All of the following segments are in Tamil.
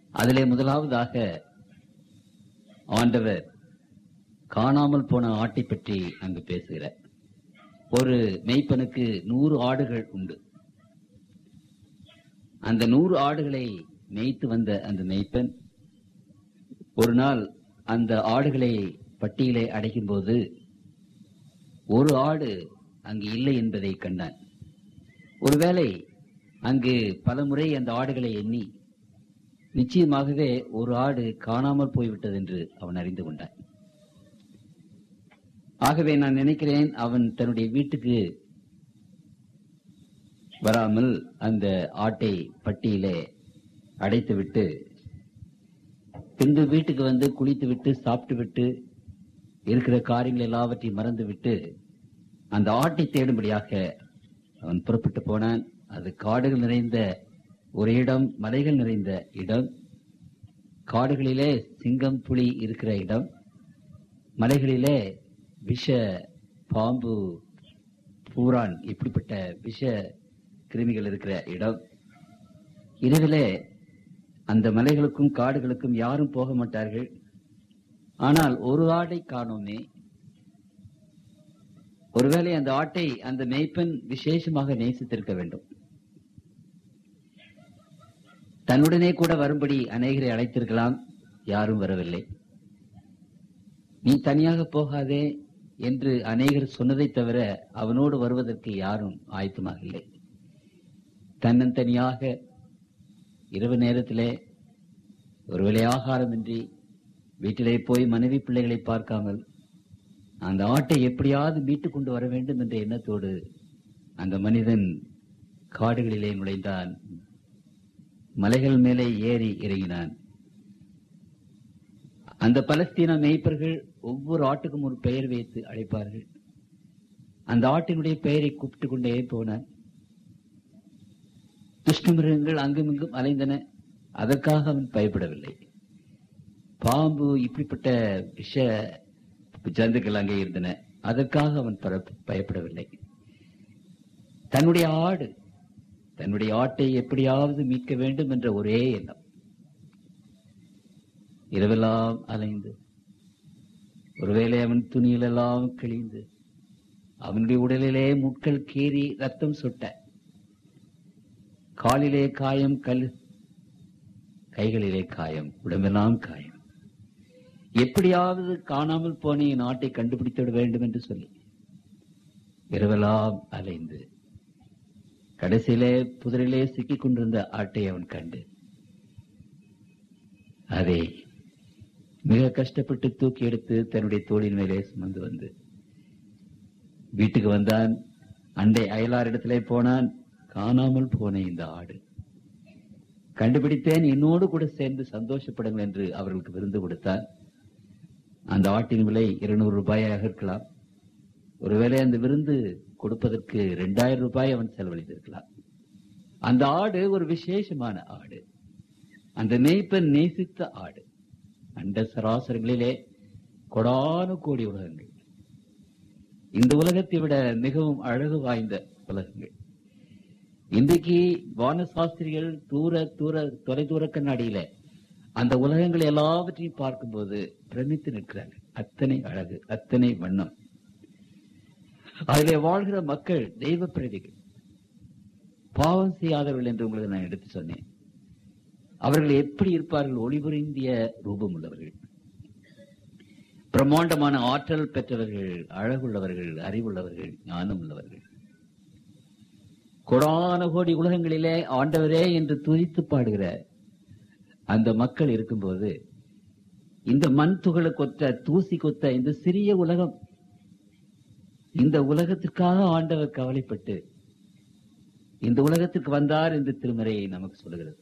அதிலே முதலாவதாக ஆண்டவர் காணாமல் போன ஆட்டை பற்றி அங்கு பேசுகிறார் ஒரு மெய்ப்பனுக்கு நூறு ஆடுகள் உண்டு அந்த நூறு ஆடுகளை மேய்த்து வந்த அந்த மெய்ப்பன் ஒரு நாள் அந்த ஆடுகளை பட்டியலை அடைக்கும்போது ஒரு ஆடு அங்கு இல்லை என்பதை கண்டான் ஒருவேளை அங்கு பலமுறை அந்த ஆடுகளை எண்ணி நிச்சயமாகவே ஒரு ஆடு காணாமல் போய்விட்டது என்று அவன் அறிந்து கொண்டான் ஆகவே நான் நினைக்கிறேன் அவன் தன்னுடைய வீட்டுக்கு வராமல் அந்த ஆட்டை பட்டியிலே அடைத்துவிட்டு பின்பு வீட்டுக்கு வந்து குளித்து விட்டு சாப்பிட்டு விட்டு இருக்கிற காரியங்கள் எல்லாவற்றையும் மறந்து விட்டு அந்த ஆட்டை தேடும்படியாக அவன் புறப்பட்டு போனான் அது காடுகள் நிறைந்த ஒரு இடம் மலைகள் நிறைந்த இடம் காடுகளிலே சிங்கம் புலி இருக்கிற இடம் மலைகளிலே விஷ பாம்பு பூரான் இப்படிப்பட்ட விஷ கிருமிகள் இருக்கிற இடம் இரவிலே அந்த மலைகளுக்கும் காடுகளுக்கும் யாரும் போக மாட்டார்கள் ஆனால் ஒரு ஆடை காணோமே ஒருவேளை அந்த ஆட்டை அந்த மேய்ப்பன் விசேஷமாக நேசித்திருக்க வேண்டும் தன்னுடனே கூட வரும்படி அநேகரை அழைத்திருக்கலாம் யாரும் வரவில்லை நீ தனியாக போகாதே என்று அநேகர் சொன்னதை தவிர அவனோடு வருவதற்கு யாரும் ஆயத்தமாக இல்லை தன்னந்தனியாக இரவு நேரத்திலே ஒருவேளை ஆகாரமின்றி வீட்டிலே போய் மனைவி பிள்ளைகளை பார்க்காமல் அந்த ஆட்டை எப்படியாவது மீட்டுக் கொண்டு வர வேண்டும் என்ற எண்ணத்தோடு அந்த மனிதன் காடுகளிலே நுழைந்தான் மலைகள் மேலே ஏறி இறங்கினான் அந்த பலஸ்தீன மேய்ப்பர்கள் ஒவ்வொரு ஆட்டுக்கும் ஒரு பெயர் வைத்து அழைப்பார்கள் அந்த ஆட்டினுடைய பெயரை கூப்பிட்டு கொண்டே போனான் துஷ்ட மிருகங்கள் அங்குமிங்கும் அலைந்தன அதற்காக அவன் பயப்படவில்லை பாம்பு இப்படிப்பட்ட விஷ ஜந்துக்கள் அங்கே இருந்தன அதற்காக அவன் பர- பயப்படவில்லை தன்னுடைய ஆடு தன்னுடைய ஆட்டை எப்படியாவது மீட்க வேண்டும் என்ற ஒரே எண்ணம் இரவெல்லாம் அலைந்து ஒருவேளை அவன் துணியிலெல்லாம் கிழிந்து அவனுடைய உடலிலே முட்கள் கீறி ரத்தம் சொட்ட காலிலே காயம் கல் கைகளிலே காயம் உடம்பெல்லாம் காயம் எப்படியாவது காணாமல் போன என் ஆட்டை கண்டுபிடித்து விட வேண்டும் என்று சொல்லி இரவெல்லாம் அலைந்து கடைசியிலே புதரிலே சிக்கிக் கொண்டிருந்த ஆட்டை அவன் கண்டு அதை மிக கஷ்டப்பட்டு தூக்கி எடுத்து தன்னுடைய தோளின் மேலே சுமந்து வந்து வீட்டுக்கு வந்தான் அண்டை அயலார் இடத்திலே போனான் காணாமல் போன இந்த ஆடு கண்டுபிடித்தேன் என்னோடு கூட சேர்ந்து சந்தோஷப்படுங்கள் என்று அவர்களுக்கு விருந்து கொடுத்தார் அந்த ஆட்டின் விலை இருநூறு ரூபாயாக இருக்கலாம் ஒருவேளை அந்த விருந்து கொடுப்பதற்கு இரண்டாயிரம் ரூபாய் அவன் செலவழித்திருக்கலாம் அந்த ஆடு ஒரு விசேஷமான ஆடு அந்த மேய்ப்பன் நேசித்த ஆடு அண்ட சராசரங்களிலே கொடான கோடி உலகங்கள் இந்த உலகத்தை விட மிகவும் அழகு வாய்ந்த உலகங்கள் இன்றைக்கு வானசாஸ்திரிகள் தூர தூர தொலைதூர கண்ணாடியில அந்த உலகங்கள் எல்லாவற்றையும் பார்க்கும்போது பிரமித்து நிற்கிறார்கள் அத்தனை அழகு அத்தனை வண்ணம் அதிலே வாழ்கிற மக்கள் தெய்வ பிரதிகள் பாவம் செய்யாதவர்கள் என்று உங்களுக்கு நான் எடுத்து சொன்னேன் அவர்கள் எப்படி இருப்பார்கள் ஒளிபுரிந்திய ரூபம் உள்ளவர்கள் பிரம்மாண்டமான ஆற்றல் பெற்றவர்கள் அழகுள்ளவர்கள் அறிவுள்ளவர்கள் ஞானம் உள்ளவர்கள் கொடான கோடி உலகங்களிலே ஆண்டவரே என்று துதித்து பாடுகிற அந்த மக்கள் இருக்கும்போது இந்த மண் துகளை கொத்த தூசி கொத்த இந்த சிறிய உலகம் இந்த உலகத்திற்காக ஆண்டவர் கவலைப்பட்டு இந்த உலகத்திற்கு வந்தார் என்று திருமறையை நமக்கு சொல்லுகிறது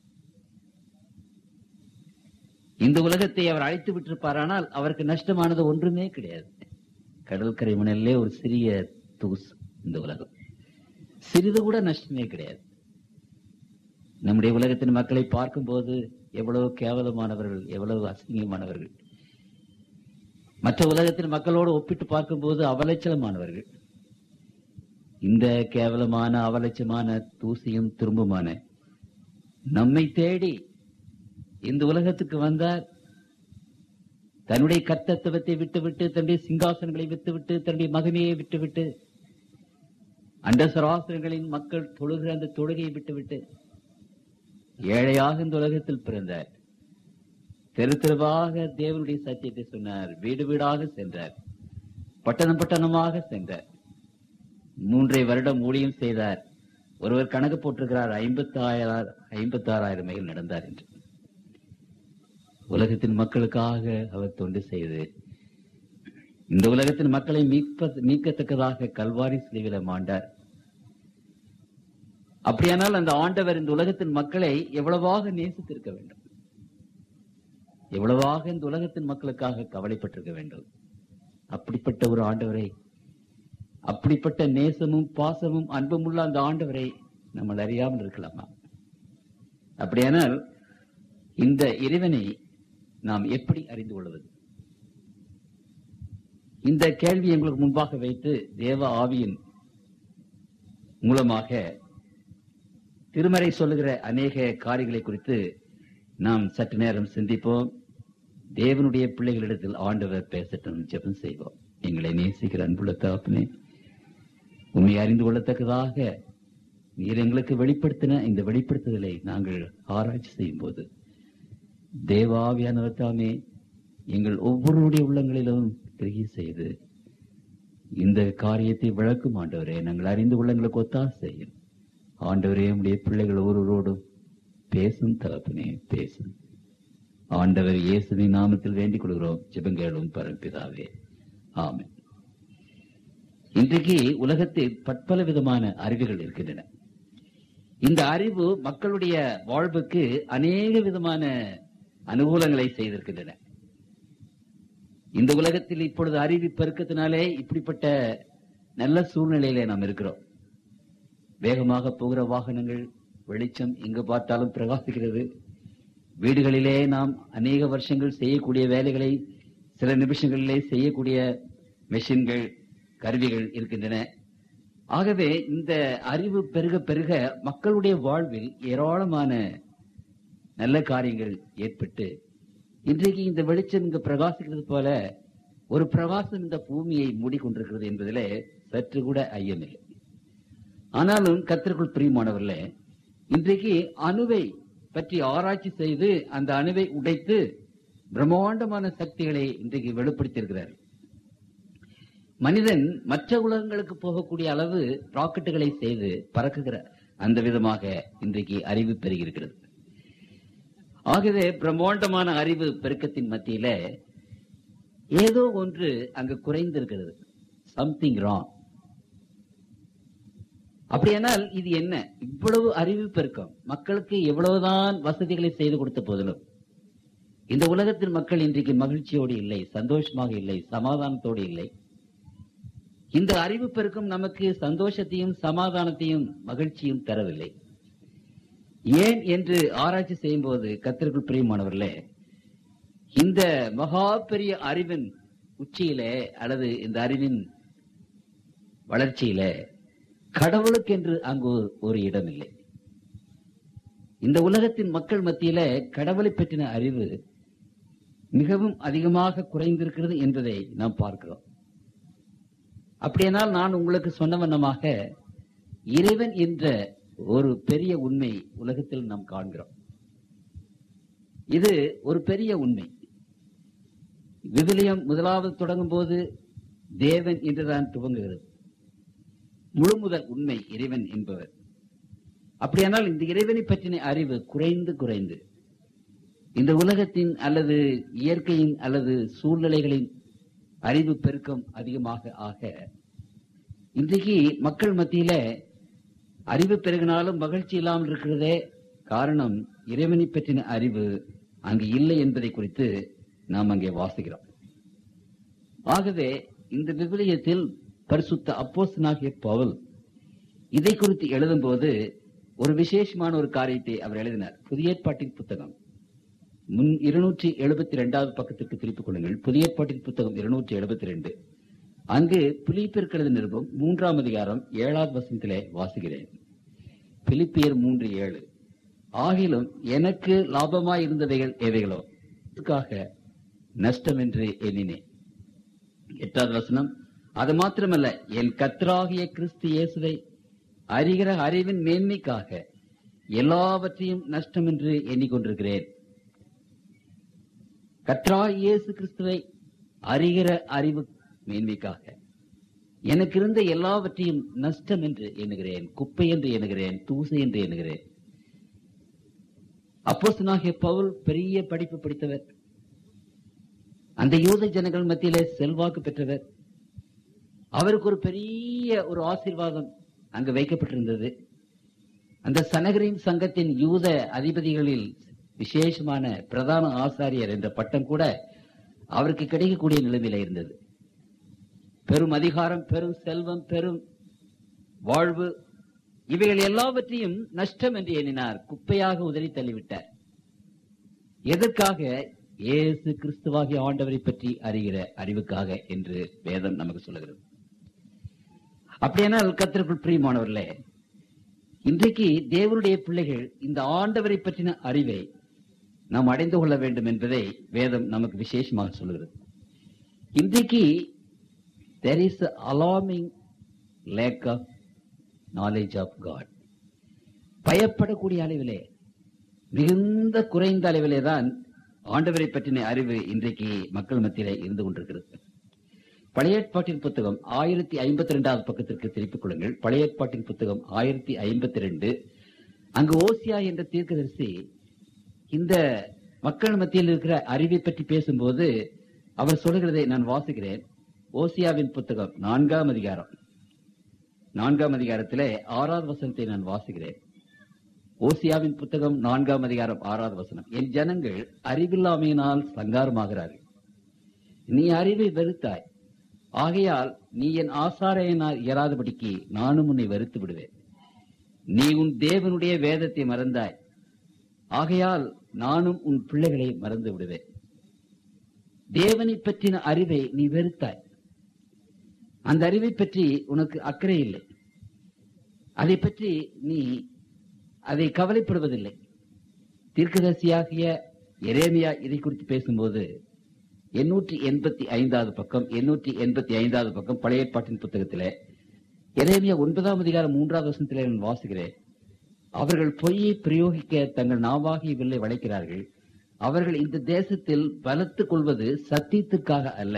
இந்த உலகத்தை அவர் அழைத்து விட்டிருப்பாரானால் அவருக்கு நஷ்டமானது ஒன்றுமே கிடையாது கடற்கரை மணலிலே ஒரு சிறிய தூசு இந்த உலகம் சிறிது கூட நஷ்டமே கிடையாது நம்முடைய உலகத்தின் மக்களை பார்க்கும்போது எவ்வளவு கேவலமானவர்கள் எவ்வளவு அசிங்கமானவர்கள் மற்ற உலகத்தின் மக்களோடு ஒப்பிட்டு பார்க்கும்போது அவலைச்சலமானவர்கள் இந்த கேவலமான அவலட்சமான தூசியும் திரும்புமான நம்மை தேடி இந்த உலகத்துக்கு வந்தார் தன்னுடைய கர்த்தத்துவத்தை விட்டுவிட்டு தன்னுடைய சிங்காசனங்களை விட்டுவிட்டு தன்னுடைய மகிமையை விட்டுவிட்டு அண்ட சராசரங்களின் மக்கள் தொழுகிற அந்த தொழுகையை விட்டுவிட்டு ஏழையாக இந்த உலகத்தில் பிறந்தார் தெரு தெருவாக தேவனுடைய சத்தியத்தை சொன்னார் வீடு வீடாக சென்றார் பட்டணம் பட்டணமாக சென்றார் மூன்றை வருடம் ஊழியம் செய்தார் ஒருவர் கணக்கு போட்டிருக்கிறார் ஐம்பத்தி ஆயிரம் ஐம்பத்தி ஆறாயிரம் மைல் நடந்தார் என்று உலகத்தின் மக்களுக்காக அவர் தொண்டு செய்து இந்த உலகத்தின் மக்களை மீட்ப மீட்கத்தக்கதாக கல்வாரி சிலுவில மாண்டார் அப்படியானால் அந்த ஆண்டவர் இந்த உலகத்தின் மக்களை எவ்வளவாக நேசித்திருக்க வேண்டும் எவ்வளவாக இந்த உலகத்தின் மக்களுக்காக கவலைப்பட்டிருக்க வேண்டும் அப்படிப்பட்ட ஒரு ஆண்டவரை அப்படிப்பட்ட நேசமும் பாசமும் அன்பும் உள்ள அந்த ஆண்டவரை நம்ம அறியாமல் இருக்கலாமா அப்படியானால் இந்த இறைவனை நாம் எப்படி அறிந்து கொள்வது இந்த கேள்வி எங்களுக்கு முன்பாக வைத்து தேவ ஆவியின் மூலமாக திருமறை சொல்லுகிற அநேக காரியங்களை குறித்து நாம் சற்று நேரம் சிந்திப்போம் தேவனுடைய பிள்ளைகளிடத்தில் ஆண்டவர் பேசட்டும் ஜெபம் செய்வோம் எங்களை நேசிக்கிற அன்புள்ள தகப்பனே உண்மை அறிந்து கொள்ளத்தக்கதாக நீர் எங்களுக்கு வெளிப்படுத்தின இந்த வெளிப்படுத்துதலை நாங்கள் ஆராய்ச்சி செய்யும் போது தேவாவியானவர் தாமே எங்கள் ஒவ்வொருடைய உள்ளங்களிலும் கிரிகை செய்து இந்த காரியத்தை விளக்கும் ஆண்டவரே நாங்கள் அறிந்து கொள்ளங்களுக்கு ஒத்தாசை செய்யும் ஆண்டவரே உடைய பிள்ளைகள் ஒருவரோடும் பேசும் தகப்பனே பேசும் ஆண்டவர் இயேசுவின் நாமத்தில் வேண்டிக் கொள்கிறோம் ஜெபங்கேளும் பரம்பிதாவே ஆமென் இன்றைக்கு உலகத்தில் பற்பல விதமான அறிவுகள் இருக்கின்றன இந்த அறிவு மக்களுடைய வாழ்வுக்கு அநேக விதமான அனுகூலங்களை செய்திருக்கின்றன இந்த உலகத்தில் இப்பொழுது அறிவு பெருக்கத்தினாலே இப்படிப்பட்ட நல்ல சூழ்நிலையிலே நாம் இருக்கிறோம் வேகமாக போகிற வாகனங்கள் வெளிச்சம் எங்கு பார்த்தாலும் பிரகாசிக்கிறது வீடுகளிலே நாம் அநேக வருஷங்கள் செய்யக்கூடிய வேலைகளை சில நிமிஷங்களிலே செய்யக்கூடிய மெஷின்கள் கருவிகள் இருக்கின்றன ஆகவே இந்த அறிவு பெருக பெருக மக்களுடைய வாழ்வில் ஏராளமான நல்ல காரியங்கள் ஏற்பட்டு இன்றைக்கு இந்த வெளிச்சம் இங்கு பிரகாசிக்கிறது போல ஒரு பிரகாசம் இந்த பூமியை மூடிக்கொண்டிருக்கிறது என்பதிலே சற்று கூட ஐயமில்லை ஆனாலும் கத்திற்குள் பிரியமானவர்களே இன்றைக்கு அணுவை பற்றி ஆராய்ச்சி செய்து அந்த அணுவை உடைத்து பிரம்மாண்டமான சக்திகளை இன்றைக்கு வெளிப்படுத்தியிருக்கிறார் மனிதன் மற்ற உலகங்களுக்கு போகக்கூடிய அளவு ராக்கெட்டுகளை செய்து பறக்குகிற அந்த விதமாக இன்றைக்கு அறிவு பெருகியிருக்கிறது ஆகவே பிரம்மாண்டமான அறிவு பெருக்கத்தின் மத்தியில ஏதோ ஒன்று அங்கு குறைந்திருக்கிறது சம்திங் ராங் அப்படியானால் இது என்ன இவ்வளவு அறிவு பெருக்கம் மக்களுக்கு எவ்வளவுதான் வசதிகளை செய்து கொடுத்த போதிலும் இந்த உலகத்தின் மக்கள் இன்றைக்கு மகிழ்ச்சியோடு இல்லை சந்தோஷமாக இல்லை சமாதானத்தோடு இல்லை இந்த அறிவு பெருக்கம் நமக்கு சந்தோஷத்தையும் சமாதானத்தையும் மகிழ்ச்சியும் தரவில்லை ஏன் என்று ஆராய்ச்சி செய்யும் போது கத்திற்குள் பிரியமானவர்களே இந்த மகா பெரிய அறிவின் உச்சியிலே அல்லது இந்த அறிவின் வளர்ச்சியிலே கடவுளுக்கென்று அங்கு ஒரு இடம் இல்லை இந்த உலகத்தின் மக்கள் மத்தியில கடவுளை பற்றின அறிவு மிகவும் அதிகமாக குறைந்திருக்கிறது என்பதை நாம் பார்க்கிறோம் அப்படியானால் நான் உங்களுக்கு சொன்ன வண்ணமாக இறைவன் என்ற ஒரு பெரிய உண்மை உலகத்தில் நாம் காண்கிறோம் இது ஒரு பெரிய உண்மை விவிலியம் முதலாவது தொடங்கும் போது தேவன் என்றுதான் துவங்குகிறது முழு முதல் உண்மை இறைவன் என்பவர் அப்படியானால் இந்த இறைவனை பற்றின அறிவு குறைந்து குறைந்து இந்த உலகத்தின் அல்லது இயற்கையின் அல்லது சூழ்நிலைகளின் அறிவு பெருக்கம் அதிகமாக ஆக இன்றைக்கு மக்கள் மத்தியில அறிவு பெருகினாலும் மகிழ்ச்சி இல்லாமல் இருக்கிறதே காரணம் இறைவனை பற்றின அறிவு அங்கு இல்லை என்பதை குறித்து நாம் அங்கே வாசிக்கிறோம் ஆகவே இந்த விவிலியத்தில் பரிசுத்த அப்போஸ்தலனாகிய பவுல் இதை குறித்து எழுதும்போது ஒரு விசேஷமான ஒரு காரியத்தை அவர் எழுதினார் புதிய ஏற்பாட்டின் புத்தகம் முன் இருநூற்றி எழுபத்தி ரெண்டாவது பக்கத்திற்கு திருப்பிக் கொள்ளுங்கள் புதிய ஏற்பாட்டின் புத்தகம் இருநூற்றி எழுபத்தி ரெண்டு அங்கு பிலிப்பியர்களது நிருபம் மூன்றாம் அதிகாரம் ஏழாவது வசனத்திலே வாசிக்கிறேன் பிலிப்பியர் மூன்று ஏழு ஆகிலும் எனக்கு லாபமாய் இருந்தவைகள் எவைகளோ அதுக்காக நஷ்டம் என்று எண்ணினேன் எட்டாவது வசனம் அது மாத்திரமல்ல என் கத்தராகிய கிறிஸ்து இயேசுவை அறிகிற அறிவின் மேன்மைக்காக எல்லாவற்றையும் நஷ்டம் என்று எண்ணிக்கொண்டிருக்கிறேன் கத்ரா இயேசு கிறிஸ்துவை அறிகிற அறிவு மேன்மைக்காக எனக்கு இருந்த எல்லாவற்றையும் நஷ்டம் என்று எண்ணுகிறேன் குப்பை என்று எண்ணுகிறேன் தூசை என்று எண்ணுகிறேன் அப்போஸ்தலனாகிய பவுல் பெரிய படிப்பு படித்தவர் அந்த யூத ஜனங்கள் மத்தியிலே செல்வாக்கு பெற்றவர் அவருக்கு ஒரு பெரிய ஒரு ஆசீர்வாதம் அங்கு வைக்கப்பட்டிருந்தது அந்த சனகரின் சங்கத்தின் யூத அதிபதிகளில் விசேஷமான பிரதான ஆசாரியர் என்ற பட்டம் கூட அவருக்கு கிடைக்கக்கூடிய நிலைமையில இருந்தது பெரும் அதிகாரம் பெரும் செல்வம் பெரும் வாழ்வு இவைகள் எல்லாவற்றையும் நஷ்டம் என்று எண்ணினார் குப்பையாக உதறி தள்ளிவிட்டார் எதற்காக இயேசு கிறிஸ்துவாகிய ஆண்டவரை பற்றி அறிகிற அறிவுக்காக என்று வேதம் நமக்கு சொல்லுகிறது அப்படியானால் கத்திற்குள் பிரியமானவர்களே இன்றைக்கு தேவனுடைய பிள்ளைகள் இந்த ஆண்டவரை பற்றின அறிவை நாம் அடைந்து கொள்ள வேண்டும் என்பதை வேதம் நமக்கு விசேஷமாக சொல்லுகிறது இன்றைக்கு there is a alarming lack of knowledge of God பயப்படக்கூடிய அளவிலே மிகுந்த குறைந்த அளவிலே தான் ஆண்டவரை பற்றின அறிவு இன்றைக்கு மக்கள் மத்தியிலே இருந்து கொண்டிருக்கிறது பழைய ஏற்பாட்டின் புத்தகம் ஆயிரத்தி ஐம்பத்தி ரெண்டாவது பக்கத்திற்கு திருப்பிக் கொள்ளுங்கள் பழைய ஏற்பாட்டின் புத்தகம் ஆயிரத்தி ஐம்பத்தி ரெண்டு அங்கு ஓசியா என்ற தீர்க்கதரிசி இந்த மக்கள் மத்தியில் இருக்கிற அறிவை பற்றி பேசும்போது அவர் சொல்லுகிறதை நான் வாசிக்கிறேன் ஓசியாவின் புத்தகம் நான்காம் அதிகாரம் நான்காம் அதிகாரத்திலே ஆறாவது வசனத்தை நான் வாசிக்கிறேன் ஓசியாவின் புத்தகம் நான்காம் அதிகாரம் ஆறாவது வசனம் என் ஜனங்கள் அறிவில்லாமையினால் சங்காரமாகிறார்கள் நீ அறிவை வெறுத்தாய் ஆகையால் நீ என் ஆசாரையனால் இயராதபடிக்கு நானும் உன்னை வெறுத்து விடுவேன் நீ உன் தேவனுடைய வேதத்தை மறந்தாய் ஆகையால் நானும் உன் பிள்ளைகளை மறந்து விடுவேன் தேவனை பற்றின அறிவை நீ வெறுத்தாய் அந்த அறிவை பற்றி உனக்கு அக்கறை இல்லை அதை பற்றி நீ அதை கவலைப்படுவதில்லை தீர்க்கதரிசியாகிய எரேமியா இதை குறித்து பேசும்போது எண்ணூற்றி எண்பத்தி ஐந்தாவது பக்கம் எண்ணூற்றி எண்பத்தி ஐந்தாவது பக்கம் பழைய ஏற்பாட்டின் புத்தகத்திலே எரேமியா ஒன்பதாம் அதிகாரம் மூன்றாவது வசனத்திலே நான் வாசிக்கிறேன் அவர்கள் பொய்யை பிரயோகிக்க தங்கள் நாவாகிய வில்லை வளைக்கிறார்கள் அவர்கள் இந்த தேசத்தில் பலத்துக் கொள்வது சத்தியத்துக்காக அல்ல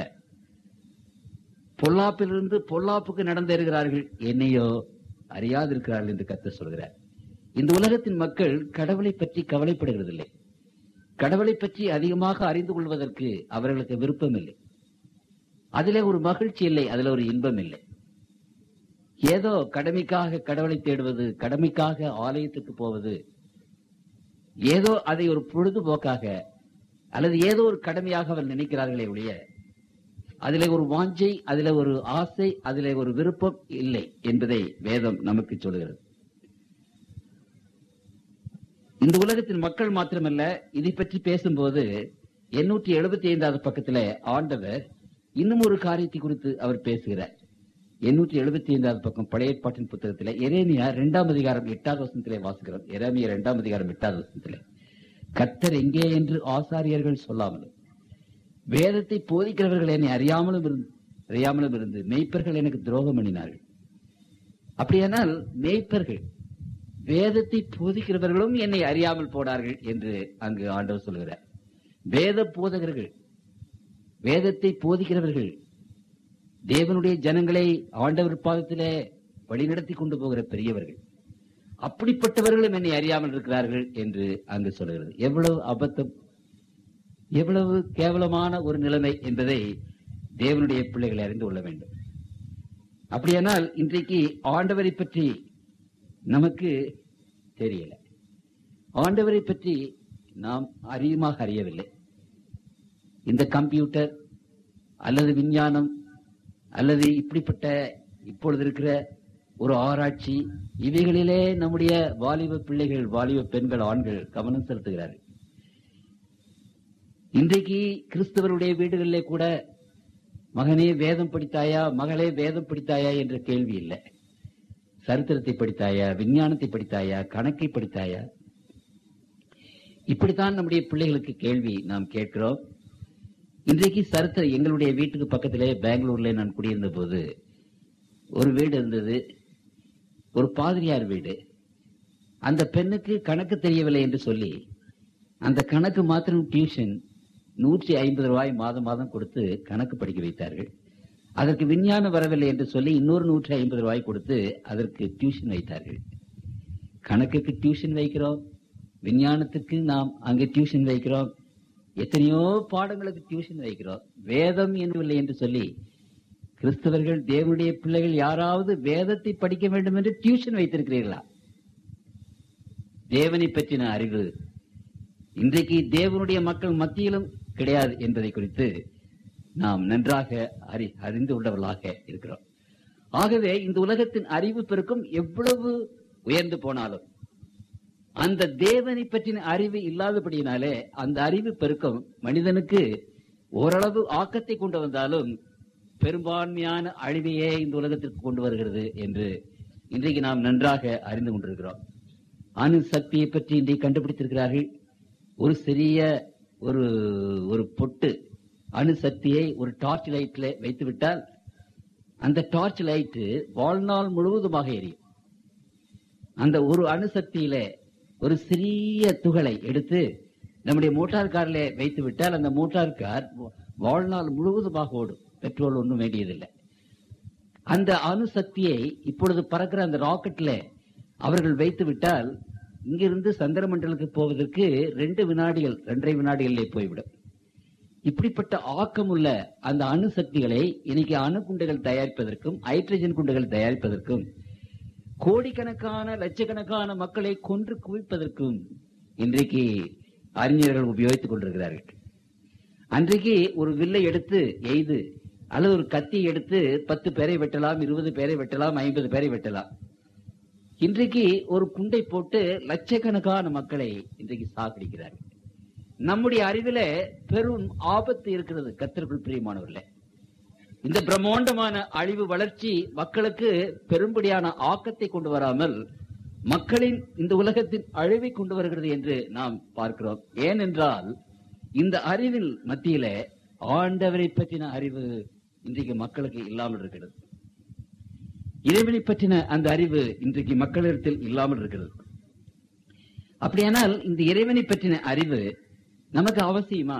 பொல்லாப்பிலிருந்து பொல்லாப்புக்கு நடந்தேறுகிறார்கள் என்னையோ அறியாதிருக்கிறார்கள் என்று கத்த சொல்கிறார் இந்த உலகத்தின் மக்கள் கடவுளை பற்றி கவலைப்படுகிறதில்லை கடவுளை பற்றி அதிகமாக அறிந்து கொள்வதற்கு அவர்களுக்கு விருப்பம் இல்லை அதிலே ஒரு மகிழ்ச்சி இல்லை அதுல ஒரு இன்பம் இல்லை ஏதோ கடமைக்காக கடவுளை தேடுவது கடமைக்காக ஆலயத்துக்கு போவது ஏதோ அதை ஒரு பொழுதுபோக்காக அல்லது ஏதோ ஒரு கடமையாக அவர் நினைக்கிறார்களே ஒழிய அதிலே ஒரு வாஞ்சை அதிலே ஒரு ஆசை அதிலே ஒரு விருப்பம் இல்லை என்பதை வேதம் நமக்கு சொல்கிறது இந்த உலகத்தின் மக்கள் மாத்திரமல்ல இதை பற்றி பேசும்போது எண்ணூற்றி எழுபத்தி ஐந்தாவது பக்கத்துல ஆண்டவர் இன்னும் ஒரு காரியத்தை குறித்து அவர் பேசுகிறார் எண்ணூற்றி எழுபத்தி ஐந்தாவது பக்கம் பழைய ஏற்பாட்டின் புத்தகத்தில் எரேமியா இரண்டாம் அதிகாரம் எட்டாவது வசனத்திலே வாசிக்கிறோம் எரேமியா இரண்டாம் அதிகாரம் எட்டாவது வசனத்திலே கர்த்தர் எங்கே என்று ஆசாரியர்கள் சொல்லாமலும் வேதத்தை போதிக்கிறவர்கள் என்னை அறியாமலும் இருந்து அறியாமலும் இருந்து மெய்ப்பர்கள் எனக்கு துரோகம் பண்ணினார்கள் அப்படியானால் மெய்ப்பர்கள் வேதத்தை போதிக்கிறவர்களும் என்னை அறியாமல் போனார்கள் என்று அங்கு ஆண்டவர் சொல்கிறார் வேத போதகர்கள் வேதத்தை போதிக்கிறவர்கள் தேவனுடைய ஜனங்களை ஆண்டவர் பாதத்திலே வழிநடத்தி கொண்டு போகிற பெரியவர்கள் அப்படிப்பட்டவர்களும் என்னை அறியாமல் இருக்கிறார்கள் என்று அங்கு சொல்கிறது எவ்வளவு அபத்தம் எவ்வளவு கேவலமான ஒரு நிலைமை என்பதை தேவனுடைய பிள்ளைகளை அறிந்து கொள்ள வேண்டும் அப்படியானால் இன்றைக்கு ஆண்டவரை பற்றி நமக்கு தெரியல ஆண்டவரை பற்றி நாம் அதிகமாக அறியவில்லை இந்த கம்ப்யூட்டர் அல்லது விஞ்ஞானம் அல்லது இப்படிப்பட்ட இப்பொழுது இருக்கிற ஒரு ஆராய்ச்சி இவைகளிலே நம்முடைய வாலிப பிள்ளைகள் வாலிப பெண்கள் ஆண்கள் கவனம் செலுத்துகிறார்கள் இன்றைக்கு கிறிஸ்தவருடைய வீடுகளிலே கூட மகனே வேதம் படித்தாயா மகளே வேதம் படித்தாயா என்ற கேள்வி இல்லை சரித்திரத்தை படித்தாயா விஞ்ஞானத்தை படித்தாயா கணக்கை படித்தாயா இப்படித்தான் நம்முடைய பிள்ளைகளுக்கு கேள்வி நாம் கேட்கிறோம் இன்றைக்கு சரித்திர எங்களுடைய வீட்டுக்கு பக்கத்திலே பெங்களூர்ல நான் குடியிருந்த போது ஒரு வீடு இருந்தது ஒரு பாதிரியார் வீடு அந்த பெண்ணுக்கு கணக்கு தெரியவில்லை என்று சொல்லி அந்த கணக்கு மாத்திரம் டியூஷன் நூற்றி ஐம்பது ரூபாய் மாதம் மாதம் கொடுத்து கணக்கு படிக்க வைத்தார்கள் அதற்கு விஞ்ஞானம் வரவில்லை என்று சொல்லி இன்னொரு நூற்றி ஐம்பது ரூபாய் கொடுத்து அதற்கு டியூஷன் வைத்தார்கள் கணக்குக்கு டியூஷன் வைக்கிறோம் விஞ்ஞானத்துக்கு நாம் அங்கே டியூஷன் வைக்கிறோம் எத்தனையோ பாடங்களுக்கு டியூஷன் வைக்கிறோம் வேதம் என்னவில்லை என்று சொல்லி கிறிஸ்தவர்கள் தேவனுடைய பிள்ளைகள் யாராவது வேதத்தை படிக்க வேண்டும் என்று டியூஷன் வைத்திருக்கிறீர்களா தேவனை பற்றின அறிவு இன்றைக்கு தேவனுடைய மக்கள் மத்தியிலும் கிடையாது என்பதை குறித்து நாம் நன்றாக அறி அறிந்து உள்ளவர்களாக இருக்கிறோம் ஆகவே இந்த உலகத்தின் அறிவு பெருக்கும் எவ்வளவு உயர்ந்து போனாலும் அந்த தேவனை பற்றின அறிவு இல்லாதபடியினாலே அந்த அறிவு பெருக்கம் மனிதனுக்கு ஓரளவு ஆக்கத்தை கொண்டு வந்தாலும் பெரும்பான்மையான அழிவையே இந்த உலகத்திற்கு கொண்டு வருகிறது என்று இன்றைக்கு நாம் நன்றாக அறிந்து கொண்டிருக்கிறோம் அணு சக்தியை பற்றி இன்றைக்கு கண்டுபிடித்திருக்கிறார்கள் ஒரு சிறிய ஒரு ஒரு பொட்டு அணு சக்தியை ஒரு டார்ச் லைட்ல வைத்து விட்டால் அந்த டார்ச் லைட்டு வாழ்நாள் முழுவதுமாக எரியும் அந்த ஒரு அணுசக்தியில ஒரு சிறிய துகளை எடுத்து நம்முடைய மோட்டார் கார்ல வைத்து விட்டால் அந்த மோட்டார் கார் வாழ்நாள் முழுவதுமாக ஓடும் பெட்ரோல் ஒன்றும் வேண்டியதில்லை அந்த அணுசக்தியை இப்பொழுது பறக்கிற அந்த ராக்கெட்ல அவர்கள் வைத்து விட்டால் இங்கிருந்து சந்திர மண்டலத்துக்கு போவதற்கு ரெண்டு வினாடிகள் ரெண்டரை வினாடிகளிலே போய்விடும் இப்படிப்பட்ட ஆக்கமுள்ள அந்த அணுசக்திகளை இன்னைக்கு அணு குண்டுகள் தயாரிப்பதற்கும் ஹைட்ரஜன் குண்டுகள் தயாரிப்பதற்கும் கோடிக்கணக்கான லட்சக்கணக்கான மக்களை கொன்று குவிப்பதற்கும் இன்றைக்கு அறிஞர்கள் உபயோகித்துக் கொண்டிருக்கிறார்கள் அன்றைக்கு ஒரு வில்லை எடுத்து எய்து அல்லது ஒரு கத்தி எடுத்து பத்து பேரை வெட்டலாம் இருபது பேரை வெட்டலாம் ஐம்பது பேரை வெட்டலாம் இன்றைக்கு ஒரு குண்டை போட்டு லட்சக்கணக்கான மக்களை இன்றைக்கு சாகடிக்கிறார்கள் நம்முடைய அறிவில பெரும் ஆபத்து இருக்கிறது கத்திற்குள் பிரியமானவர்களே இந்த பிரம்மாண்டமான அழிவு வளர்ச்சி மக்களுக்கு பெரும்படியான ஆக்கத்தை கொண்டு வராமல் மக்களின் இந்த உலகத்தின் அழிவை கொண்டு வருகிறது என்று நாம் பார்க்கிறோம் ஏனென்றால் இந்த அறிவில் மத்தியில ஆண்டவரை பற்றின அறிவு இன்றைக்கு மக்களுக்கு இல்லாமல் இருக்கிறது இறைவனை பற்றின அந்த அறிவு இன்றைக்கு மக்களிடத்தில் இல்லாமல் இருக்கிறது அப்படியானால் இந்த இறைவனை பற்றின அறிவு நமக்கு அவசியமா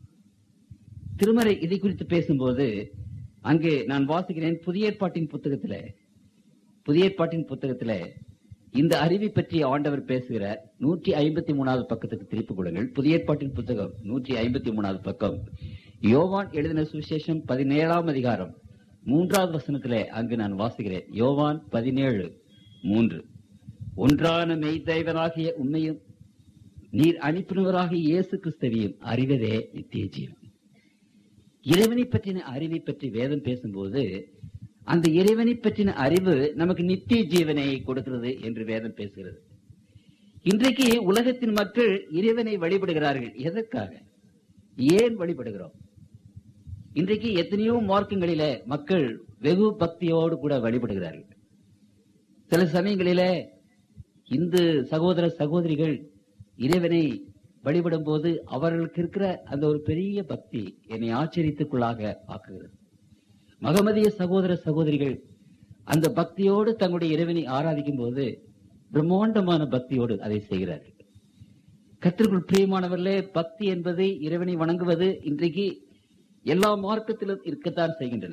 திருமறை இதை குறித்து பேசும்போது அங்கே நான் வாசிக்கிறேன் புதிய ஏற்பாட்டின் புத்தகத்துல புதிய ஏற்பாட்டின் புத்தகத்துல இந்த அறிவை பற்றி ஆண்டவர் பேசுகிறார் நூற்றி ஐம்பத்தி மூணாவது பக்கத்துக்கு திருப்பி கொடுங்கள் புதிய ஏற்பாட்டின் புத்தகம் நூற்றி ஐம்பத்தி மூணாவது பக்கம் யோவான் எழுதின சுவிசேஷம் பதினேழாம் அதிகாரம் மூன்றாவது வசனத்திலே அங்கு நான் வாசிக்கிறேன் யோவான் பதினேழு மூன்று ஒன்றான மெய்தேவனாகிய உண்மையும் நீர் அனுப்பினவராகிய இயேசு கிறிஸ்தவையும் அறிவதே நித்திய ஜீவன் இறைவனை பற்றின அறிவை பற்றி வேதம் பேசும்போது அந்த இறைவனை பற்றின அறிவு நமக்கு நித்திய ஜீவனை கொடுக்கிறது என்று வேதம் பேசுகிறது இன்றைக்கு உலகத்தின் மக்கள் இறைவனை வழிபடுகிறார்கள் எதற்காக ஏன் வழிபடுகிறோம் இன்றைக்கு எத்தனையோ மார்க்கங்களில மக்கள் வெகு பக்தியோடு கூட வழிபடுகிறார்கள் சில சமயங்களில இந்து சகோதர சகோதரிகள் இறைவனை வழிபடும் போது அவர்களுக்கு இருக்கிற அந்த ஒரு பெரிய பக்தி என்னை ஆச்சரியத்துக்குள்ளாக ஆக்குகிறது மகமதிய சகோதர சகோதரிகள் அந்த பக்தியோடு தங்களுடைய இறைவனை ஆராதிக்கும் போது பிரம்மாண்டமான பக்தியோடு அதை செய்கிறார்கள் கத்திற்குள் பிரியமானவர்களே பக்தி என்பது இறைவனை வணங்குவது இன்றைக்கு எல்லா மார்க்கத்திலும் இருக்கத்தான் செய்கின்றன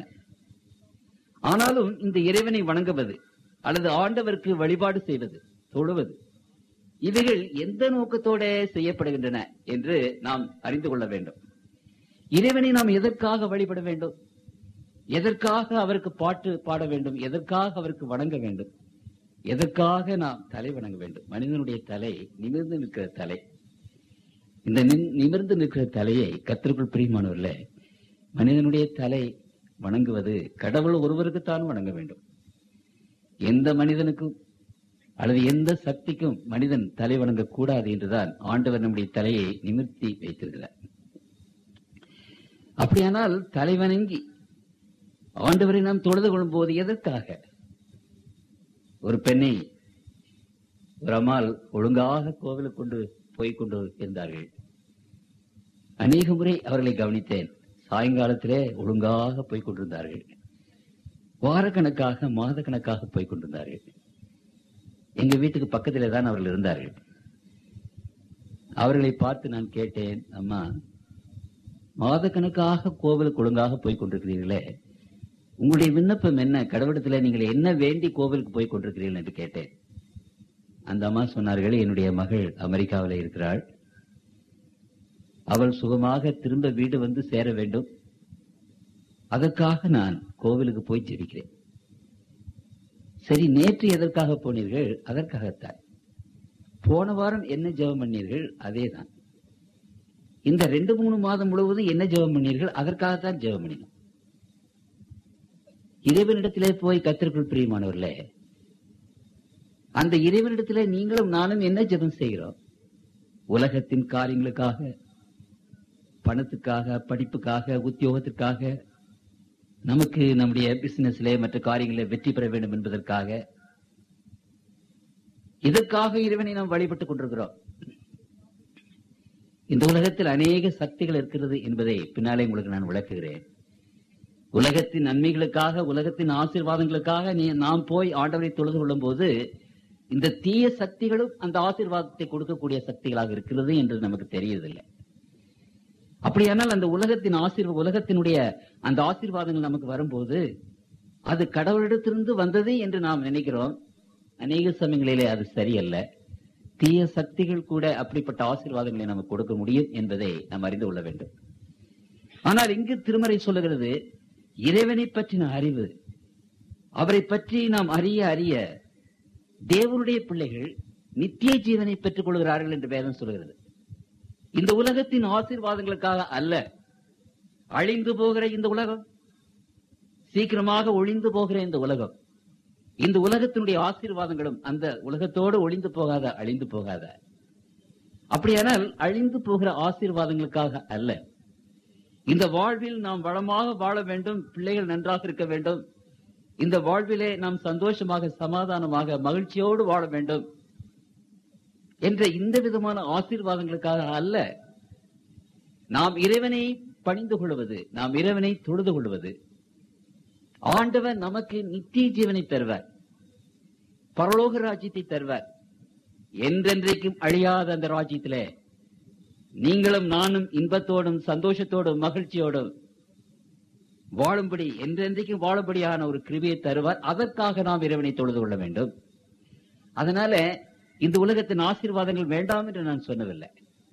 ஆனாலும் இந்த இறைவனை வணங்குவது அல்லது ஆண்டவருக்கு வழிபாடு செய்வது தொழுவது இவைகள் எந்த நோக்கத்தோட செய்யப்படுகின்றன என்று நாம் அறிந்து கொள்ள வேண்டும் இறைவனை நாம் எதற்காக வழிபட வேண்டும் எதற்காக அவருக்கு பாட்டு பாட வேண்டும் எதற்காக அவருக்கு வணங்க வேண்டும் எதற்காக நாம் தலை வணங்க வேண்டும் மனிதனுடைய தலை நிமிர்ந்து நிற்கிற தலை இந்த நின்- நிமிர்ந்து நிற்கிற தலையை கத்திற்குள் பிரியமானவர்ல மனிதனுடைய தலை வணங்குவது கடவுள் ஒருவருக்குத்தான் வணங்க வேண்டும் எந்த மனிதனுக்கும் அல்லது எந்த சக்திக்கும் மனிதன் தலை வணங்க கூடாது என்றுதான் ஆண்டவர் நம்முடைய தலையை நிமிர்த்தி வைத்திருக்கிறார் அப்படியானால் தலை வணங்கி ஆண்டவரை நாம் தொழுது கொள்ளும் போது எதற்காக ஒரு பெண்ணை ஒரு அம்மாள் ஒழுங்காக கோவிலுக்கு கொண்டு போய்க் கொண்டு இருந்தார்கள் அநேக முறை அவர்களை கவனித்தேன் சாயங்காலத்திலே ஒழுங்காக போய்க் கொண்டிருந்தார்கள் வாரக்கணக்காக மாதக்கணக்காக போய்க் கொண்டிருந்தார்கள் எங்க வீட்டுக்கு பக்கத்திலே தான் அவர்கள் இருந்தார்கள் அவர்களை பார்த்து நான் கேட்டேன் அம்மா மாதக்கணக்காக கோவிலுக்கு ஒழுங்காக போய் கொண்டிருக்கிறீர்களே உங்களுடைய விண்ணப்பம் என்ன கடவுளத்துல நீங்கள் என்ன வேண்டி கோவிலுக்கு போய் கொண்டிருக்கிறீர்கள் என்று கேட்டேன் அந்த அம்மா சொன்னார்கள் என்னுடைய மகள் அமெரிக்காவில் இருக்கிறாள் அவள் சுகமாக திரும்ப வீடு வந்து சேர வேண்டும் அதற்காக நான் கோவிலுக்கு போய் ஜெபிக்கிறேன் சரி நேற்று எதற்காக போனீர்கள் அதற்காகத்தான் போன வாரம் என்ன ஜெபம் பண்ணீர்கள் அதேதான் இந்த ரெண்டு மூணு மாதம் முழுவதும் என்ன ஜெபம் பண்ணீர்கள் அதற்காகத்தான் ஜெபம் பண்ணினோம் இறைவனிடத்திலே போய் கத்திற்குள் பிரியமானவர்களே அந்த இறைவனிடத்திலே நீங்களும் நானும் என்ன ஜெபம் செய்கிறோம் உலகத்தின் காரியங்களுக்காக பணத்துக்காக படிப்புக்காக உத்தியோகத்திற்காக நமக்கு நம்முடைய பிசினஸ்ல மற்ற காரியங்களில் வெற்றி பெற வேண்டும் என்பதற்காக இதற்காக இறைவனை நாம் வழிபட்டுக் கொண்டிருக்கிறோம் இந்த உலகத்தில் அநேக சக்திகள் இருக்கிறது என்பதை பின்னாலே உங்களுக்கு நான் விளக்குகிறேன் உலகத்தின் நன்மைகளுக்காக உலகத்தின் ஆசீர்வாதங்களுக்காக நீ- நாம் போய் ஆண்டவரை தொழுது கொள்ளும் போது இந்த தீய சக்திகளும் அந்த ஆசீர்வாதத்தை கொடுக்கக்கூடிய சக்திகளாக இருக்கிறது என்று நமக்கு தெரியறதில்லை அப்படியானால் அந்த உலகத்தின் ஆசீர்வ உலகத்தினுடைய அந்த ஆசீர்வாதங்கள் நமக்கு வரும்போது அது கடவுளிடத்திலிருந்து வந்தது என்று நாம் நினைக்கிறோம் அநேக சமயங்களிலே அது சரியல்ல தீய சக்திகள் கூட அப்படிப்பட்ட ஆசீர்வாதங்களை நமக்கு கொடுக்க முடியும் என்பதை நாம் அறிந்து கொள்ள வேண்டும் ஆனால் இங்கு திருமறை சொல்லுகிறது இறைவனை பற்றின அறிவு அவரை பற்றி நாம் அறிய அறிய தேவனுடைய பிள்ளைகள் நித்திய ஜீவனை பெற்றுக் கொள்கிறார்கள் என்று வேதம் சொல்கிறது இந்த உலகத்தின் ஆசீர்வாதங்களுக்காக அல்ல அழிந்து போகிற இந்த உலகம் சீக்கிரமாக ஒளிந்து போகிற இந்த உலகம் இந்த உலகத்தினுடைய ஆசீர்வாதங்களும் அந்த உலகத்தோடு ஒளிந்து போகாத அழிந்து போகாத அப்படியானால் அழிந்து போகிற ஆசீர்வாதங்களுக்காக அல்ல இந்த வாழ்வில் நாம் வளமாக வாழ வேண்டும் பிள்ளைகள் நன்றாக இருக்க வேண்டும் இந்த வாழ்விலே நாம் சந்தோஷமாக சமாதானமாக மகிழ்ச்சியோடு வாழ வேண்டும் என்ற இந்த விதமான ஆசீர்வாதங்களுக்காக அல்ல நாம் இறைவனை பணிந்து கொள்வது நாம் இறைவனை தொழுது கொள்வது ஆண்டவர் நமக்கு நித்திய ஜீவனை தருவார் பரலோக ராஜ்யத்தை தருவார் என்றென்றைக்கும் அழியாத அந்த ராஜ்யத்திலே நீங்களும் நானும் இன்பத்தோடும் சந்தோஷத்தோடும் மகிழ்ச்சியோடும் வாழும்படி என்றென்றைக்கும் வாழும்படியான ஒரு கிருபியை தருவார் அதற்காக நாம் இறைவனை தொழுது கொள்ள வேண்டும் அதனால இந்த உலகத்தின் ஆசீர்வாதங்கள் வேண்டாம் என்று நான் சொல்லவில்லை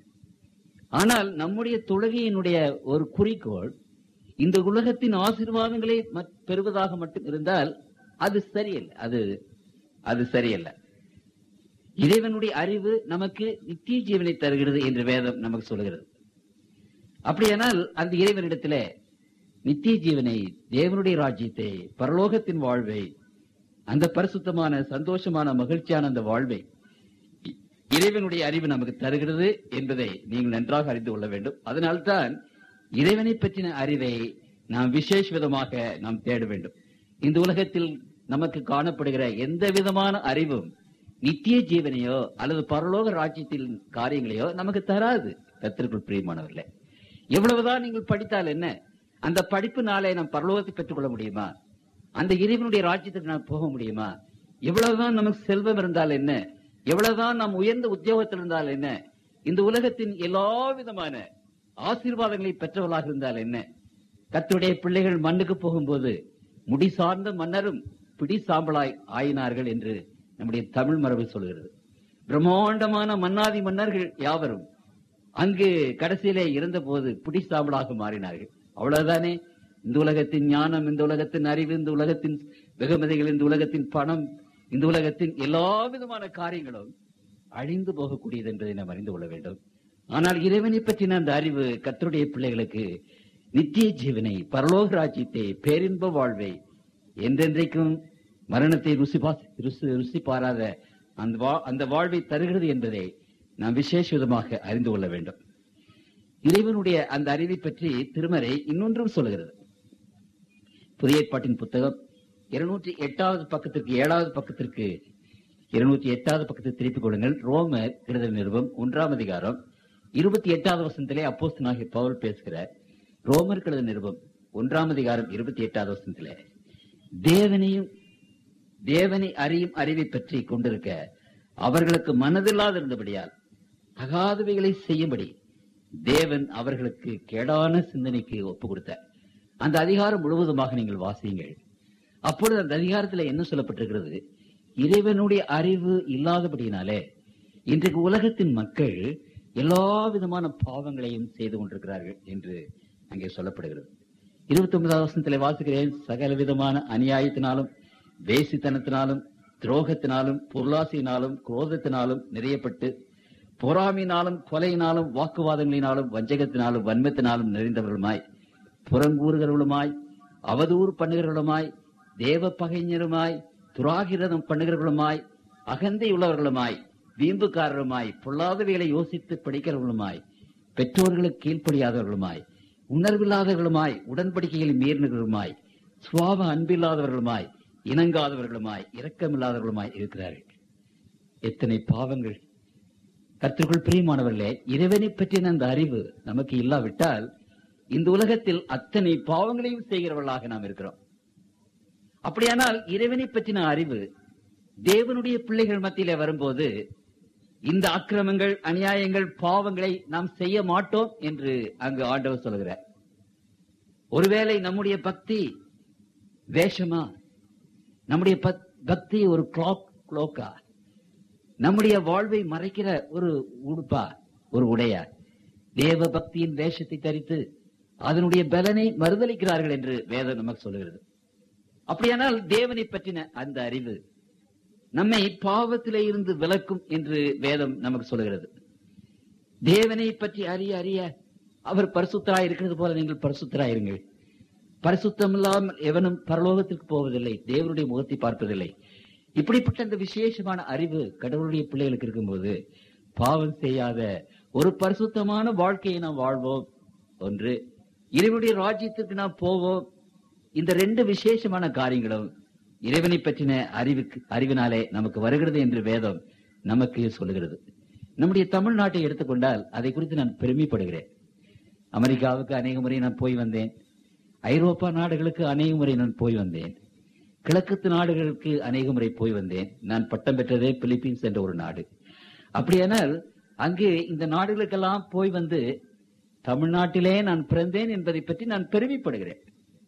ஆனால் நம்முடைய தொழுகையினுடைய ஒரு குறிக்கோள் இந்த உலகத்தின் ஆசீர்வாதங்களை மற்- பெறுவதாக மட்டும் இருந்தால் அது சரியல்ல அது அது சரியல்ல இறைவனுடைய அறிவு நமக்கு நித்திய ஜீவனை தருகிறது என்று வேதம் நமக்கு சொல்கிறது அப்படியானால் அந்த இறைவனிடத்திலே நித்திய ஜீவனை தேவனுடைய ராஜ்யத்தை பரலோகத்தின் வாழ்வை அந்த பரிசுத்தமான சந்தோஷமான மகிழ்ச்சியான அந்த வாழ்வை இ- இறைவனுடைய அறிவு நமக்கு தருகிறது என்பதை நீங்கள் நன்றாக அறிந்து கொள்ள வேண்டும் அதனால்தான் இறைவனை பற்றின அறிவை நாம் விசேஷ விதமாக நாம் தேட வேண்டும் இந்த உலகத்தில் நமக்கு காணப்படுகிற எந்த விதமான அறிவும் நித்திய ஜீவனையோ அல்லது பரலோக ராஜ்யத்தின் காரியங்களையோ நமக்கு தராது கத்திற்குள் பிரியமானவர்களே எவ்வளவுதான் நீங்கள் படித்தால் என்ன அந்த படிப்புனாலே நாம் பரலோகத்தை பெற்றுக்கொள்ள முடியுமா அந்த இறைவனுடைய ராஜ்யத்துக்கு நாம் போக முடியுமா எவ்வளவுதான் நமக்கு செல்வம் இருந்தால் என்ன எவ்வளவுதான் நாம் உயர்ந்த உத்தியோகத்தில் இருந்தால் என்ன இந்த உலகத்தின் எல்லா விதமான ஆசீர்வாதங்களை பெற்றவர்களாக இருந்தால் என்ன கர்த்தருடைய பிள்ளைகள் மண்ணுக்கு போகும்போது முடி சார்ந்த மன்னரும் பிடி சாம்பலாய் ஆயினார்கள் என்று நம்முடைய தமிழ் மரபு சொல்கிறது பிரம்மாண்டமான மன்னாதி மன்னர்கள் யாவரும் அங்கு கடைசியிலே இருந்தபோது பிடி சாம்பலாக மாறினார்கள் அவ்வளவுதானே இந்த உலகத்தின் ஞானம் இந்த உலகத்தின் அறிவு இந்த உலகத்தின் வெகுமதிகள் இந்த உலகத்தின் பணம் இந்த உலகத்தின் எல்லா விதமான காரியங்களும் அழிந்து போகக்கூடியது என்பதை நாம் அறிந்து கொள்ள வேண்டும் ஆனால் இறைவனை பற்றின அந்த அறிவு கர்த்தருடைய பிள்ளைகளுக்கு நித்திய ஜீவனை பரலோக ராஜ்யத்தை பேரின்ப வாழ்வை என்றென்றைக்கும் மரணத்தை ருசி பா- ருசி ருசி பாராத அந்த வா- அந்த வாழ்வை தருகிறது என்பதை நாம் விசேஷ விதமாக அறிந்து கொள்ள வேண்டும் இறைவனுடைய அந்த அறிவை பற்றி திருமறை இன்னொன்றும் சொல்லுகிறது புதிய ஏற்பாட்டின் புத்தகம் இருநூற்றி எட்டாவது பக்கத்திற்கு ஏழாவது பக்கத்திற்கு இருநூத்தி எட்டாவது பக்கத்தை திருப்பிக் கொள்ளுங்கள் ரோம கிருதல் நிருபம் ஒன்றாம் அதிகாரம் இருபத்தி எட்டாவது வசனத்திலே அப்போஸ்தலனாகிய பவுல் பேசுகிறார் ரோமர் கிருத நிருபம் ஒன்றாம் அதிகாரம் இருபத்தி எட்டாவது வசனத்திலே தேவனையும் தேவனை அறியும் அறிவை பற்றி கொண்டிருக்க அவர்களுக்கு மனதில்லாதிருந்தபடியால் தகாதவைகளை செய்யும்படி தேவன் அவர்களுக்கு கேடான சிந்தனைக்கு ஒப்பு கொடுத்தார் அந்த அதிகாரம் முழுவதுமாக நீங்கள் வாசியுங்கள் அப்பொழுது அந்த அதிகாரத்தில் என்ன சொல்லப்பட்டிருக்கிறது இறைவனுடைய அறிவு இல்லாதபடியினாலே இன்றைக்கு உலகத்தின் மக்கள் எல்லா விதமான பாவங்களையும் செய்து கொண்டிருக்கிறார்கள் என்று அங்கே சொல்லப்படுகிறது இருபத்தி ஒன்பதாவது வசனத்தில் வாசிக்கிறேன் சகல விதமான அநியாயத்தினாலும் வேசித்தனத்தினாலும் துரோகத்தினாலும் பொருளாசையினாலும் குரோதத்தினாலும் நிறையப்பட்டு பொறாமையினாலும் கொலையினாலும் வாக்குவாதங்களினாலும் வஞ்சகத்தினாலும் வன்மத்தினாலும் நிறைந்தவர்களுமாய் புறங்கூறுகிறவர்களுமாய் அவதூறு பண்ணுகிறவர்களுமாய் தேவ பகைஞருமாய் துராகிரதம் பண்ணுகிறவர்களுமாய் அகந்தை உள்ளவர்களுமாய் வீம்புக்காரருமாய் பொல்லாதவைகளை யோசித்து படிக்கிறவர்களுமாய் பெற்றோர்களுக்கு கீழ்ப்படியாதவர்களுமாய் உணர்வில்லாதவர்களுமாய் உடன்படிக்கைகளை மீறினவர்களுமாய் சுவாப அன்பில்லாதவர்களுமாய் இணங்காதவர்களுமாய் இரக்கமில்லாதவர்களுமாய் இருக்கிறார்கள் எத்தனை பாவங்கள் கர்த்தருக்குள் பிரியமானவர்களே இறைவனை பற்றின அந்த அறிவு நமக்கு இல்லாவிட்டால் இந்த உலகத்தில் அத்தனை பாவங்களையும் செய்கிறவர்களாக நாம் இருக்கிறோம் அப்படியானால் இறைவனை பற்றின அறிவு தேவனுடைய பிள்ளைகள் மத்தியிலே வரும்போது இந்த அக்கிரமங்கள் அநியாயங்கள் பாவங்களை நாம் செய்ய மாட்டோம் என்று அங்கு ஆண்டவர் சொல்கிறார் ஒருவேளை நம்முடைய பக்தி வேஷமா நம்முடைய பக்- பக்தி ஒரு கிளாக் குளோக்கா நம்முடைய வாழ்வை மறைக்கிற ஒரு உடுப்பா ஒரு உடையா தேவ பக்தியின் வேஷத்தை தரித்து அதனுடைய பலனை மறுதளிக்கிறார்கள் என்று வேதம் நமக்கு சொல்லுகிறது அப்படியானால் தேவனை பற்றின அந்த அறிவு நம்மை பாவத்திலே இருந்து விலக்கும் என்று வேதம் நமக்கு சொல்லுகிறது தேவனை பற்றி அறிய அறிய அவர் பரிசுத்தராய் இருக்கிறது போல நீங்கள் பரிசுத்தராய் இருங்கள் பரிசுத்தம் இல்லாமல் எவனும் பரலோகத்திற்கு போவதில்லை தேவனுடைய முகத்தை பார்ப்பதில்லை இப்படிப்பட்ட அந்த விசேஷமான அறிவு கடவுளுடைய பிள்ளைகளுக்கு இருக்கும்போது பாவம் செய்யாத ஒரு பரிசுத்தமான வாழ்க்கையை நாம் வாழ்வோம் ஒன்று இறைவனுடைய ராஜ்யத்திற்கு நாம் போவோம் இந்த ரெண்டு விசேஷமான காரியங்களும் இறைவனை பற்றின அறிவுக்கு அறிவினாலே நமக்கு வருகிறது என்று வேதம் நமக்கு சொல்லுகிறது நம்முடைய தமிழ்நாட்டை எடுத்துக்கொண்டால் அதை குறித்து நான் பெருமைப்படுகிறேன் அமெரிக்காவுக்கு அநேக முறை நான் போய் வந்தேன் ஐரோப்பா நாடுகளுக்கு அநேக முறை நான் போய் வந்தேன் கிழக்கத்து நாடுகளுக்கு அநேக முறை போய் வந்தேன் நான் பட்டம் பெற்றதே பிலிப்பீன்ஸ் என்ற ஒரு நாடு அப்படியானால் அங்கு இந்த நாடுகளுக்கெல்லாம் போய் வந்து தமிழ்நாட்டிலே நான் பிறந்தேன் என்பதை பற்றி நான் பெருமைப்படுகிறேன்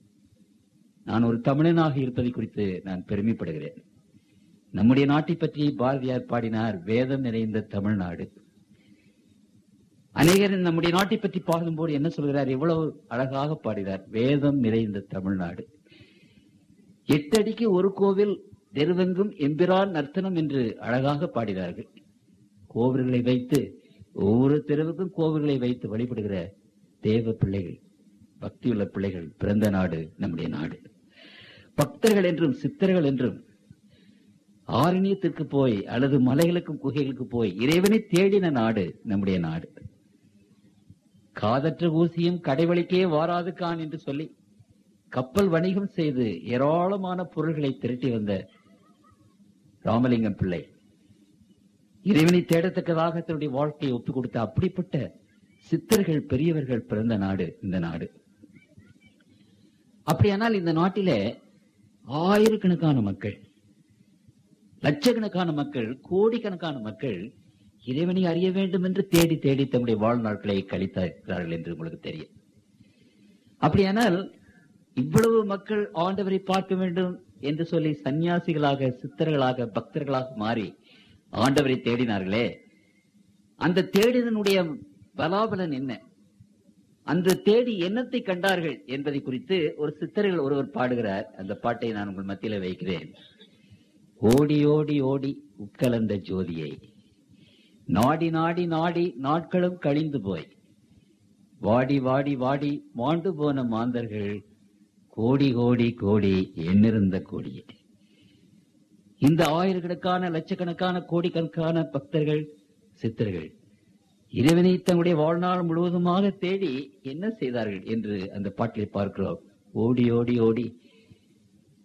நான் ஒரு தமிழனாக இருப்பதை குறித்து நான் பெருமைப்படுகிறேன் நம்முடைய நாட்டை பற்றி பாரதியார் பாடினார் வேதம் நிறைந்த தமிழ்நாடு அநேகர் நம்முடைய நாட்டை பற்றி பாடும்போது என்ன சொல்கிறார் எவ்வளவு அழகாக பாடினார் வேதம் நிறைந்த தமிழ்நாடு எட்டடிக்கு ஒரு கோவில் தெருவெங்கும் எம்பிரான் நர்த்தனம் என்று அழகாக பாடினார்கள் கோவில்களை வைத்து ஒவ்வொரு தெருவுக்கும் கோவில்களை வைத்து வழிபடுகிற தேவ பிள்ளைகள் பக்தியுள்ள பிள்ளைகள் பிறந்த நாடு நம்முடைய நாடு பக்தர்கள் என்றும் சித்தர்கள் என்றும் ஆரண்யத்திற்கு போய் அல்லது மலைகளுக்கும் குகைகளுக்கு போய் இறைவனை தேடின நாடு நம்முடைய நாடு காதற்ற ஊசியும் கடைவழிக்கே வாராது கான் என்று சொல்லி கப்பல் வணிகம் செய்து ஏராளமான பொருள்களை திரட்டி வந்த ராமலிங்கம் பிள்ளை இறைவனை தேடத்தக்கதாக தன்னுடைய வாழ்க்கையை ஒப்புக் கொடுத்த அப்படிப்பட்ட சித்தர்கள் பெரியவர்கள் பிறந்த நாடு இந்த நாடு அப்படியானால் இந்த நாட்டிலே ஆயிரக்கணக்கான மக்கள் லட்சக்கணக்கான மக்கள் கோடிக்கணக்கான மக்கள் இறைவனை அறிய வேண்டும் என்று தேடி தேடி தம்முடைய வாழ்நாட்களை கழித்தார்கள் என்று உங்களுக்கு தெரியும் அப்படியானால் இவ்வளவு மக்கள் ஆண்டவரை பார்க்க வேண்டும் என்று சொல்லி சன்னியாசிகளாக சித்தர்களாக பக்தர்களாக மாறி ஆண்டவரை தேடினார்களே அந்த தேடிதனுடைய பலாபலன் என்ன அந்த தேடி என்னத்தை கண்டார்கள் என்பதை குறித்து ஒரு சித்தர்கள் ஒருவர் பாடுகிறார் அந்த பாட்டை நான் உங்கள் மத்தியில வைக்கிறேன் ஓடி ஓடி ஓடி உட்கலந்த ஜோதியை நாடி நாடி நாடி நாட்களும் கழிந்து போய் வாடி வாடி வாடி மாண்டு போன மாந்தர்கள் கோடி கோடி கோடி எண்ணிருந்த கோடியே இந்த ஆயிரக்கணக்கான லட்சக்கணக்கான கோடிக்கணக்கான பக்தர்கள் சித்தர்கள் இறைவனை தங்களுடைய வாழ்நாள் முழுவதுமாக தேடி என்ன செய்தார்கள் என்று அந்த பாட்டிலே பார்க்கிறோம் ஓடி ஓடி ஓடி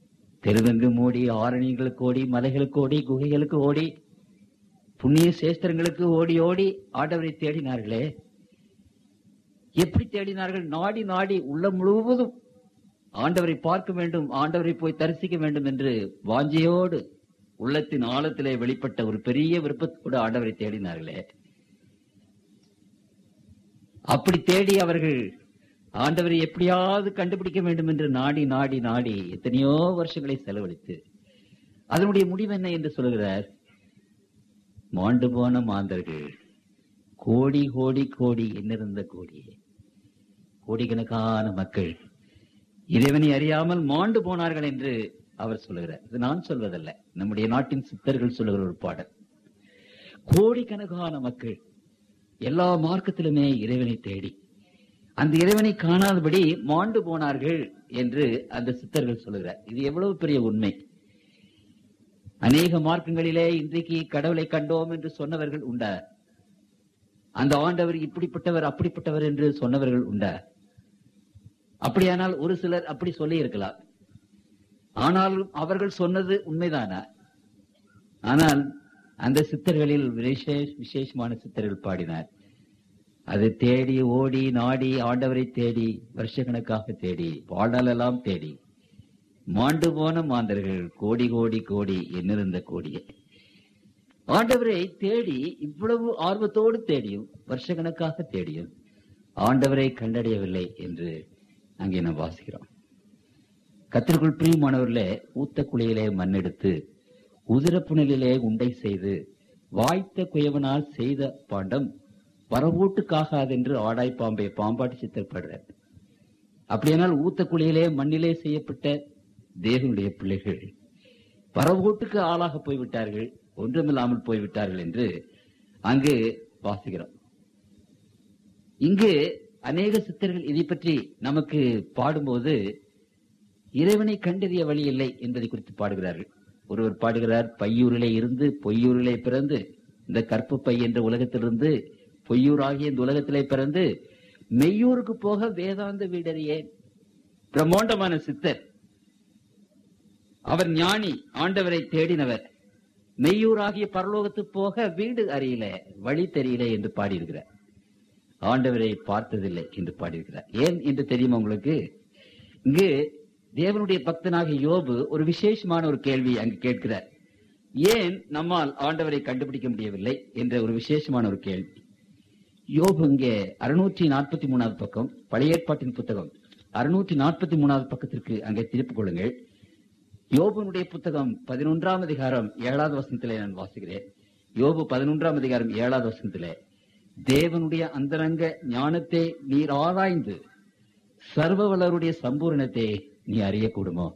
தெருவெங்கும் ஓடி ஆரணிகளுக்கு ஓடி மலைகளுக்கு ஓடி குகைகளுக்கு ஓடி புண்ணிய சேஸ்திரங்களுக்கு ஓடி ஓடி ஆண்டவரை தேடினார்களே எப்படி தேடினார்கள் நாடி நாடி உள்ளம் முழுவதும் ஆண்டவரை பார்க்க வேண்டும் ஆண்டவரை போய் தரிசிக்க வேண்டும் என்று வாஞ்சையோடு உள்ளத்தின் ஆழத்திலே வெளிப்பட்ட ஒரு பெரிய விருப்பத்தோடு ஆண்டவரை தேடினார்களே அப்படி தேடி அவர்கள் ஆண்டவரை எப்படியாவது கண்டுபிடிக்க வேண்டும் என்று நாடி நாடி நாடி எத்தனையோ வருஷங்களை செலவழித்து அதனுடைய முடிவு என்ன என்று சொல்கிறார் மாண்டு போன மாந்தர்கள் கோடி கோடி கோடி என்னிருந்த கோடியே கோடிக்கணக்கான மக்கள் இறைவனை அறியாமல் மாண்டு போனார்கள் என்று அவர் சொல்லுகிறார் இது நான் சொல்வதல்ல நம்முடைய நாட்டின் சித்தர்கள் சொல்லுகிற ஒரு பாடல் கோடிக்கணக்கான மக்கள் எல்லா மார்க்கத்திலுமே இறைவனை தேடி அந்த இறைவனை காணாதபடி மாண்டு போனார்கள் என்று அந்த சித்தர்கள் சொல்லுகிறார் இது எவ்வளவு பெரிய உண்மை அநேக மார்க்கங்களிலே இன்றைக்கு கடவுளை கண்டோம் என்று சொன்னவர்கள் உண்டா அந்த ஆண்டவர் இப்படிப்பட்டவர் அப்படிப்பட்டவர் என்று சொன்னவர்கள் உண்டா அப்படியானால் ஒரு சிலர் அப்படி சொல்லி இருக்கலாம் ஆனாலும் அவர்கள் சொன்னது உண்மைதானா ஆனால் அந்த சித்தர்களில் விசேஷ விசேஷமான சித்தர்கள் பாடினார் அது தேடி ஓடி நாடி ஆண்டவரை தேடி வருஷக்கணக்காக தேடி பாடலெல்லாம் தேடி மாண்டு போன மாந்தர்கள் கோடி கோடி கோடி என்னிருந்த கோடியே ஆண்டவரை தேடி இவ்வளவு ஆர்வத்தோடு தேடியும் வருஷக்கணக்காக தேடியும் ஆண்டவரை கண்டடையவில்லை என்று அங்கே நாம் வாசிக்கிறோம் கத்திற்குள் பிரியமானவர்களே ஊத்த குழியிலே மண்ணெடுத்து உதிரப்புணலிலே உண்டை செய்து வாய்த்த குயவனால் செய்த பாண்டம் வரவூட்டுக்காகாதென்று ஆடாய் பாம்பை பாம்பாட்டி சித்தப்படுறார் அப்படியானால் ஊத்த குழியிலே மண்ணிலே செய்யப்பட்ட தேவனுடைய பிள்ளைகள் பரவோட்டுக்கு ஆளாக போய்விட்டார்கள் ஒன்றுமில்லாமல் போய்விட்டார்கள் என்று அங்கு வாசிக்கிறோம் இங்கு அநேக சித்தர்கள் இதை பற்றி நமக்கு பாடும்போது இறைவனை கண்டறிய வழி இல்லை என்பதை குறித்து பாடுகிறார்கள் ஒருவர் பாடுகிறார் பையூரிலே இருந்து பொய்யூரிலே பிறந்து இந்த கற்பு பை என்ற உலகத்திலிருந்து பொய்யூராகிய இந்த உலகத்திலே பிறந்து மெய்யூருக்கு போக வேதாந்த வீடறியேன் பிரம்மாண்டமான சித்தர் அவர் ஞானி ஆண்டவரை தேடினவர் மெய்யூராகிய பரலோகத்து போக வீடு அறியல வழி தெரியல என்று பாடியிருக்கிறார் ஆண்டவரை பார்த்ததில்லை என்று பாடியிருக்கிறார் ஏன் என்று தெரியுமா உங்களுக்கு இங்கு தேவனுடைய பக்தனாக யோபு ஒரு விசேஷமான ஒரு கேள்வி அங்கு கேட்கிறார் ஏன் நம்மால் ஆண்டவரை கண்டுபிடிக்க முடியவில்லை என்ற ஒரு விசேஷமான ஒரு கேள்வி யோபு இங்கே அறுநூற்றி நாற்பத்தி மூணாவது பக்கம் பழைய ஏற்பாட்டின் புத்தகம் அறுநூற்றி நாற்பத்தி மூணாவது பக்கத்திற்கு அங்கே திருப்பிக் கொள்ளுங்கள் யோபுனுடைய புத்தகம் பதினொன்றாம் அதிகாரம் ஏழாவது வசனத்திலே நான் வாசிக்கிறேன் யோபு பதினொன்றாம் அதிகாரம் ஏழாவது வசனத்திலே தேவனுடைய அந்தரங்க ஞானத்தை நீர் ஆராய்ந்து சர்வவளருடைய சம்பூரணத்தை நீ அறியக்கூடுமோ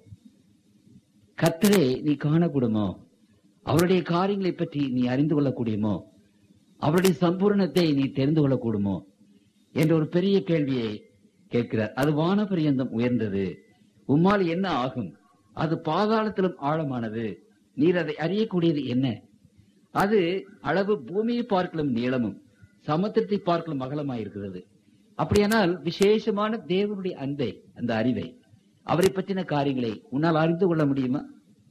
கத்தரை நீ காணக்கூடுமோ அவருடைய காரியங்களை பற்றி நீ அறிந்து கொள்ளக்கூடியுமோ அவருடைய சம்பூரணத்தை நீ தெரிந்து கொள்ளக்கூடுமோ என்ற ஒரு பெரிய கேள்வியை கேட்கிறார் அது வானபரியந்தம் உயர்ந்தது உம்மால் என்ன ஆகும் அது பாதாளத்திலும் ஆழமானது நீர் அதை அறியக்கூடியது என்ன அது அளவு பூமியை பார்க்கலும் நீளமும் சமுத்திரத்தை பார்க்கலும் அகலமாயிருக்கிறது அப்படியானால் விசேஷமான தேவனுடைய அன்பை அந்த அறிவை அவரை பற்றின காரியங்களை உன்னால் அறிந்து கொள்ள முடியுமா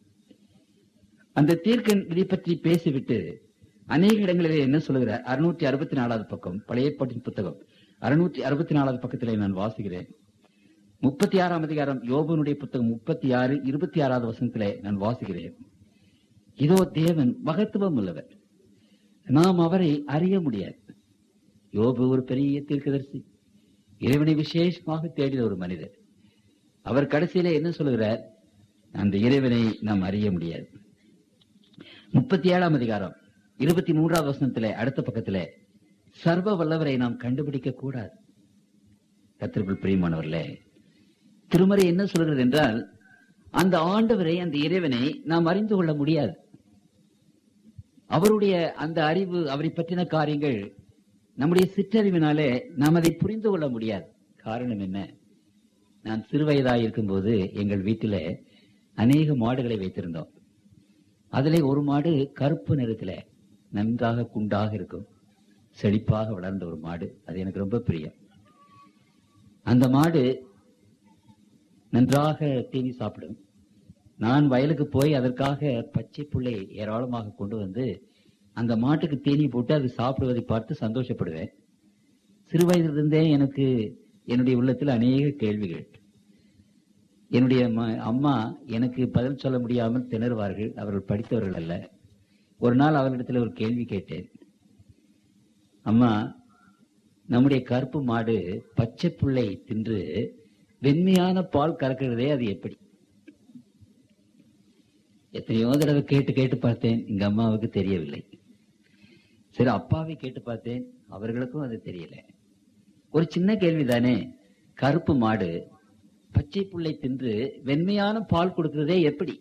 அந்த தீர்க்கன் இதை பற்றி பேசிவிட்டு அநேக இடங்களிலே என்ன சொல்லுகிறார் அறுநூற்றி அறுபத்தி நாலாவது பக்கம் பழைய ஏற்பாட்டின் புத்தகம் அறுநூற்றி அறுபத்தி நாலாவது பக்கத்திலே நான் வாசிக்கிறேன் முப்பத்தி ஆறாம் அதிகாரம் யோபனுடைய புத்தகம் முப்பத்தி ஆறு இருபத்தி ஆறாவது வசனத்திலே நான் வாசிக்கிறேன் இதோ தேவன் மகத்துவம் உள்ளவர் நாம் அவரை அறிய முடியாது யோபு ஒரு பெரிய தீர்க்கதரிசி இறைவனை விசேஷமாக தேடின ஒரு மனிதர் அவர் கடைசியில என்ன சொல்லுகிறார் அந்த இறைவனை நாம் அறிய முடியாது முப்பத்தி ஏழாம் அதிகாரம் இருபத்தி மூன்றாவது வசனத்திலே அடுத்த பக்கத்திலே சர்வ வல்லவரை நாம் கண்டுபிடிக்க கூடாது கத்திற்குள் பிரியமானவர்களே திருமறை என்ன சொல்கிறது என்றால் அந்த ஆண்டவரை அந்த இறைவனை நாம் அறிந்து கொள்ள முடியாது அவருடைய அந்த அறிவு அவரை பற்றின காரியங்கள் நம்முடைய சிற்றறிவினாலே நாம் அதை புரிந்து கொள்ள முடியாது காரணம் என்ன நான் சிறுவயதாக இருக்கும்போது எங்கள் வீட்டிலே அநேக மாடுகளை வைத்திருந்தோம் அதிலே ஒரு மாடு கருப்பு நிறத்திலே நன்றாக குண்டாக இருக்கும் செழிப்பாக வளர்ந்த ஒரு மாடு அது எனக்கு ரொம்ப பிரியம் அந்த மாடு நன்றாக தீனி சாப்பிடும் நான் வயலுக்கு போய் அதற்காக பச்சை புல்லை ஏராளமாக கொண்டு வந்து அந்த மாட்டுக்கு தீனி போட்டு அது சாப்பிடுவதை பார்த்து சந்தோஷப்படுவேன் சிறு வயதிலிருந்தே எனக்கு என்னுடைய உள்ளத்தில் அநேக கேள்விகள் என்னுடைய ம- அம்மா எனக்கு பதில் சொல்ல முடியாமல் திணறுவார்கள் அவர்கள் படித்தவர்கள் அல்ல ஒரு நாள் அவர்களிடத்தில் ஒரு கேள்வி கேட்டேன் அம்மா நம்முடைய கருப்பு மாடு பச்சை புல்லை தின்று வெண்மையான பால் கறக்கிறதே அது எப்படி எத்தனையோ தடவை கேட்டு கேட்டு பார்த்தேன் எங்க அம்மாவுக்கு தெரியவில்லை சரி அப்பாவை கேட்டு பார்த்தேன் அவர்களுக்கும் அது தெரியல ஒரு சின்ன கேள்விதானே கருப்பு மாடு பச்சை புல்லை தின்று வெண்மையான பால் கொடுக்கிறதே எப்படி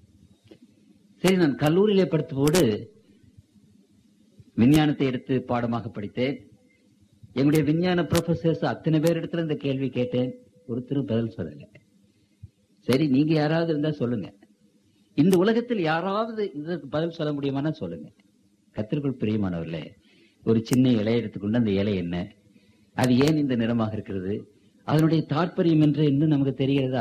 சரி நான் கல்லூரியிலே படித்தபோது விஞ்ஞானத்தை எடுத்து பாடமாக படித்தேன் எங்களுடைய விஞ்ஞான ப்ரொஃபசர்ஸ் அத்தனை பேர் இடத்துல இந்த கேள்வி கேட்டேன் ஒருத்தரும் பதில் சொல்லல சரி நீங்க யாராவது இருந்தா சொல்லுங்க இந்த உலகத்தில் யாராவது இதற்கு பதில் சொல்ல முடியுமானா சொல்லுங்க கத்திற்குள் பிரியமானவர்களே ஒரு சின்ன இலை எடுத்துக்கொண்டு அந்த இலை என்ன அது ஏன் இந்த நிறமாக இருக்கிறது அதனுடைய தாற்பயம் என்று இன்னும் நமக்கு தெரிகிறதா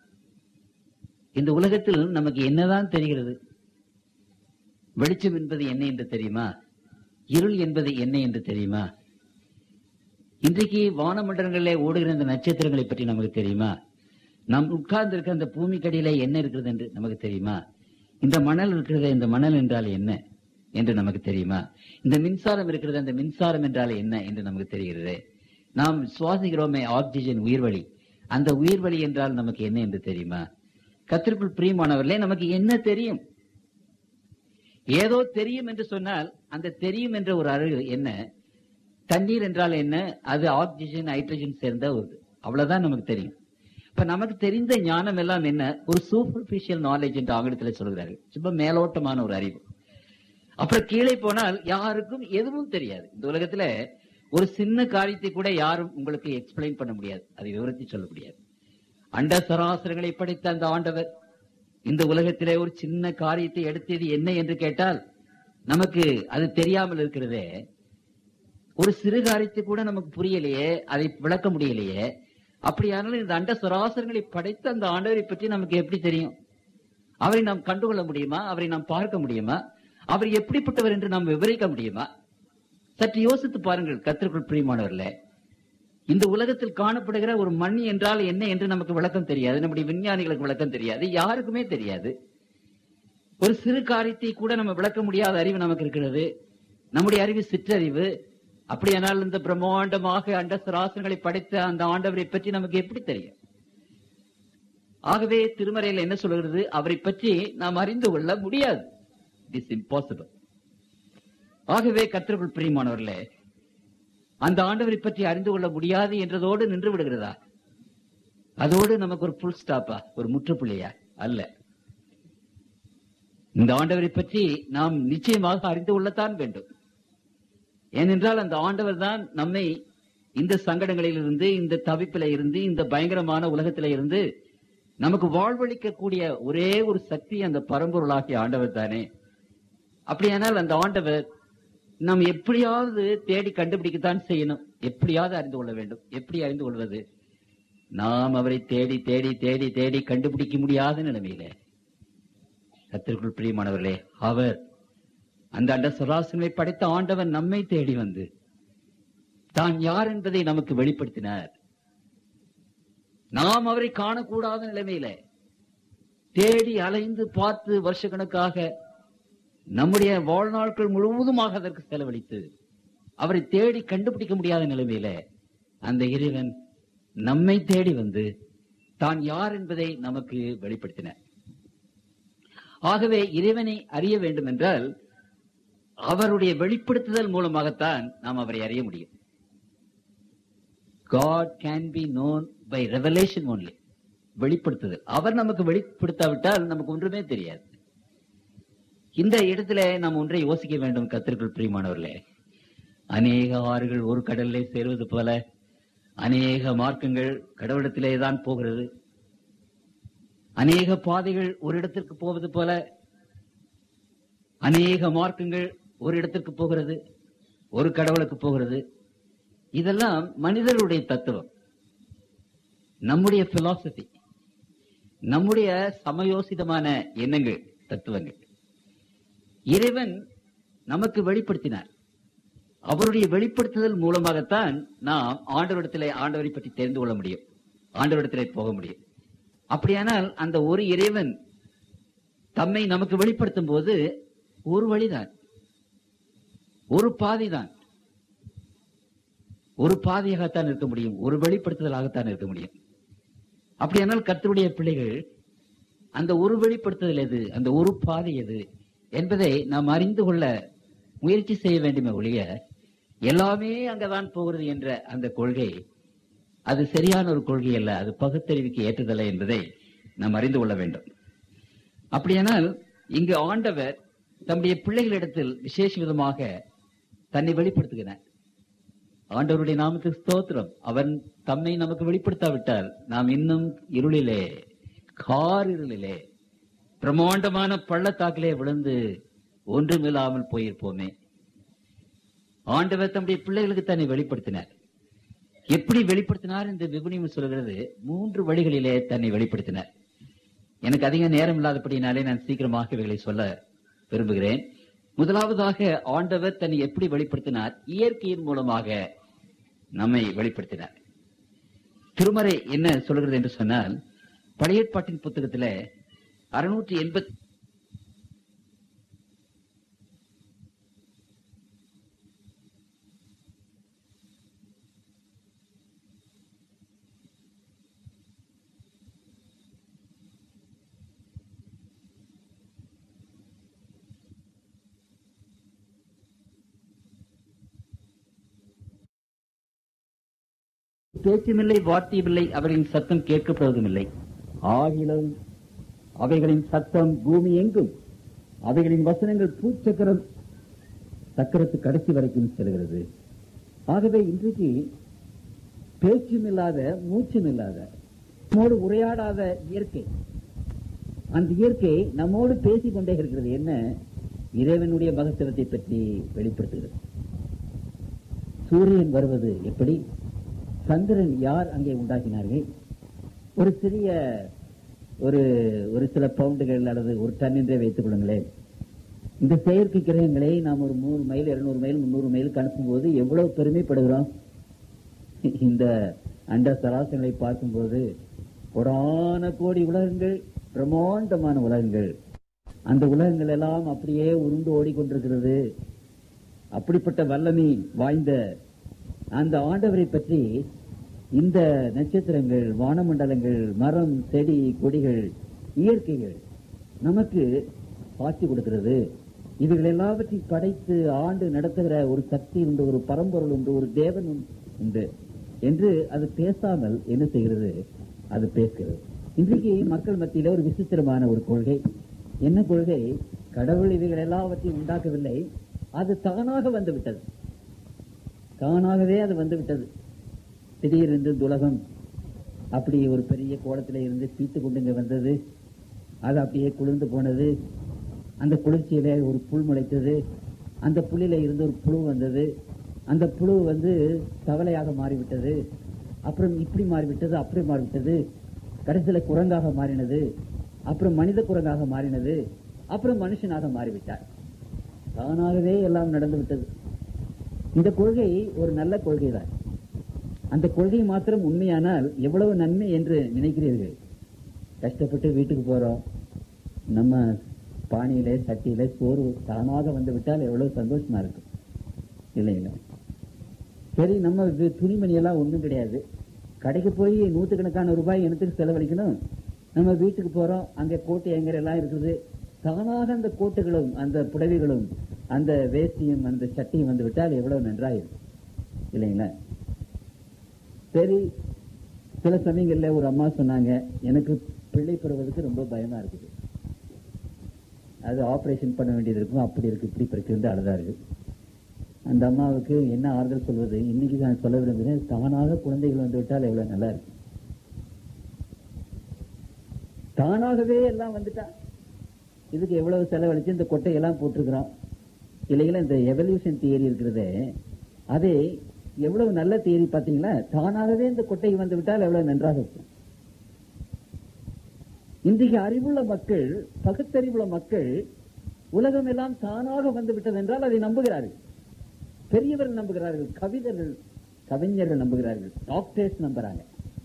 இந்த உலகத்தில் நமக்கு என்னதான் தெரிகிறது வெளிச்சம் என்பது என்ன என்று தெரியுமா இருள் என்பது என்ன என்று தெரியுமா இன்றைக்கு வானமண்டலங்களிலே ஓடுகிற இந்த நட்சத்திரங்களை பற்றி நமக்கு தெரியுமா நாம் உட்கார்ந்து இருக்க அந்த பூமிக்கடியில என்ன இருக்கிறது என்று நமக்கு தெரியுமா இந்த மணல் இருக்கிறது இந்த மணல் என்றால் என்ன என்று நமக்கு தெரியுமா இந்த மின்சாரம் இருக்கிறது அந்த மின்சாரம் என்றால் என்ன என்று நமக்கு தெரிகிறது நாம் சுவாசிக்கிறோமே ஆக்சிஜன் உயிர்வழி அந்த உயிர்வழி என்றால் நமக்கு என்ன என்று தெரியுமா கத்திற்குள் பிரியமானவர்களே நமக்கு என்ன தெரியும் ஏதோ தெரியும் என்று சொன்னால் அந்த தெரியும் என்ற ஒரு அறிவு என்ன தண்ணீர் என்றால் என்ன அது ஆக்சிஜன் ஹைட்ரஜன் சேர்ந்த ஒரு அவ்வளவுதான் நமக்கு தெரியும் இப்ப நமக்கு தெரிந்த ஞானம் எல்லாம் என்ன ஒரு சூப்பர்பிஷியல் நாலேஜ் என்று ஆங்கிலத்தில் சொல்கிறார்கள் ரொம்ப மேலோட்டமான ஒரு அறிவு அப்புறம் கீழே போனால் யாருக்கும் எதுவும் தெரியாது இந்த உலகத்துல ஒரு சின்ன காரியத்தை கூட யாரும் உங்களுக்கு எக்ஸ்பிளைன் பண்ண முடியாது அதை விவரித்து சொல்ல முடியாது அண்ட சராசரங்களை படைத்த அந்த ஆண்டவர் இந்த உலகத்திலே ஒரு சின்ன காரியத்தை எடுத்தது என்ன என்று கேட்டால் நமக்கு அது தெரியாமல் இருக்கிறதே ஒரு சிறு காரியத்தை கூட நமக்கு புரியலையே அதை விளக்க முடியலையே அப்படியானாலும் இந்த அண்ட சராசரங்களை படைத்த அந்த ஆண்டவரை பற்றி நமக்கு எப்படி தெரியும் அவரை நாம் கண்டுகொள்ள முடியுமா அவரை நாம் பார்க்க முடியுமா அவர் எப்படிப்பட்டவர் என்று நாம் விவரிக்க முடியுமா சற்று யோசித்து பாருங்கள் கத்திற்குள் பிரியமானவர்களே இந்த உலகத்தில் காணப்படுகிற ஒரு மண் என்றால் என்ன என்று நமக்கு விளக்கம் தெரியாது நம்முடைய விஞ்ஞானிகளுக்கு விளக்கம் தெரியாது யாருக்குமே தெரியாது ஒரு சிறு காரியத்தை கூட நம்ம விளக்க முடியாத அறிவு நமக்கு இருக்கிறது நம்முடைய அறிவு சிற்றறிவு அப்படியானால் இந்த பிரம்மாண்டமாக அண்ட சராசரங்களை படைத்த அந்த ஆண்டவரை பற்றி நமக்கு எப்படி தெரியும் ஆகவே திருமறையில் என்ன சொல்கிறது அவரை பற்றி நாம் அறிந்து கொள்ள முடியாது இட் இஸ் இம்பாசிபிள் ஆகவே கத்திரக்குள் பிரியமானவர்களே அந்த ஆண்டவரை பற்றி அறிந்து கொள்ள முடியாது என்றதோடு நின்று விடுகிறதா அதோடு நமக்கு ஒரு புல் ஸ்டாப்பா ஒரு முற்றுப்புள்ளியா அல்ல இந்த ஆண்டவரை பற்றி நாம் நிச்சயமாக அறிந்து கொள்ளத்தான் வேண்டும் ஏனென்றால் அந்த ஆண்டவர் தான் நம்மை இந்த சங்கடங்களில் இருந்து இந்த தவிப்பில இருந்து இந்த பயங்கரமான உலகத்தில இருந்து நமக்கு வாழ்வளிக்கக்கூடிய ஒரே ஒரு சக்தி அந்த பரம்பொருளாகிய ஆண்டவர் தானே அப்படியானால் அந்த ஆண்டவர் நாம் எப்படியாவது தேடி கண்டுபிடிக்கத்தான் செய்யணும் எப்படியாவது அறிந்து கொள்ள வேண்டும் எப்படி அறிந்து கொள்வது நாம் அவரை தேடி தேடி தேடி தேடி கண்டுபிடிக்க முடியாத நிலைமையில கத்திற்குள் பிரியமானவர்களே அவர் அந்த அண்ட சராசனை படைத்த ஆண்டவன் நம்மை தேடி வந்து தான் யார் என்பதை நமக்கு வெளிப்படுத்தினார் நாம் அவரை காணக்கூடாத நிலைமையில தேடி அலைந்து பார்த்து வருஷக்கணக்காக நம்முடைய வாழ்நாட்கள் முழுவதுமாக அதற்கு செலவழித்து அவரை தேடி கண்டுபிடிக்க முடியாத நிலைமையில அந்த இறைவன் நம்மை தேடி வந்து தான் யார் என்பதை நமக்கு வெளிப்படுத்தினார் ஆகவே இறைவனை அறிய வேண்டும் என்றால் அவருடைய வெளிப்படுத்துதல் மூலமாகத்தான் நாம் அவரை அறிய முடியும் God can be known by revelation only வெளிப்படுத்துதல் அவர் நமக்கு வெளிப்படுத்தாவிட்டால் நமக்கு ஒன்றுமே தெரியாது இந்த இடத்துல நாம் ஒன்றை யோசிக்க வேண்டும் கத்திற்குள் பிரியமானவர்களே அநேக ஆறுகள் ஒரு கடலிலே சேருவது போல அநேக மார்க்கங்கள் கடவுளத்திலே தான் போகிறது அநேக பாதைகள் ஒரு இடத்திற்கு போவது போல அநேக மார்க்கங்கள் ஒரு இடத்திற்கு போகிறது ஒரு கடவுளுக்கு போகிறது இதெல்லாம் மனிதர்களுடைய தத்துவம் நம்முடைய பிலாசபி நம்முடைய சமயோசிதமான எண்ணங்கள் தத்துவங்கள் இறைவன் நமக்கு வெளிப்படுத்தினார் அவருடைய வெளிப்படுத்துதல் மூலமாகத்தான் நாம் ஆண்டவரிடத்திலே ஆண்டவரை பற்றி தெரிந்து கொள்ள முடியும் ஆண்டவரிடத்திலே போக முடியும் அப்படியானால் அந்த ஒரு இறைவன் தம்மை நமக்கு வெளிப்படுத்தும் போது ஒரு வழிதான் ஒரு பாதைதான் ஒரு பாதையாகத்தான் இருக்க முடியும் ஒரு வெளிப்படுத்துதலாகத்தான் இருக்க முடியும் அப்படியானால் கர்த்தருடைய பிள்ளைகள் அந்த ஒரு வெளிப்படுத்துதல் எது அந்த ஒரு பாதை எது என்பதை நாம் அறிந்து கொள்ள முயற்சி செய்ய வேண்டுமே ஒழிய எல்லாமே அங்கதான் போகிறது என்ற அந்த கொள்கை அது சரியான ஒரு கொள்கை அல்ல அது பகுத்தறிவுக்கு ஏற்றதல்ல என்பதை நாம் அறிந்து கொள்ள வேண்டும் அப்படியானால் இங்கு ஆண்டவர் தம்முடைய பிள்ளைகளிடத்தில் விசேஷ விதமாக தன்னை வெளிப்படுத்துகிறார் ஆண்டவருடைய நாமத்துக்கு ஸ்தோத்திரம் அவன் தம்மை நமக்கு வெளிப்படுத்தாவிட்டால் நாம் இன்னும் இருளிலே கார் இருளிலே பிரம்மாண்டமான பள்ளத்தாக்கிலே விழுந்து ஒன்றுமில்லாமல் போயிருப்போமே ஆண்டவர் தம்முடைய பிள்ளைகளுக்கு தன்னை வெளிப்படுத்தினார் எப்படி வெளிப்படுத்தினார் என்று விகுனியம் சொல்கிறது மூன்று வழிகளிலே தன்னை வெளிப்படுத்தினார் எனக்கு அதிக நேரம் இல்லாதபடினாலே நான் சீக்கிரமாக இவைகளை சொல்ல விரும்புகிறேன் முதலாவதாக ஆண்டவர் தன்னை எப்படி வெளிப்படுத்தினார் இயற்கையின் மூலமாக நம்மை வெளிப்படுத்தினார் திருமறை என்ன சொல்கிறது என்று சொன்னால் பழைய ஏற்பாட்டின் புத்தகத்துல அறுநூற்றி எண்பத்தி பேச்சுமில்லை வார்த்தையுமில்லை அவர்களின் சத்தம் கேட்கப்படுவதுமில்லை ஆகிலும் அவைகளின் சத்தம் பூமி எங்கும் அவைகளின் வசனங்கள் பூச்சக்கரம் சக்கரத்து கடைசி வரைக்கும் செல்கிறது ஆகவே இன்றைக்கு பேச்சும் இல்லாத மூச்சும் இல்லாத நம்மோடு உரையாடாத இயற்கை அந்த இயற்கை நம்மோடு பேசிக் கொண்டே இருக்கிறது என்ன இறைவனுடைய மகத்துவத்தை பற்றி வெளிப்படுத்துகிறது சூரியன் வருவது எப்படி சந்திரன் யார் அங்கே உண்டாக்கினார்கள் ஒரு சிறிய ஒரு ஒரு சில பவுண்டுகள் அல்லது ஒரு டன் என்றே வைத்துக் கொள்ளுங்களேன் இந்த செயற்கை கிரகங்களை நாம் ஒரு நூறு மைல் இருநூறு மைல் முன்னூறு மைலுக்கு அனுப்பும்போது எவ்வளவு பெருமைப்படுகிறோம் இந்த அண்ட சராசங்களை பார்க்கும்போது கொடான கோடி உலகங்கள் பிரம்மாண்டமான உலகங்கள் அந்த உலகங்கள் எல்லாம் அப்படியே உருண்டு ஓடிக்கொண்டிருக்கிறது அப்படிப்பட்ட வல்லமை வாய்ந்த அந்த ஆண்டவரை பற்றி இந்த நட்சத்திரங்கள் வானமண்டலங்கள் மரம் செடி கொடிகள் இயற்கைகள் நமக்கு காட்சி கொடுக்கிறது இவைகள் எல்லாவற்றையும் படைத்து ஆண்டு நடத்துகிற ஒரு சக்தி உண்டு ஒரு பரம்பொருள் உண்டு ஒரு தேவன் உண்டு என்று அது பேசாமல் என்ன செய்கிறது அது பேசுகிறது இன்றைக்கு மக்கள் மத்தியில ஒரு விசித்திரமான ஒரு கொள்கை என்ன கொள்கை கடவுள் இவைகள் எல்லாவற்றையும் உண்டாக்கவில்லை அது தானாக வந்து விட்டது தானாகவே அது வந்து விட்டது திடீரென்று துலகம் அப்படி ஒரு பெரிய கோலத்தில இருந்து பீத்து கொண்டு இங்க வந்தது அது அப்படியே குளிர்ந்து போனது அந்த குளிர்ச்சியில ஒரு புல் முளைத்தது அந்த புல்லில இருந்து ஒரு புழு வந்தது அந்த புழு வந்து தவளையாக மாறிவிட்டது அப்புறம் இப்படி மாறிவிட்டது அப்படி மாறிவிட்டது கடைசியில குரங்காக மாறினது அப்புறம் மனித குரங்காக மாறினது அப்புறம் மனுஷனாக மாறிவிட்டார் தானாகவே எல்லாம் நடந்து விட்டது இந்த கொள்கை ஒரு நல்ல கொள்கை தான் அந்த கொள்கை மாத்திரம் உண்மையானால் எவ்வளவு நன்மை என்று நினைக்கிறீர்கள் கஷ்டப்பட்டு வீட்டுக்கு போறோம் நம்ம பானையில சட்டியில சோறு தானாக வந்து விட்டால் எவ்வளவு சந்தோஷமா இருக்கும் இல்லைங்களா சரி நம்ம வி- துணிமணி எல்லாம் ஒண்ணும் கிடையாது கடைக்கு போய் நூத்துக்கணக்கான ரூபாய் எனத்துக்கு செலவழிக்கணும் நம்ம வீட்டுக்கு போறோம் அங்க கோட்டை எங்கர் எல்லாம் இருக்குது தானாக அந்த கோட்டுகளும் அந்த புடவைகளும் அந்த வேஷ்டியும் அந்த சட்டியும் வந்து விட்டால் எவ்வளவு நன்றாயிருக்கும் இல்லைங்களா சரி சில சமயங்கள்ல ஒரு அம்மா சொன்னாங்க எனக்கு பிள்ளை பெறுவதற்கு ரொம்ப பயமா இருக்குது அது ஆபரேஷன் பண்ண வேண்டியது இருக்கும் அப்படி இருக்கு இப்படி இருக்கு அழுதா இருக்கு அந்த அம்மாவுக்கு என்ன ஆறுதல் சொல்வது இன்னைக்கு நான் சொல்ல விரும்புகிறேன் தானாக குழந்தைகள் வந்து விட்டால் எவ்வளவு நல்லா இருக்கு தானாகவே எல்லாம் வந்துட்டா இதுக்கு எவ்வளவு செலவழிச்சு இந்த கொட்டையெல்லாம் போட்டிருக்கிறோம் இல்லைங்களா இந்த எவல்யூஷன் தியரி இருக்கிறதே அதே எவ்வளவு நல்ல தியரி பாத்தீங்களா தானாகவே இந்த கொட்டை வந்து விட்டால் எவ்வளவு நன்றாக இருக்கும் இன்றைக்கு அறிவுள்ள மக்கள் பகுத்தறிவுள்ள மக்கள் உலகம் எல்லாம் தானாக வந்து விட்டது என்றால் அதை நம்புகிறார்கள் பெரியவர்கள் நம்புகிறார்கள் கவிதர்கள் கவிஞர்கள் நம்புகிறார்கள் டாக்டர்ஸ் நம்புறாங்க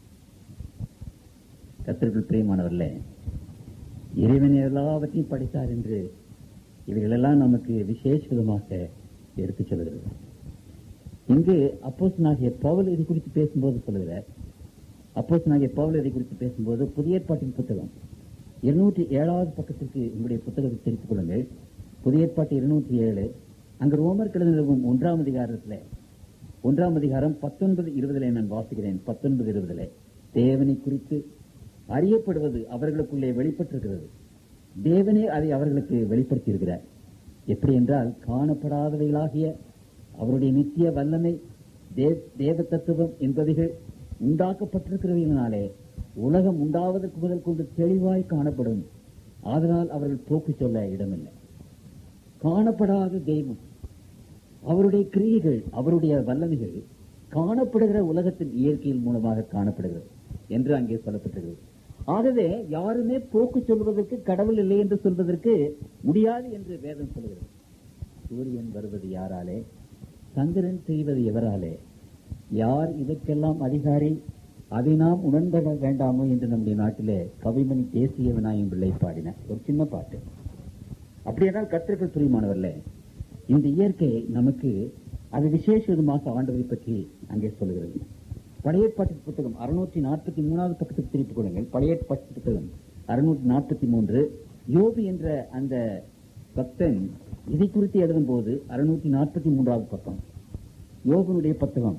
கத்திரிகள் பிரியமானவர்களே இறைவன் எல்லாவற்றையும் படைத்தார் என்று இவைகளெல்லாம் நமக்கு விசேஷ விதமாக எடுத்துச் சொல்கிறது இங்கு அப்போஸ் நாகிய பவுல் இது குறித்து பேசும்போது சொல்லுகிறார் அப்போஸ் நாகிய பவுல் இதை குறித்து பேசும்போது புதிய ஏற்பாட்டின் புத்தகம் இருநூற்றி ஏழாவது பக்கத்திற்கு உங்களுடைய புத்தகத்தை தெரிவித்துக் கொள்ளுங்கள் புதிய ஏற்பாட்டு இருநூற்றி ஏழு அங்கு ரோமர் கழுதிலும் ஒன்றாம் அதிகாரத்தில் ஒன்றாம் அதிகாரம் பத்தொன்பது இருபதிலே நான் வாசிக்கிறேன் பத்தொன்பது இருபதிலே தேவனை குறித்து அறியப்படுவது அவர்களுக்குள்ளே வெளிப்பட்டிருக்கிறது தேவனே அதை அவர்களுக்கு வெளிப்படுத்தியிருக்கிறார் எப்படி என்றால் காணப்படாதவைகளாகிய அவருடைய நித்திய வல்லமை தே- தேவ தத்துவம் என்பவைகள் உண்டாக்கப்பட்டிருக்கிறவைகளினாலே உலகம் உண்டாவதற்கு முதல் கொண்டு தெளிவாய் காணப்படும் ஆதலால் அவர்கள் போக்கு சொல்ல இடமில்லை காணப்படாத தெய்வம் அவருடைய கிரியைகள் அவருடைய வல்லமைகள் காணப்படுகிற உலகத்தின் இயற்கையின் மூலமாக காணப்படுகிறது என்று அங்கே சொல்லப்பட்டிருக்கிறது ஆகவே யாருமே போக்கு சொல்வதற்கு கடவுள் இல்லை என்று சொல்வதற்கு முடியாது என்று வேதம் சொல்கிறது சூரியன் வருவது யாராலே சந்திரன் செய்வது எவராலே யார் இதற்கெல்லாம் அதிகாரி அதை நாம் உணர்ந்த வேண்டாமோ என்று நம்முடைய நாட்டிலே கவிமணி தேசிய விநாயகம் பிள்ளை பாடின ஒரு சின்ன பாட்டு அப்படியானால் கத்திரிக்கல் பிரியமானவர்களே இந்த இயற்கை நமக்கு அது விசேஷ விதமாக ஆண்டவரை பற்றி அங்கே சொல்லுகிறது பழைய ஏற்பாட்டு புத்தகம் அறுநூற்றி நாற்பத்தி மூணாவது பக்கத்துக்கு திருப்பிக் கொள்ளுங்கள் பழைய ஏற்பாட்டு புத்தகம் அறுநூற்றி நாற்பத்தி மூன்று யோபு என்ற அந்த பக்தன் இதை குறித்து எழுதும் போது அறுநூற்றி நாற்பத்தி மூன்றாவது பக்கம் யோபனுடைய புத்தகம்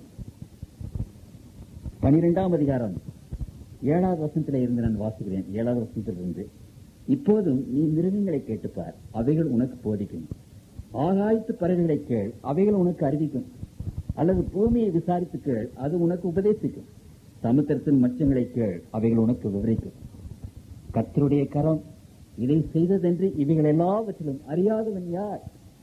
பனிரெண்டாம் அதிகாரம் ஏழாவது வசனத்திலே இருந்து நான் வாசிக்கிறேன் ஏழாவது வசனத்திலிருந்து இப்போதும் நீ மிருகங்களை கேட்டுப்பார் அவைகள் உனக்கு போதிக்கும் ஆகாயத்து பறவைகளை கேள் அவைகள் உனக்கு அறிவிக்கும் அல்லது பூமியை விசாரித்து கேள் அது உனக்கு உபதேசிக்கும் சமுத்திரத்தின் மச்சங்களை கேள் அவைகள் உனக்கு விவரிக்கும் கர்த்தருடைய கரம் இதை செய்ததென்று இவைகள் எல்லாவற்றிலும் அறியாதவன் யார்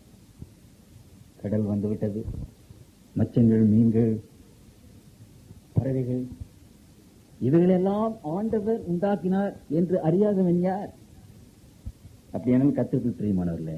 கடல் வந்துவிட்டது மச்சங்கள் மீன்கள் பறவைகள் இவைகளெல்லாம் ஆண்டவர் உண்டாக்கினார் என்று அறியாதவன் யார் அப்படியானால் கத்திற்குள் பிரியமானவர்களே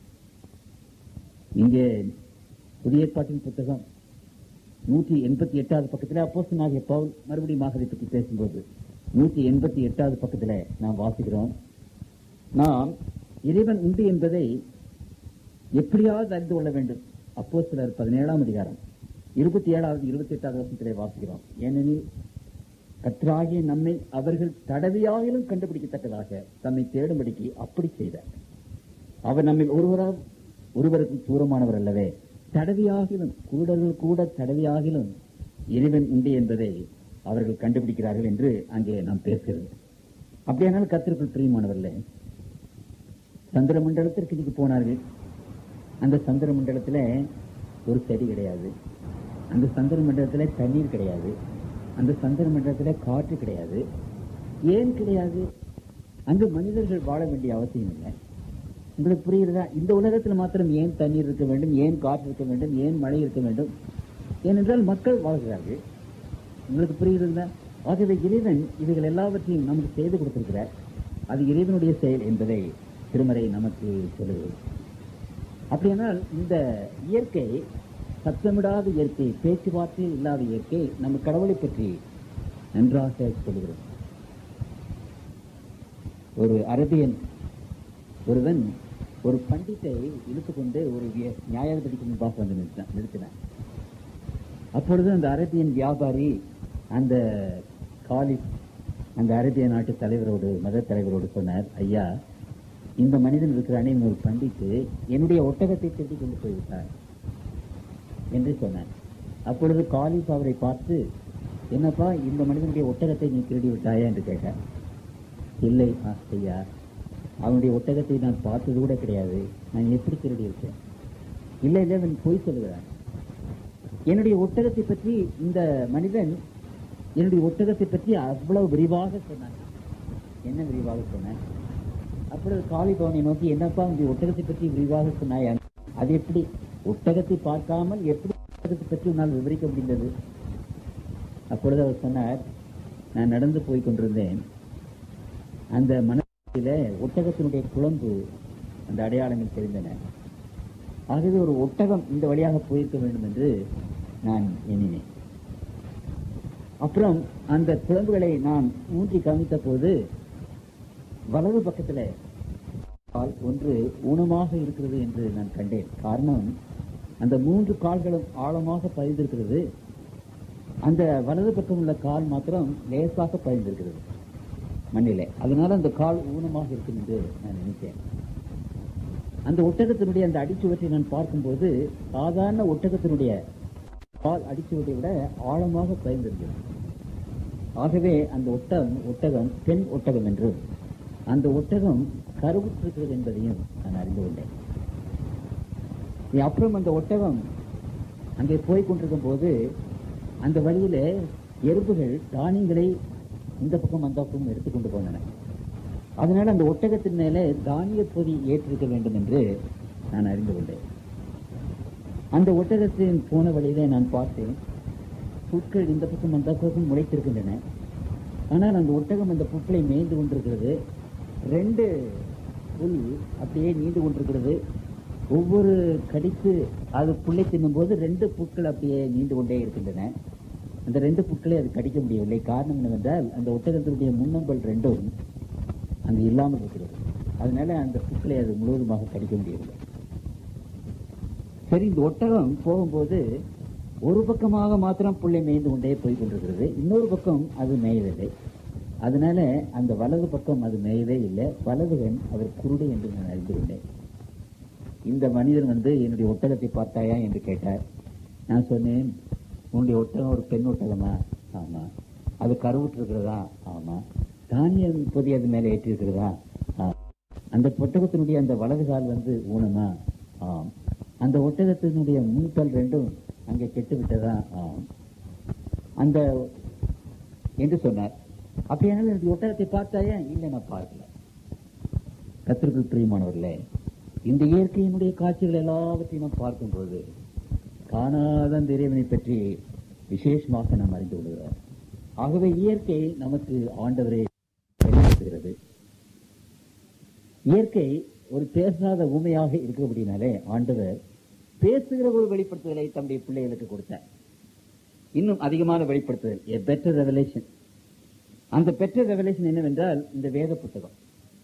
இங்கே புதிய ஏற்பாட்டின் புத்தகம் நூற்றி எண்பத்தி எட்டாவது பக்கத்தில் அப்போஸ்தலனாகிய பவுல் மறுபடியும் அதை பற்றி பேசும்போது நூற்றி எண்பத்தி எட்டாவது பக்கத்தில் நாம் வாசிக்கிறோம் நாம் இறைவன் உண்டு என்பதை எப்படியாவது அறிந்து கொள்ள வேண்டும் அப்போ சிலர் பதினேழாம் அதிகாரம் இருபத்தி ஏழாவது இருபத்தி எட்டாவது வருஷத்திலே வாசிக்கிறோம் ஏனெனில் கற்றாகிய நம்மை அவர்கள் தடவையாகிலும் கண்டுபிடிக்கத்தக்கதாக தம்மை தேடும்படிக்கு அப்படி செய்தார் அவர் நம்மில் ஒருவரால் ஒருவருக்கு தூரமானவர் அல்லவே தடவியாகிலும் கூடர்கள் கூட தடவியாகிலும் இறைவன் உண்டு என்பதை அவர்கள் கண்டுபிடிக்கிறார்கள் என்று அங்கே நாம் பேசுகிறது அப்படியானால் கத்திற்குள் பிரியமானவர்களே சந்திர மண்டலத்திற்கு இன்னைக்கு போனார்கள் அந்த சந்திர மண்டலத்துல ஒரு செடி கிடையாது அந்த சந்திர மண்டலத்துல தண்ணீர் கிடையாது அந்த சந்திர மண்டலத்துல காற்று கிடையாது ஏன் கிடையாது அங்கு மனிதர்கள் வாழ வேண்டிய அவசியம் இல்லை உங்களுக்கு புரியுறதா இந்த உலகத்தில் மாத்திரம் ஏன் தண்ணீர் இருக்க வேண்டும் ஏன் காற்று இருக்க வேண்டும் ஏன் மழை இருக்க வேண்டும் ஏனென்றால் மக்கள் வாழ்கிறார்கள் உங்களுக்கு புரியுறதா ஆகவே இறைவன் இவைகள் எல்லாவற்றையும் நமக்கு செய்து கொடுத்திருக்கிறார் அது இறைவனுடைய செயல் என்பதை திருமறை நமக்கு சொல்லுகிறது அப்படியானால் இந்த இயற்கை சத்தமிடாத இயற்கை பேச்சுவார்த்தையில் இல்லாத இயற்கை நம்ம கடவுளை பற்றி நன்றாக சொல்லுகிறது ஒரு அரபியன் ஒருவன் ஒரு பண்டித்தை இழுத்துக்கொண்டு ஒரு விய- நியாயாதிபதிக்கு முன்பாக வந்து நிறுத்தினான் நிறுத்தினான் அப்பொழுது அந்த அரபியன் வியாபாரி அந்த காலிப் அந்த அரேபிய நாட்டு தலைவரோடு மத தலைவரோடு சொன்னார் ஐயா இந்த மனிதன் இருக்கிறானே இவன் ஒரு பண்டித்து என்னுடைய ஒட்டகத்தை திருடி கொண்டு போய்விட்டார் என்று சொன்னார் அப்பொழுது காலிப் அவரை பார்த்து என்னப்பா இந்த மனிதனுடைய ஒட்டகத்தை நீ திருடி விட்டாயா என்று கேட்டார் இல்லை ஆ, ஐயா அவனுடைய ஒட்டகத்தை நான் பார்த்தது கூட கிடையாது நான் எப்படி திருடி இருக்கேன் இல்லை இல்லை அவன் பொய் சொல்லுகிறான் என்னுடைய ஒட்டகத்தை பற்றி இந்த மனிதன் என்னுடைய ஒட்டகத்தை பற்றி அவ்வளவு விரிவாக சொன்னான் என்ன விரிவாக சொன்னான் அப்பொழுது காளி பவனை நோக்கி என்னப்பா உங்களுடைய ஒட்டகத்தை பற்றி விரிவாக சொன்னாயா அது எப்படி ஒட்டகத்தை பார்க்காமல் எப்படி ஒட்டகத்தை பற்றி உன்னால் விவரிக்க முடிந்தது அப்பொழுது அவர் சொன்னார் நான் நடந்து போய் கொண்டிருந்தேன் அந்த மனதில ஒட்டகத்தினுடைய குழம்பு அந்த அடையாளங்கள் தெரிந்தன ஆகவே ஒரு ஒட்டகம் இந்த வழியாக போயிருக்க வேண்டும் என்று நான் எண்ணினேன் அப்புறம் அந்த குழம்புகளை நான் ஊன்றி கவனித்த போது வலது பக்கத்துல கால் ஒன்று ஊனமாக இருக்கிறது என்று நான் கண்டேன் காரணம் அந்த மூன்று கால்களும் ஆழமாக பதிந்திருக்கிறது அந்த வலது பக்கம் உள்ள கால் மாத்திரம் லேசாக பதிந்திருக்கிறது மண்ணிலே அதனால அந்த கால் ஊனமாக இருக்கும் என்று நான் நினைத்தேன் அந்த ஒட்டகத்தினுடைய அந்த அடிச்சுவற்றை நான் பார்க்கும்போது சாதாரண ஒட்டகத்தினுடைய கால் அடிச்சுவட்டை விட ஆழமாக பதிந்திருக்கிறது ஆகவே அந்த ஒட்டகம் ஒட்டகம் பெண் ஒட்டகம் என்றும் அந்த ஒட்டகம் கருவுற்றிருக்கிறது என்பதையும் நான் அறிந்து கொண்டேன் அப்புறம் அந்த ஒட்டகம் அங்கே போய் கொண்டிருக்கும் போது அந்த வழியில எறும்புகள் தானியங்களை இந்த பக்கம் அந்த பக்கம் எடுத்துக்கொண்டு போனன அதனால அந்த ஒட்டகத்தின் மேலே தானிய பொதி ஏற்றிருக்க வேண்டும் என்று நான் அறிந்து கொண்டேன் அந்த ஒட்டகத்தின் போன வழியிலே நான் பார்த்தேன் புட்கள் இந்த பக்கம் அந்த பக்கம் முளைத்திருக்கின்றன ஆனால் அந்த ஒட்டகம் அந்த புட்களை மேய்ந்து கொண்டிருக்கிறது ரெண்டு புல் அப்படியே நீண்டு கொண்டிருக்கிறது ஒவ்வொரு கடித்து அது புல்லை தின்னும் போது ரெண்டு புட்கள் அப்படியே நீண்டு கொண்டே இருக்கின்றன அந்த ரெண்டு புட்களை அது கடிக்க முடியவில்லை காரணம் என்னவென்றால் அந்த ஒட்டகத்தினுடைய முன்னம்பல் ரெண்டும் அங்கு இல்லாமல் இருக்கிறது அதனால அந்த புட்களை அது முழுவதுமாக கடிக்க முடியவில்லை சரி இந்த ஒட்டகம் போகும்போது ஒரு பக்கமாக மாத்திரம் புள்ளை மேய்ந்து கொண்டே போய் கொண்டிருக்கிறது இன்னொரு பக்கம் அது மேயவில்லை அதனால அந்த வலது பக்கம் அது மேயவே இல்லை வலதுகன் அவர் குருடு என்று நான் அறிந்து கொண்டேன் இந்த மனிதன் வந்து என்னுடைய ஒட்டகத்தை பார்த்தாயா என்று கேட்டார் நான் சொன்னேன் உன்னுடைய ஒட்டகம் ஒரு பெண் ஒட்டகமா ஆமா அது கருவுற்று இருக்கிறதா ஆமா தானியம் பொதி அது மேல ஏற்றி இருக்கிறதா அந்த ஒட்டகத்தினுடைய அந்த வலது கால் வந்து ஊனமா ஆம் அந்த ஒட்டகத்தினுடைய முன்கால் ரெண்டும் அங்கே கெட்டு விட்டதா ஆம் அந்த என்று சொன்னார் அப்படியானால் எனக்கு ஒட்டகத்தை பார்த்தாயா இல்லை நான் பார்க்கல கத்திற்குள் பிரியமானவர்களே இந்த இயற்கையினுடைய காட்சிகள் எல்லாவற்றையும் நாம் பார்க்கும்போது காணாத அந்த இறைவனை பற்றி விசேஷமாக நாம் அறிந்து கொள்கிறோம் ஆகவே இயற்கை நமக்கு ஆண்டவரை வெளிப்படுத்துகிறது இயற்கை ஒரு பேசாத ஊமையாக இருக்கிறபடினாலே ஆண்டவர் பேசுகிற ஒரு வெளிப்படுத்துதலை தம்முடைய பிள்ளைகளுக்கு கொடுத்தார் இன்னும் அதிகமான வெளிப்படுத்துதல் எ பெட்டர் ரெவலேஷன் அந்த பெட்டர் ரெவலேஷன் என்னவென்றால் இந்த வேத புத்தகம்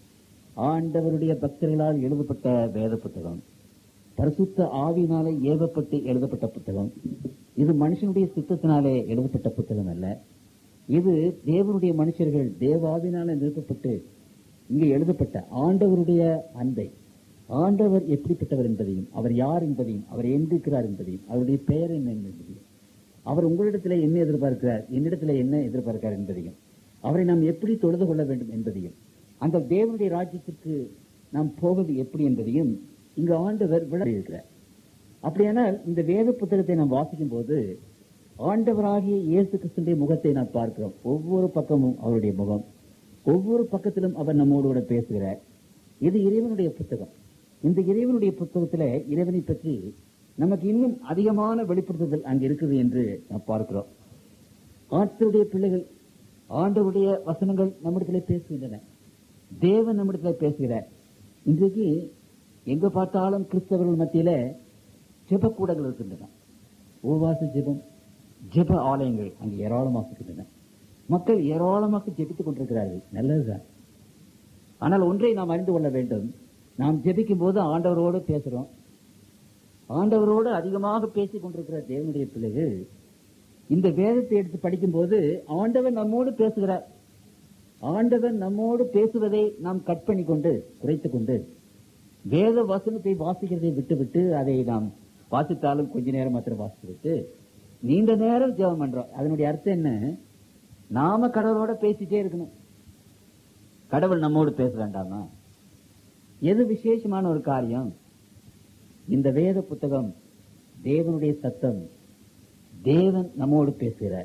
ஆண்டவருடைய பக்தர்களால் எழுதப்பட்ட வேத புத்தகம் பரிசுத்த ஆவினாலே ஏவப்பட்டு எழுதப்பட்ட புத்தகம் இது மனுஷனுடைய சித்தத்தினாலே எழுதப்பட்ட புத்தகம் அல்ல இது தேவனுடைய மனுஷர்கள் தேவாவினாலே நிறுத்தப்பட்டு இங்கே எழுதப்பட்ட ஆண்டவருடைய அன்பை ஆண்டவர் எப்படிப்பட்டவர் என்பதையும் அவர் யார் என்பதையும் அவர் எங்கிருக்கிறார் என்பதையும் அவருடைய பெயர் என்ன என்பதையும் அவர் உங்களிடத்திலே என்ன எதிர்பார்க்கிறார் என்னிடத்திலே என்ன எதிர்பார்க்கிறார் என்பதையும் அவரை நாம் எப்படி தொழுது கொள்ள வேண்டும் என்பதையும் அந்த தேவனுடைய ராஜ்யத்திற்கு நாம் போவது எப்படி என்பதையும் இங்கு ஆண்டவர் விளையாடுகிறார் அப்படியானால் இந்த வேத புத்தகத்தை நாம் வாசிக்கும் போது ஆண்டவராகிய இயேசு கிறிஸ்துடைய முகத்தை நாம் பார்க்கிறோம் ஒவ்வொரு பக்கமும் அவருடைய முகம் ஒவ்வொரு பக்கத்திலும் அவர் நம்மோடு கூட பேசுகிறார் இது இறைவனுடைய புத்தகம் இந்த இறைவனுடைய புத்தகத்துல இறைவனை பற்றி நமக்கு இன்னும் அதிகமான வெளிப்படுத்துதல் அங்கு இருக்குது என்று நாம் பார்க்கிறோம் ஆட்களுடைய பிள்ளைகள் ஆண்டவருடைய வசனங்கள் நம்மிடத்திலே பேசுகின்றன தேவன் நம்மிடத்திலே பேசுகிறார் இன்றைக்கு எங்க பார்த்தாலும் கிறிஸ்தவர்கள் மத்தியில ஜெபக்கூடங்கள் இருக்கின்றன உபவாச ஜெபம் ஜெப ஆலயங்கள் அங்கு ஏராளமாக இருக்கின்றன மக்கள் ஏராளமாக ஜெபித்துக் கொண்டிருக்கிறார்கள் நல்லதுதான் ஆனால் ஒன்றை நாம் அறிந்து கொள்ள வேண்டும் நாம் ஜெபிக்கும் போது ஆண்டவரோடு பேசுறோம் ஆண்டவரோடு அதிகமாக பேசிக் கொண்டிருக்கிற தேவனுடைய பிள்ளைகள் இந்த வேதத்தை எடுத்து படிக்கும் போது ஆண்டவர் நம்மோடு பேசுகிறார் ஆண்டவர் நம்மோடு பேசுவதை நாம் கட் பண்ணி கொண்டு குறைத்துக் கொண்டு வேத வசனத்தை வாசிக்கிறதை விட்டுவிட்டு அதை நாம் வாசித்தாலும் கொஞ்ச நேரம் மாத்திரம் வாசித்து நீண்ட நேரம் ஜெபம் பண்றோம் அதனுடைய அர்த்தம் என்ன நாம கடவுளோட பேசிட்டே இருக்கணும் கடவுள் நம்மோடு பேச வேண்டாமா எது விசேஷமான ஒரு காரியம் இந்த வேத புத்தகம் தேவனுடைய சத்தம் தேவன் நம்மோடு பேசுகிறார்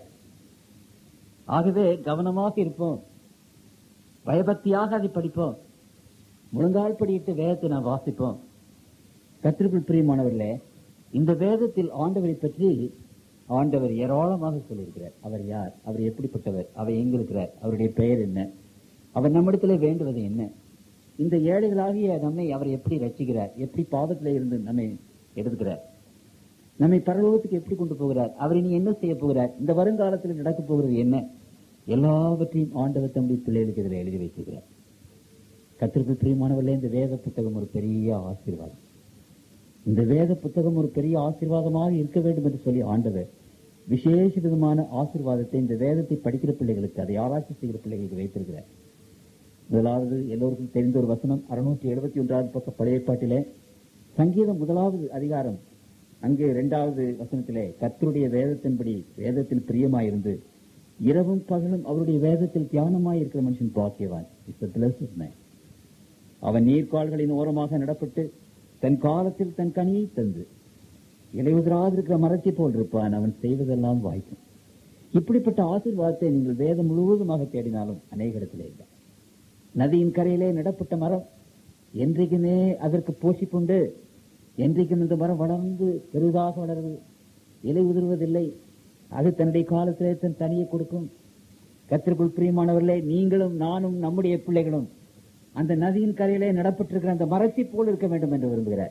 ஆகவே கவனமாக இருப்போம் பயபக்தியாக அதை படிப்போம் முழங்கால் படியிட்டு வேதத்தை நாம் வாசிப்போம் கத்திரிக்குள் பிரியமானவர்களே இந்த வேதத்தில் ஆண்டவரை பற்றி ஆண்டவர் ஏராளமாக சொல்லியிருக்கிறார் அவர் யார் அவர் எப்படிப்பட்டவர் அவர் எங்க இருக்கிறார் அவருடைய பெயர் என்ன அவர் நம்மிடத்திலே வேண்டுவது என்ன இந்த ஏழைகளாகிய நம்மை அவர் எப்படி ரட்சிக்கிறார் எப்படி பாவத்திலே இருந்து நம்மை எடுத்துக்கிறார் நம்மை பரலோகத்துக்கு எப்படி கொண்டு போகிறார் அவர் இனி என்ன செய்ய போகிறார் இந்த வருங்காலத்தில் நடக்கப் போகிறது என்ன எல்லாவற்றையும் ஆண்டவர் தம்முடைய பிள்ளைகளுக்கு இதில் எழுதி வைத்திருக்கிறார் கத்திற்கு பிரியமானவர்களே இந்த வேத புத்தகம் ஒரு பெரிய ஆசீர்வாதம் இந்த வேத புத்தகம் ஒரு பெரிய ஆசீர்வாதமாக இருக்க வேண்டும் என்று சொல்லி ஆண்டவர் விசேஷ விதமான ஆசீர்வாதத்தை இந்த வேதத்தை படிக்கிற பிள்ளைகளுக்கு அதை ஆராய்ச்சி செய்கிற பிள்ளைகளுக்கு வைத்திருக்கிறார் முதலாவது எல்லோருக்கும் தெரிந்த ஒரு வசனம் அறுநூற்றி எழுபத்தி ஒன்றாவது பக்க பழைய பாட்டிலே சங்கீதம் முதலாவது அதிகாரம் அங்கே இரண்டாவது வசனத்திலே கர்த்தருடைய வேதத்தின்படி வேதத்தில் பிரியமாயிருந்து இரவும் பகலும் அவருடைய வேதத்தில் தியானமாய் இருக்கிற மனுஷன் பாக்கியவான் இட்ஸ் அவன் நீர்க்கால்களின் ஓரமாக நடப்பட்டு தன் காலத்தில் தன் கனியை தந்து இலையுதிராதிருக்கிற மரத்தை போல் இருப்பான் அவன் செய்வதெல்லாம் வாய்க்கும் இப்படிப்பட்ட ஆசீர்வாதத்தை நீங்கள் வேதம் முழுவதுமாக தேடினாலும் அநேக இடத்திலே இல்லை நதியின் கரையிலே நடப்பட்ட மரம் என்றைக்குமே அதற்கு போஷிப்புண்டு என்றைக்கும் இந்த மரம் வளர்ந்து பெரிதாக வளருது இலை உதிர்வதில்லை அது தன்னுடைய காலத்திலே தன் தனியை கொடுக்கும் கத்திற்குள் பிரியமானவர்களே நீங்களும் நானும் நம்முடைய பிள்ளைகளும் அந்த நதியின் கரையிலே நடப்பட்டிருக்கிற அந்த மரத்தை போல் இருக்க வேண்டும் என்று விரும்புகிறார்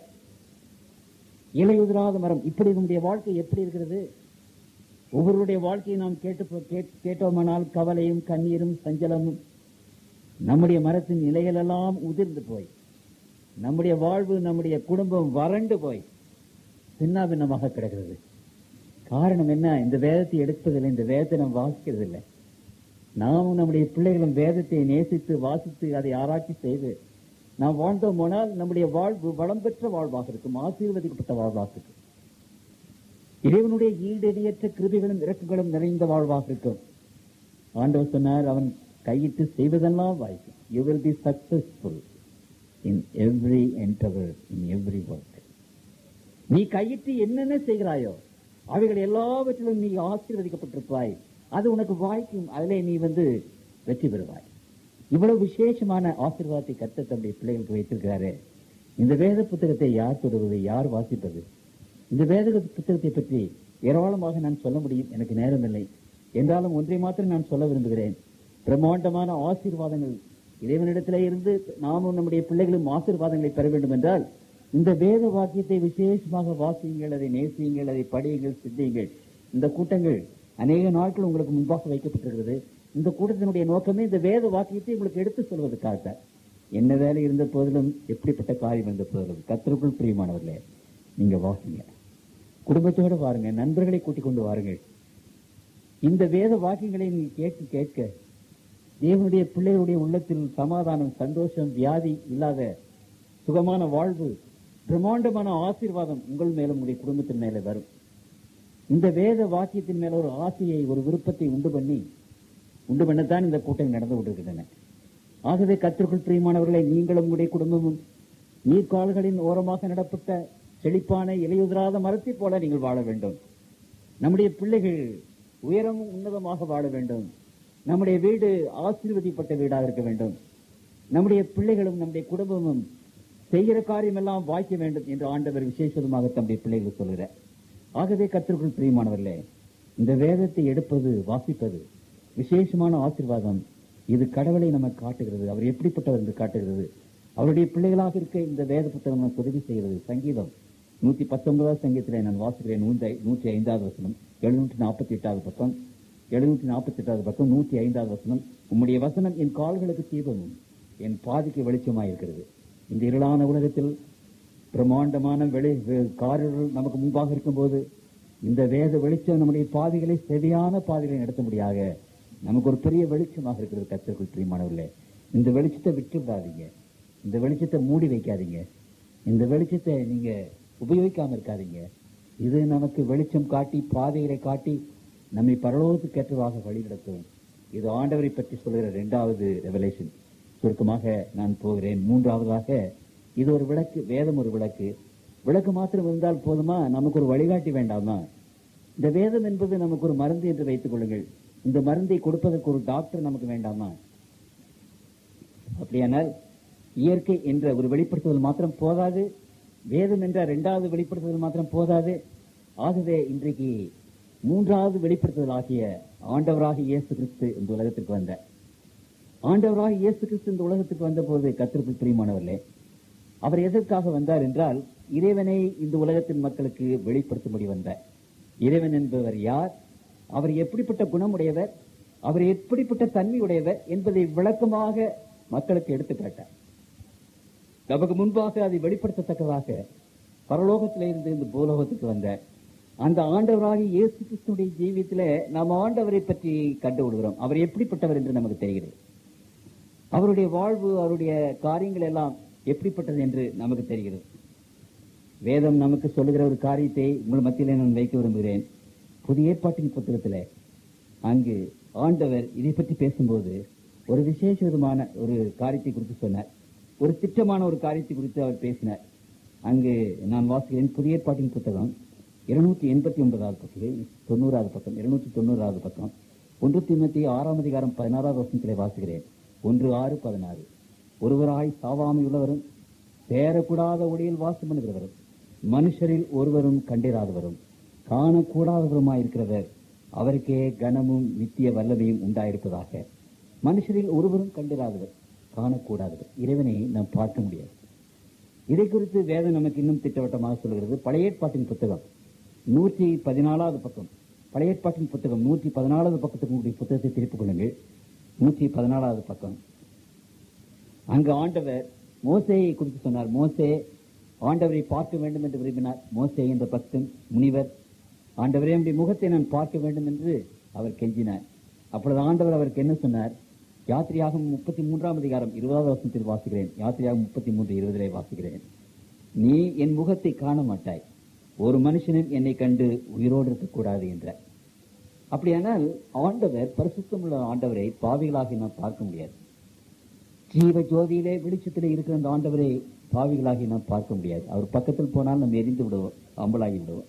இலை உதிராத மரம் இப்படி நம்முடைய வாழ்க்கை எப்படி இருக்கிறது ஒவ்வொருடைய வாழ்க்கையை நாம் கேட்டு போ- கேட்- கேட்டோமானால் கவலையும் கண்ணீரும் சஞ்சலமும் நம்முடைய மரத்தின் இலைகள் எல்லாம் உதிர்ந்து போய் நம்முடைய வாழ்வு நம்முடைய குடும்பம் வறண்டு போய் சின்னாபின்னமாக கிடக்கிறது காரணம் என்ன இந்த வேதத்தை எடுப்பதில்லை இந்த வேதத்தை நாம் வாசிக்கிறதில்லை நாமும் நம்முடைய பிள்ளைகளும் வேதத்தை நேசித்து வாசித்து அதை ஆராய்ச்சி செய்து நாம் வாழ்ந்தோம் போனால் நம்முடைய வாழ்வு வளம் பெற்ற வாழ்வாக இருக்கும் ஆசீர்வதிக்கப்பட்ட வாழ்வாக இருக்கும் இறைவனுடைய ஈடடியற்ற கிருபிகளும் இறக்குகளும் நிறைந்த வாழ்வாக இருக்கும் ஆண்டவர் சொன்னார் அவன் கையிட்டு செய்வதெல்லாம் வாய்க்கும் you will be successful in every endeavour in every work நீ கையிட்டு என்னென்ன செய்கிறாயோ அவைகள் எல்லாவற்றிலும் நீ ஆசீர்வதிக்கப்பட்டிருப்பாய் அது உனக்கு வாய்க்கும் அதிலே நீ வந்து வெற்றி பெறுவாய் இவ்வளவு விசேஷமான ஆசீர்வாதத்தை கத்த தன்னுடைய பிள்ளைகளுக்கு வைத்திருக்கிறாரே இந்த வேத புத்தகத்தை யார் தொடர்வது யார் வாசிப்பது இந்த வேத புத்தகத்தை பற்றி ஏராளமாக நான் சொல்ல முடியும் எனக்கு நேரமில்லை என்றாலும் ஒன்றை மாத்திரம் நான் சொல்ல விரும்புகிறேன் பிரம்மாண்டமான ஆசீர்வாதங்கள் இறைவனிடத்திலே இருந்து நாமும் நம்முடைய பிள்ளைகளும் ஆசீர்வாதங்களை பெற வேண்டும் என்றால் இந்த வேத வாக்கியத்தை விசேஷமாக வாசியுங்கள் அதை நேசியுங்கள் அதை படியுங்கள் சிந்தியுங்கள் இந்த கூட்டங்கள் அநேக நாட்கள் உங்களுக்கு முன்பாக வைக்கப்பட்டிருக்கிறது இந்த கூட்டத்தினுடைய நோக்கமே இந்த வேத வாக்கியத்தை உங்களுக்கு எடுத்து சொல்வதற்காகத்தான் என்ன வேலை இருந்த போதிலும் எப்படிப்பட்ட காரியம் இருந்த போதிலும் கத்திற்குள் பிரியமானவர்களே நீங்க வாசிங்க குடும்பத்தோட பாருங்க நண்பர்களை கூட்டிக் கொண்டு வாருங்கள் இந்த வேத வாக்கியங்களை நீங்க கேட்க கேட்க தேவனுடைய பிள்ளைகளுடைய உள்ளத்தில் சமாதானம் சந்தோஷம் வியாதி இல்லாத சுகமான வாழ்வு பிரம்மாண்டமான ஆசீர்வாதம் உங்கள் மேலும் உங்களுடைய குடும்பத்தின் மேலே வரும் இந்த வேத வாக்கியத்தின் மேல ஒரு ஆசையை ஒரு விருப்பத்தை உண்டு பண்ணி உண்டு பண்ணத்தான் இந்த கூட்டம் நடந்து கொண்டிருக்கின்றன ஆகவே கத்திற்குள் பிரியமானவர்களை நீங்களும் உங்களுடைய குடும்பமும் நீர்க்கால்களின் ஓரமாக நடப்பட்ட செழிப்பான இலையுதிராத மரத்தைப் போல நீங்கள் வாழ வேண்டும் நம்முடைய பிள்ளைகள் உயரமும் உன்னதமாக வாழ வேண்டும் நம்முடைய வீடு ஆசீர்வதிப்பட்ட வீடாக இருக்க வேண்டும் நம்முடைய பிள்ளைகளும் நம்முடைய குடும்பமும் செய்கிற காரியம் எல்லாம் வாய்க்க வேண்டும் என்று ஆண்டவர் விசேஷமாக தம்முடைய பிள்ளைகள் சொல்கிறார் ஆகவே கத்திற்குள் பிரியமானவர்களே இந்த வேதத்தை எடுப்பது வாசிப்பது விசேஷமான ஆசீர்வாதம் இது கடவுளை நமக்கு காட்டுகிறது அவர் எப்படிப்பட்டவர் என்று காட்டுகிறது அவருடைய பிள்ளைகளாக இருக்க இந்த வேத புத்தகம் நமக்கு உதவி செய்கிறது சங்கீதம் நூத்தி பத்தொன்பதாவது சங்கீதத்திலே நான் வாசிக்கிறேன் நூத்தி நூற்றி ஐந்தாவது வசனம் எழுநூற்றி நாற்பத்தி எட்டாவது பக்கம் எழுநூற்றி நாற்பத்தி எட்டாவது பக்கம் நூற்றி ஐந்தாவது வசனம் உம்முடைய வசனம் என் கால்களுக்கு தீபமும் என் பாதிக்கு வெளிச்சமாயிருக்கிறது இந்த இருளான உலகத்தில் பிரம்மாண்டமான வெளி வெ- காரிருள் நமக்கு முன்பாக இருக்கும்போது இந்த வேத வெளிச்சம் நம்முடைய பாதைகளை சரியான பாதைகளை நடத்த முடியாக நமக்கு ஒரு பெரிய வெளிச்சமாக இருக்கிறது கத்திற்குள் பிரியமானவர்களே இந்த வெளிச்சத்தை விட்டு விடாதீங்க இந்த வெளிச்சத்தை மூடி வைக்காதீங்க இந்த வெளிச்சத்தை நீங்க உபயோகிக்காம இருக்காதீங்க இது நமக்கு வெளிச்சம் காட்டி பாதைகளை காட்டி நம்மை பரலோகத்துக்கு ஏற்றவாக வழிநடத்தும் இது ஆண்டவரை பற்றி சொல்கிற இரண்டாவது ரெவலேஷன் சுருக்கமாக நான் போகிறேன் மூன்றாவதாக இது ஒரு விளக்கு வேதம் ஒரு விளக்கு விளக்கு மாத்திரம் இருந்தால் போதுமா நமக்கு ஒரு வழிகாட்டி வேண்டாமா இந்த வேதம் என்பது நமக்கு ஒரு மருந்து என்று வைத்துக் கொள்ளுங்கள் இந்த மருந்தை கொடுப்பதற்கு ஒரு டாக்டர் நமக்கு வேண்டாமா அப்படியானால் இயற்கை என்ற ஒரு வெளிப்படுத்துதல் மாத்திரம் போதாது வேதம் என்ற இரண்டாவது வெளிப்படுத்துதல் மாத்திரம் போதாது ஆகவே இன்றைக்கு மூன்றாவது வெளிப்படுத்துதல் ஆகிய ஆண்டவராக இயேசு கிறிஸ்து இந்த உலகத்திற்கு வந்த ஆண்டவராக இயேசு கிறிஸ்து இந்த உலகத்துக்கு வந்தபோது கத்திற்குள் பிரியமானவர்களே அவர் எதற்காக வந்தார் என்றால் இறைவனை இந்த உலகத்தின் மக்களுக்கு வெளிப்படுத்தும்படி வந்தார் இறைவன் என்பவர் யார் அவர் எப்படிப்பட்ட குணமுடையவர் அவர் எப்படிப்பட்ட தன்மையுடையவர் என்பதை விளக்கமாக மக்களுக்கு எடுத்துக்காட்டார் நமக்கு முன்பாக அதை வெளிப்படுத்தத்தக்கதாக பரலோகத்திலே இருந்து இந்த பூலோகத்துக்கு வந்த அந்த ஆண்டவராக இயேசு கிறிஸ்துடைய ஜீவியத்திலே நாம் ஆண்டவரை பற்றி கண்டு விடுகிறோம் அவர் எப்படிப்பட்டவர் என்று நமக்கு தெரிகிறது அவருடைய வாழ்வு அவருடைய காரியங்கள் எல்லாம் எப்படிப்பட்டது என்று நமக்கு தெரிகிறது வேதம் நமக்கு சொல்லுகிற ஒரு காரியத்தை உங்கள் மத்தியிலே நான் வைக்க விரும்புகிறேன் புதிய ஏற்பாட்டின் புத்தகத்தில் அங்கு ஆண்டவர் இதை பற்றி பேசும்போது ஒரு விசேஷ விதமான ஒரு காரியத்தை குறித்து சொன்னார் ஒரு திட்டமான ஒரு காரியத்தை குறித்து அவர் பேசினார் அங்கு நான் வாசிக்கிறேன் புதிய ஏற்பாட்டின் புத்தகம் இருநூற்றி எண்பத்தி ஒன்பதாவது பக்கம் தொண்ணூறாவது பக்கம் இருநூற்றி தொண்ணூறாவது பக்கம் ஒன்று திமுத்தி ஆறாம் அதிகாரம் பதினாறாவது வருஷத்திலே வாசிக்கிறேன் ஒன்று ஆறு பதினாறு ஒருவராய் சாவாமை உள்ளவரும் சேரக்கூடாத ஒளியில் வாசம் பண்ணுகிறவரும் மனுஷரில் ஒருவரும் கண்டிராதவரும் காணக்கூடாதவருமாயிருக்கிறவர் அவருக்கே கனமும் நித்திய வல்லமையும் உண்டாயிருப்பதாக மனுஷரில் ஒருவரும் கண்டிராதவர் காணக்கூடாதவர் இறைவனை நாம் பார்க்க முடியாது இதை குறித்து வேதம் நமக்கு இன்னும் திட்டவட்டமாக சொல்கிறது பழைய ஏற்பாட்டின் புத்தகம் நூற்றி பதினாலாவது பக்கம் பழைய ஏற்பாட்டின் புத்தகம் நூற்றி பதினாலாவது பக்கத்துக்கு உங்களுடைய புத்தகத்தை திருப்பிக் கொள்ளுங்கள் நூற்றி பதினாலாவது பக்கம் அங்கு ஆண்டவர் மோசேயை குறித்து சொன்னார் மோசே ஆண்டவரை பார்க்க வேண்டும் என்று விரும்பினார் மோசே என்ற பக்தன் முனிவர் ஆண்டவரே என்னுடைய முகத்தை நான் பார்க்க வேண்டும் என்று அவர் கெஞ்சினார் அப்பொழுது ஆண்டவர் அவருக்கு என்ன சொன்னார் யாத்திரையாகும் முப்பத்தி மூன்றாம் அதிகாரம் இருபதாவது வருஷத்தில் வாசிக்கிறேன் யாத்திரையாகும் முப்பத்தி மூன்று இருபதிலே வாசிக்கிறேன் நீ என் முகத்தை காண மாட்டாய் ஒரு மனுஷனும் என்னை கண்டு உயிரோடு இருக்கக்கூடாது என்றார் அப்படியானால் ஆண்டவர் பரிசுத்தமுள்ள ஆண்டவரை பாவிகளாகி நாம் பார்க்க முடியாது ஜீவ ஜோதியிலே வெளிச்சத்திலே இருக்கிற அந்த ஆண்டவரை பாவிகளாகி நாம் பார்க்க முடியாது அவர் பக்கத்தில் போனால் நம்ம எரிந்து விடுவோம் அம்பலாகி விடுவோம்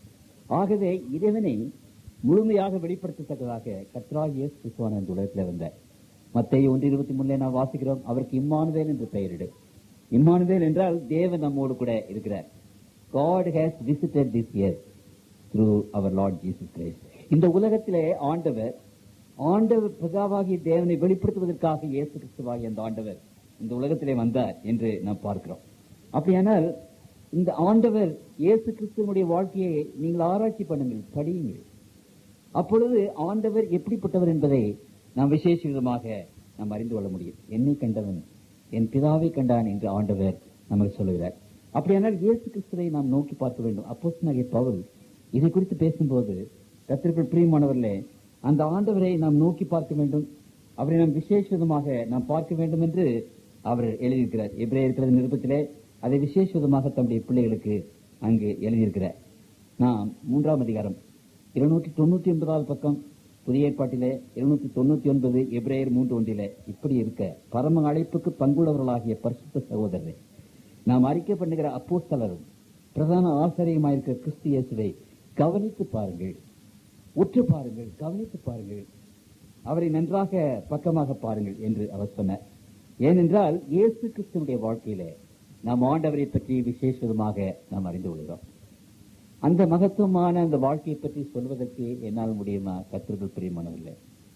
ஆகவே இறைவனை முழுமையாக வெளிப்படுத்தத்தக்கதாக கத்ராக இயேசு கிறிஸ்துவான இந்த உலகத்தில் வந்தார் மத்திய ஒன்று இருபத்தி மூணுல நாம் வாசிக்கிறோம் அவருக்கு இம்மானுவேல் என்று பெயரிடு இம்மானுவேல் என்றால் தேவன் நம்மோடு கூட இருக்கிறார் God has visited this year through our Lord Jesus Christ இந்த உலகத்திலே ஆண்டவர் ஆண்டவர் பிதாவாகிய தேவனை வெளிப்படுத்துவதற்காக இயேசு கிறிஸ்துவாகிய அந்த ஆண்டவர் இந்த உலகத்திலே வந்தார் என்று நாம் பார்க்கிறோம் அப்படியானால் இந்த ஆண்டவர் இயேசு கிறிஸ்துவனுடைய வாழ்க்கையை நீங்கள் ஆராய்ச்சி பண்ணுங்கள் படியுங்கள் அப்பொழுது ஆண்டவர் எப்படிப்பட்டவர் என்பதை நாம் விசேஷ விதமாக நாம் அறிந்து கொள்ள முடியும் என்னை கண்டவன் என் பிதாவை கண்டான் என்று ஆண்டவர் நமக்கு சொல்லுகிறார் அப்படியானால் இயேசு கிறிஸ்துவை நாம் நோக்கி பார்க்க வேண்டும் அப்போஸ் நகை பவுல் இதை குறித்து பேசும்போது கத்திற்குள் பிரியமானவர்களே அந்த ஆண்டவரை நாம் நோக்கி பார்க்க வேண்டும் அவரை நாம் விசேஷ விதமாக நாம் பார்க்க வேண்டும் என்று அவர் எழுதியிருக்கிறார் எப்ரே இருக்கிற நிருபத்திலே அதை விசேஷ விதமாக தம்முடைய பிள்ளைகளுக்கு அங்கு எழுதியிருக்கிறார் நாம் மூன்றாம் அதிகாரம் இருநூற்றி தொண்ணூத்தி ஒன்பதாவது பக்கம் புதிய ஏற்பாட்டிலே இருநூத்தி தொண்ணூத்தி ஒன்பது எப்ரேயர் மூன்று ஒன்றிலே இப்படி இருக்க பரம அழைப்புக்கு பங்குள்ளவர்களாகிய பரிசுத்த சகோதரரை நாம் அறிக்கை பண்ணுகிற அப்போஸ்தலரும் பிரதான ஆசிரியமாயிருக்கிற கிறிஸ்து இயேசுவை கவனித்து பாருங்கள் உற்று பாருங்கள் கவனித்து பாருங்கள் அவரை நன்றாக பக்கமாக பாருங்கள் என்று அவர் சொன்னார் ஏனென்றால் இயேசு கிறிஸ்துவனுடைய வாழ்க்கையிலே நாம் ஆண்டவரை பற்றி விசேஷமாக நாம் அறிந்து கொள்கிறோம் அந்த மகத்துவமான அந்த வாழ்க்கையை பற்றி சொல்வதற்கு என்னால் முடியுமா கத்திரிகள் பிரியமானவில்லை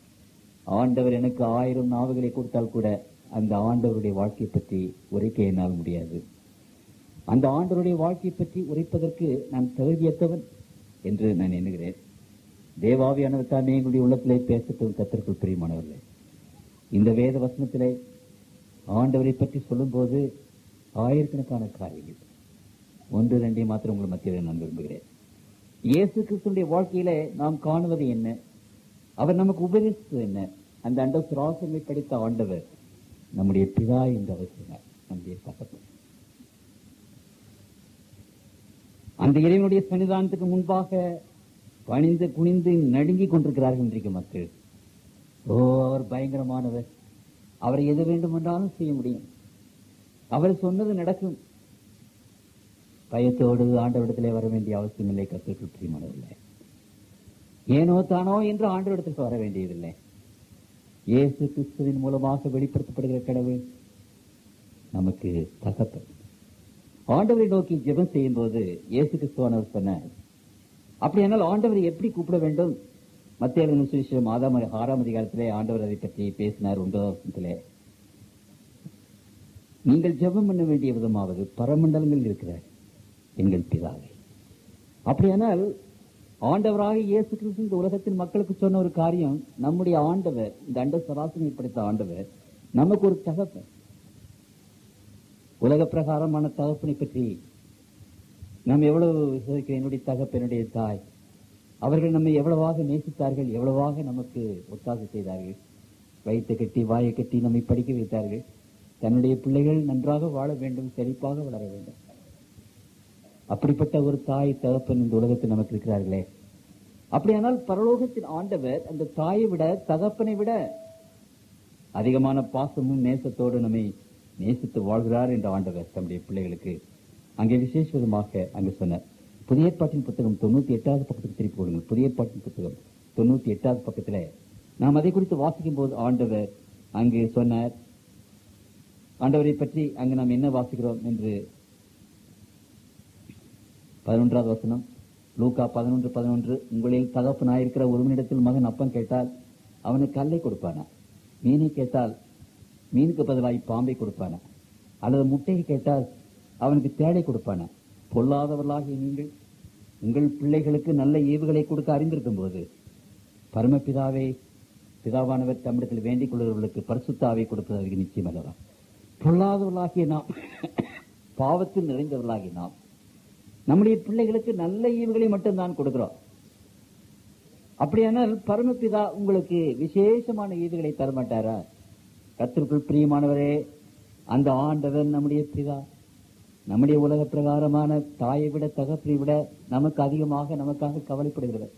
ஆண்டவர் எனக்கு ஆயிரம் நாவுகளை கொடுத்தால் கூட அந்த ஆண்டவருடைய வாழ்க்கையை பற்றி உரைக்க என்னால் முடியாது அந்த ஆண்டவருடைய வாழ்க்கையை பற்றி உரைப்பதற்கு நான் தகுதியற்றவன் என்று நான் எண்ணுகிறேன் தேவாவியானவர் தாமே எங்களுடைய உள்ளத்திலே பேசட்டும் கத்திற்குள் பிரியமானவர்களே இந்த வேத வசனத்திலே ஆண்டவரை பற்றி சொல்லும்போது ஆயிரக்கணக்கான காரியங்கள் ஒன்று ரெண்டை மாத்திரம் உங்கள் மத்தியில் நான் விரும்புகிறேன் இயேசு கிறிஸ்துடைய வாழ்க்கையிலே நாம் காணுவது என்ன அவர் நமக்கு உபதேசித்தது என்ன அந்த அண்ட சுராசனை படித்த ஆண்டவர் நம்முடைய பிதா என்று அவர் சொன்னார் நம்முடைய தகப்பன் அந்த இறைவனுடைய சன்னிதானத்துக்கு முன்பாக பணிந்து குனிந்து நடுங்கிக் கொண்டிருக்கிறார்கள் இன்றைக்கு மக்கள் ஓ அவர் பயங்கரமானவர் அவரை எது வேண்டுமென்றாலும் செய்ய முடியும் அவர் சொன்னது நடக்கும் பயத்தோடு ஆண்டவரிடத்திலே வர வேண்டிய அவசியம் இல்லை கத்திற்குள் பிரியமானதில்லை ஏனோ தானோ என்று ஆண்டவரிடத்துக்கு வர வேண்டியதில்லை இயேசு கிறிஸ்துவின் மூலமாக வெளிப்படுத்தப்படுகிற கடவுள் நமக்கு தகப்பன் ஆண்டவரை நோக்கி ஜெபம் செய்யும் போது இயேசு கிறிஸ்துவானவர் சொன்னார் அப்படியானால் ஆண்டவரை எப்படி கூப்பிட வேண்டும் மத்திய சுவிசேஷம் ஆதாம் ஆறாம் அதிகாரத்திலே ஆண்டவர் அதை பற்றி பேசினார் ஒன்பதாம் வசனத்திலே நீங்கள் ஜெபம் பண்ண வேண்டிய விதமாவது பரமண்டலங்கள் இருக்கிற எங்கள் பிதாவே அப்படியானால் ஆண்டவராக இயேசு கிறிஸ்து இந்த உலகத்தின் மக்களுக்கு சொன்ன ஒரு காரியம் நம்முடைய ஆண்டவர் இந்த அண்ட சராசரி படைத்த ஆண்டவர் நமக்கு ஒரு தகப்பன் உலக பிரகாரமான தகப்பனை பற்றி நாம் எவ்வளவு விசுவாசிக்கிறோம் என்னுடைய தகப்பனுடைய தாய் அவர்கள் நம்மை எவ்வளவாக நேசித்தார்கள் எவ்வளவாக நமக்கு ஒத்தாசை செய்தார்கள் வயிற்றை கட்டி வாயை கட்டி நம்மை படிக்க வைத்தார்கள் தன்னுடைய பிள்ளைகள் நன்றாக வாழ வேண்டும் செழிப்பாக வளர வேண்டும் அப்படிப்பட்ட ஒரு தாய் தகப்பன் இந்த உலகத்தில் நமக்கு இருக்கிறார்களே அப்படியானால் பரலோகத்தின் ஆண்டவர் அந்த தாயை விட தகப்பனை விட அதிகமான பாசமும் நேசத்தோடு நம்மை நேசித்து வாழ்கிறார் என்ற ஆண்டவர் தம்முடைய பிள்ளைகளுக்கு அங்கே விசேஷ விதமாக அங்கு சொன்னார் புதிய ஏற்பாட்டின் புத்தகம் தொண்ணூத்தி எட்டாவது பக்கத்துக்கு திருப்பி கொடுங்கள் புதிய ஏற்பாட்டின் புத்தகம் தொண்ணூத்தி எட்டாவது பக்கத்துல நாம் அதை குறித்து வாசிக்கும் போது ஆண்டவர் அங்கு சொன்னார் ஆண்டவரை பற்றி அங்கு நாம் என்ன வாசிக்கிறோம் என்று பதினொன்றாவது வசனம் லூக்கா பதினொன்று பதினொன்று உங்களில் தகப்பனாயிருக்கிற ஒருவனிடத்தில் மகன் அப்பம் கேட்டால் அவனுக்கு கல்லை கொடுப்பானா மீனை கேட்டால் மீனுக்கு பதிலாய் பாம்பை கொடுப்பானா அல்லது முட்டையை கேட்டால் அவனுக்கு தேடை கொடுப்பானா பொல்லாதவர்களாகிய நீங்கள் உங்கள் பிள்ளைகளுக்கு நல்ல ஈவுகளை கொடுக்க அறிந்திருக்கும் போது பரமபிதாவே பிதாவானவர் தம்மிடத்தில் வேண்டிக் கொள்கிறவர்களுக்கு பரிசுத்தாவை கொடுப்பது அதுக்கு நிச்சயம் அல்லவா பொல்லாதவர்களாகிய நாம் பாவத்தில் நிறைந்தவர்களாகிய நாம் நம்முடைய பிள்ளைகளுக்கு நல்ல ஈவுகளை மட்டும்தான் கொடுக்கிறோம் அப்படியானால் பரமபிதா உங்களுக்கு விசேஷமான ஈவுகளை தரமாட்டாரா கத்திற்குள் பிரியமானவரே அந்த ஆண்டவர் நம்முடைய பிதா நம்முடைய உலக பிரகாரமான தாயை விட தகப்பனை விட நமக்கு அதிகமாக நமக்காக கவலைப்படுகிறவர்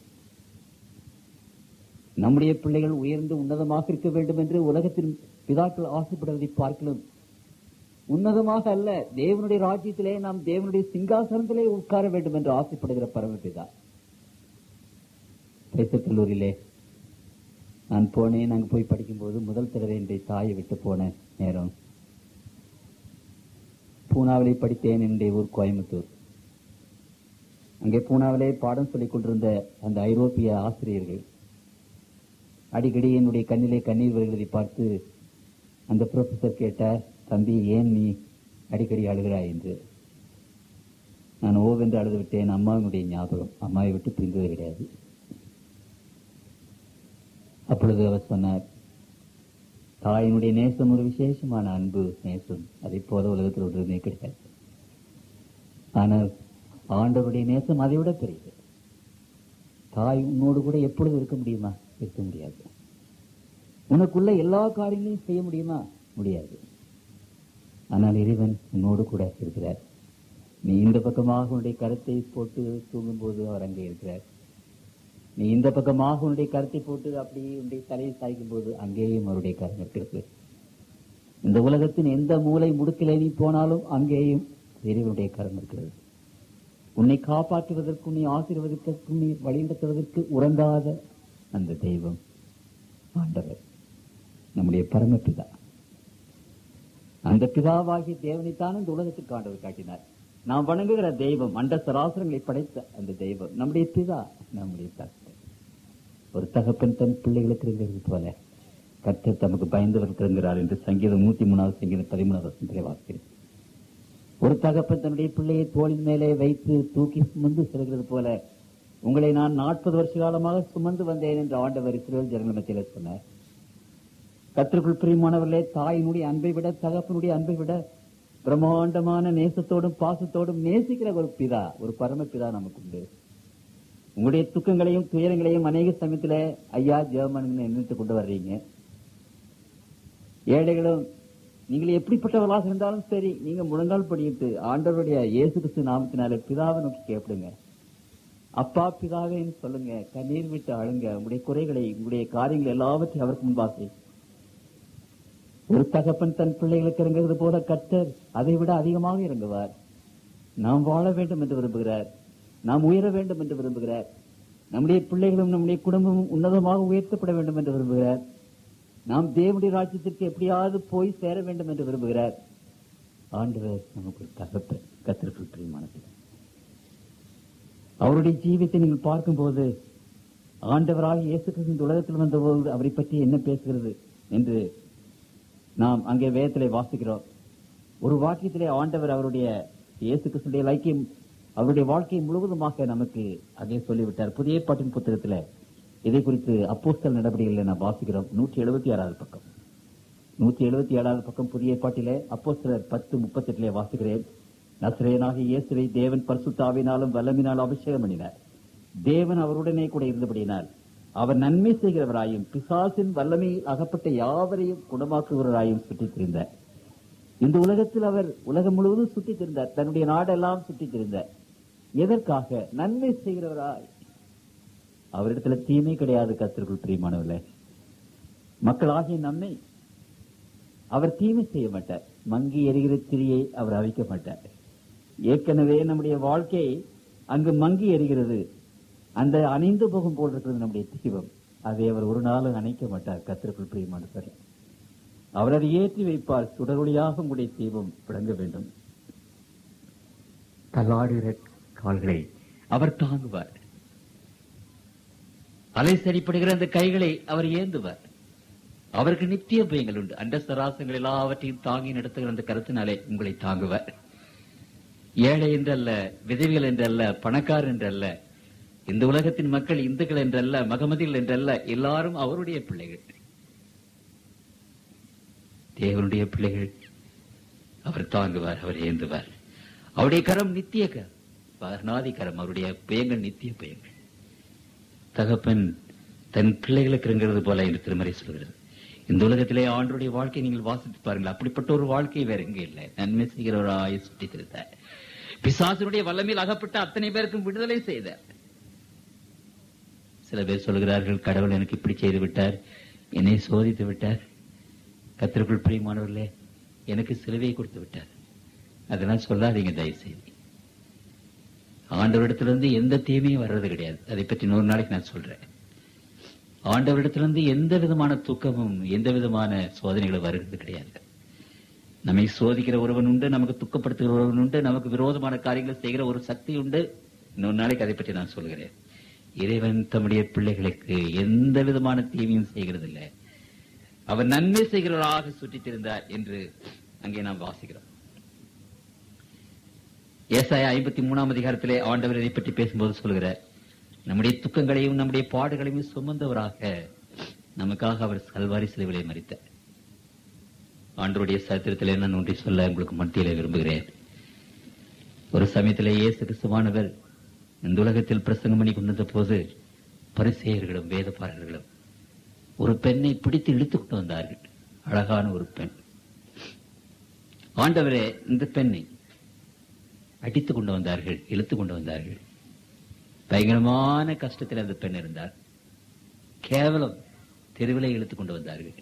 நம்முடைய பிள்ளைகள் உயர்ந்து உன்னதமாக இருக்க வேண்டும் என்று உலகத்தின் பிதாக்கள் ஆசைப்படுவதை பார்க்கலாம் உன்னதமாக அல்ல தேவனுடைய ராஜ்யத்திலே நாம் தேவனுடைய சிங்காசனத்திலே உட்கார வேண்டும் என்று ஆசைப்படுகிற பரமபிதா பேச கல்லூரியிலே நான் போனேன் அங்கு போய் படிக்கும்போது முதல் தடவை என்னுடைய தாயை விட்டு போன நேரம் பூனாவிலே படித்தேன் என்னுடைய ஊர் கோயம்புத்தூர் அங்கே பூனாவிலே பாடம் சொல்லிக் கொண்டிருந்த அந்த ஐரோப்பிய ஆசிரியர்கள் அடிக்கடி என்னுடைய கண்ணிலே கண்ணீர் வருகிறதை பார்த்து அந்த ப்ரொஃபசர் கேட்டார் தம்பி ஏன் நீ அடிக்கடி அழுகிறாய் என்று நான் ஓவென்று அழுது விட்டேன் அம்மாவினுடைய ஞாபகம் அம்மாவை விட்டு பிரிந்தது கிடையாது அப்பொழுது அவர் சொன்னார் தாயினுடைய நேசம் ஒரு விசேஷமான அன்பு நேசம் அதை போல உலகத்தில் ஒன்றுமே கிடையாது ஆனால் ஆண்டவருடைய நேசம் அதை விட பெரியது தாய் உன்னோடு கூட எப்பொழுது இருக்க முடியுமா இருக்க முடியாது உனக்குள்ள எல்லா காரியங்களையும் செய்ய முடியுமா முடியாது ஆனால் இறைவன் உன்னோடு கூட இருக்கிறார் நீ இந்த பக்கமாக உன்னுடைய கருத்தை போட்டு தூங்கும்போது அவர் அங்கே இருக்கிறார் நீ இந்த பக்கமாக உன்னுடைய கருத்தை போட்டு அப்படி உன்னுடைய தலையை சாய்க்கும் போது அங்கேயும் அவருடைய கரம் இருக்கிறது இந்த உலகத்தின் எந்த மூலை முடுக்கிலே நீ போனாலும் அங்கேயும் இறைவனுடைய கரம் இருக்கிறது உன்னை காப்பாற்றுவதற்கும் நீ ஆசீர்வதிப்பதற்கும் நீ வழிநடத்துவதற்கு உறங்காத அந்த தெய்வம் ஆண்டவர் நம்முடைய பரமபிதா அந்த பிதாவாகிய தேவனைத்தான் இந்த உலகத்துக்கு ஆண்டவர் காட்டினார் நாம் வணங்குகிற தெய்வம் அண்ட சராசரங்களை படைத்த அந்த தெய்வம் நம்முடைய பிதா நம்முடைய தகப்பன் ஒரு தகப்பன் தன் பிள்ளைகளுக்கு இருக்கிறது போல கர்த்தர் தமக்கு பயந்தவர் இருக்கிறார் என்று சங்கீதம் நூத்தி மூணாவது சங்கீதம் பதிமூணாவது வசனத்திலே வாசிக்கிறேன் ஒரு தகப்பன் தன்னுடைய பிள்ளையை தோளின் மேலே வைத்து தூக்கி சுமந்து செல்கிறது போல உங்களை நான் நாற்பது வருஷ காலமாக சுமந்து வந்தேன் என்று ஆண்டவர் இஸ்ரேல் ஜனங்கள் மத்தியில சொன்னார் கத்திற்குள் பிரியமானவர்களே தாயினுடைய அன்பை விட தகப்பனுடைய அன்பை விட பிரம்மாண்டமான நேசத்தோடும் பாசத்தோடும் நேசிக்கிற ஒரு பிதா ஒரு பரம பிதா நமக்கு உண்டு உங்களுடைய துக்கங்களையும் துயரங்களையும் அநேக சமயத்துல ஐயா ஜெர்மன் நினைத்து கொண்டு வர்றீங்க ஏழைகளும் நீங்கள் எப்படிப்பட்டவர்களாக இருந்தாலும் சரி நீங்க முழங்கால் படியிட்டு ஆண்டவருடைய இயேசு கிறிஸ்து நாமத்தினால பிதாவை நோக்கி கேட்பிடுங்க அப்பா பிதாவேன்னு சொல்லுங்க கண்ணீர் விட்டு அழுங்க உங்களுடைய குறைகளை உங்களுடைய காரியங்கள் எல்லாவற்றையும் அவருக்கு முன்பாக ஒரு தகப்பன் தன் பிள்ளைகளுக்கு இறங்குவது போல கர்த்தர் அதை விட அதிகமாக இறங்குவார் நாம் வாழ வேண்டும் என்று விரும்புகிறார் நாம் உயர வேண்டும் என்று விரும்புகிறார் நம்முடைய பிள்ளைகளும் நம்முடைய குடும்பமும் உன்னதமாக உயர்த்தப்பட வேண்டும் என்று விரும்புகிறார் நாம் தேவனுடைய ராஜ்யத்திற்கு எப்படியாவது போய் சேர வேண்டும் என்று விரும்புகிறார் ஆண்டவர் நமக்கு ஒரு தகப்பன் கத்திற்குள் பிரியமானது அவருடைய ஜீவித்தை நீங்கள் பார்க்கும்போது ஆண்டவராக இயேசு கிறிஸ்து இந்த உலகத்தில் வந்தபோது அவரை பற்றி என்ன பேசுகிறது என்று நாம் அங்கே வேதத்திலே வாசிக்கிறோம் ஒரு வாக்கியத்திலே ஆண்டவர் அவருடைய இயேசு கிறிஸ்துடைய லைக்கியம் அவருடைய வாழ்க்கை முழுவதுமாக நமக்கு அங்கே சொல்லிவிட்டார் புதிய ஏற்பாட்டின் புத்தகத்தில் இதை குறித்து அப்போஸ்தல் நடவடிக்கைகளை நாம் வாசிக்கிறோம் நூற்றி எழுபத்தி ஆறாவது பக்கம் நூற்றி எழுபத்தி ஏழாவது பக்கம் புதிய ஏற்பாட்டிலே அப்போஸ்தலர் பத்து முப்பத்தி எட்டுல வாசிக்கிறேன் நசரேனாக இயேசுவை தேவன் பரிசுத்தாவினாலும் வல்லமினாலும் அபிஷேகம் பண்ணினார் தேவன் அவருடனே கூட இருந்தபடியினால் அவர் நன்மை செய்கிறவராயும் பிசாசின் வல்லமையில் அகப்பட்ட யாவரையும் குணமாக்குகிறவராயும் சுற்றித் திரிந்தார் இந்த உலகத்தில் அவர் உலகம் முழுவதும் சுற்றித் திரிந்தார் தன்னுடைய நாடெல்லாம் சுற்றித் திரிந்தார் எதற்காக நன்மை செய்கிறவராய் அவரிடத்துல தீமை கிடையாது கத்திற்குள் பிரியமானவர்களே மக்களாகிய நம்மை அவர் தீமை செய்ய மாட்டார் மங்கி எரிகிற திரியை அவர் அவிக்க மாட்டார் ஏற்கனவே நம்முடைய வாழ்க்கை அங்கு மங்கி எரிகிறது அந்த அணைந்து போகும் போல் இருக்கிறது நம்முடைய தீபம் அதை அவர் ஒரு நாளும் அணைக்க மாட்டார் கத்திற்குள் பிரியமானவர் அவர் அதை ஏற்றி வைப்பார் சுடரொளியாக உங்களுடைய தீபம் விளங்க வேண்டும் தள்ளாடுகிற கால்களை அவர் தாங்குவார் அலை சரிப்படுகிற அந்த கைகளை அவர் ஏந்துவார் அவருக்கு நித்திய பயங்கள் உண்டு அண்ட சராசங்கள் எல்லாவற்றையும் தாங்கி நடத்துகிற அந்த கருத்தினாலே உங்களை தாங்குவார் ஏழை என்றல்ல விதவிகள் என்றல்ல பணக்காரர் என்றல்ல இந்த உலகத்தின் மக்கள் இந்துக்கள் என்றல்ல மகமதிகள் என்றல்ல எல்லாரும் அவருடைய பிள்ளைகள் தேவனுடைய பிள்ளைகள் அவர் தாங்குவார் அவர் ஏந்துவார் அவருடைய கரம் நித்திய கரம் பரநாதி கரம் அவருடைய பயங்கள் நித்திய பயங்கள் தகப்பன் தன் பிள்ளைகளுக்கு இறங்குறது போல என்று திருமறை சொல்கிறது இந்த உலகத்திலே ஆண்டருடைய வாழ்க்கை நீங்கள் வாசித்து பாருங்கள் அப்படிப்பட்ட ஒரு வாழ்க்கை வேற எங்கே இல்லை நன்மை செய்கிறவராய் சுற்றி திருத்தார் பிசாசனுடைய வல்லமையில் அகப்பட்ட அத்தனை பேருக்கும் விடுதலை செய்தார் சில பேர் சொல்கிறார்கள் கடவுள் எனக்கு இப்படி செய்து விட்டார் என்னை சோதித்து விட்டார் கத்திற்குள் பிரியமானவர்களே எனக்கு சிலுவையை கொடுத்து விட்டார் அதெல்லாம் சொல்லாதீங்க தயவு செய்து ஆண்டவரிடத்திலிருந்து எந்த தீமையும் வர்றது கிடையாது அதை பற்றி நூறு நாளைக்கு நான் சொல்றேன் ஆண்டவரிடத்திலிருந்து எந்த விதமான துக்கமும் எந்த விதமான சோதனைகளும் வருகிறது கிடையாது நம்மை சோதிக்கிற ஒருவன் உண்டு நமக்கு துக்கப்படுத்துகிற ஒருவன் உண்டு நமக்கு விரோதமான காரியங்களை செய்கிற ஒரு சக்தி உண்டு இன்னொரு நாளைக்கு அதை பற்றி நான் சொல்கிறேன் இறைவன் தம்முடைய பிள்ளைகளுக்கு எந்த விதமான தீமையும் செய்கிறதில்லை அவர் நன்மை செய்கிறவராக சுற்றித் திரிந்தார் என்று அங்கே நாம் வாசிக்கிறோம் ஏசாயா ஐம்பத்தி மூணாம் அதிகாரத்திலே ஆண்டவர் இதை பற்றி பேசும்போது சொல்கிறார் நம்முடைய துக்கங்களையும் நம்முடைய பாடுகளையும் சுமந்தவராக நமக்காக அவர் கல்வாரி சிலுவிலை மறித்தார் ஆண்டவருடைய சரித்திரத்திலே நான் ஒன்றை சொல்ல உங்களுக்கு மத்தியிலே விரும்புகிறேன் ஒரு சமயத்திலே இயேசு கிறிஸ்துவானவர் இந்த உலகத்தில் பிரசங்கம் பண்ணி கொண்டிருந்த போது பரிசெயர்களும் வேதப்பாரர்களும் ஒரு பெண்ணை பிடித்து இழுத்துக் கொண்டு வந்தார்கள் அழகான ஒரு பெண் ஆண்டவரே இந்த பெண்ணை அடித்துக் கொண்டு வந்தார்கள் இழுத்துக் கொண்டு வந்தார்கள் பயங்கரமான கஷ்டத்தில் அந்த பெண் இருந்தார் கேவலம் தெருவிலே இழுத்துக் கொண்டு வந்தார்கள்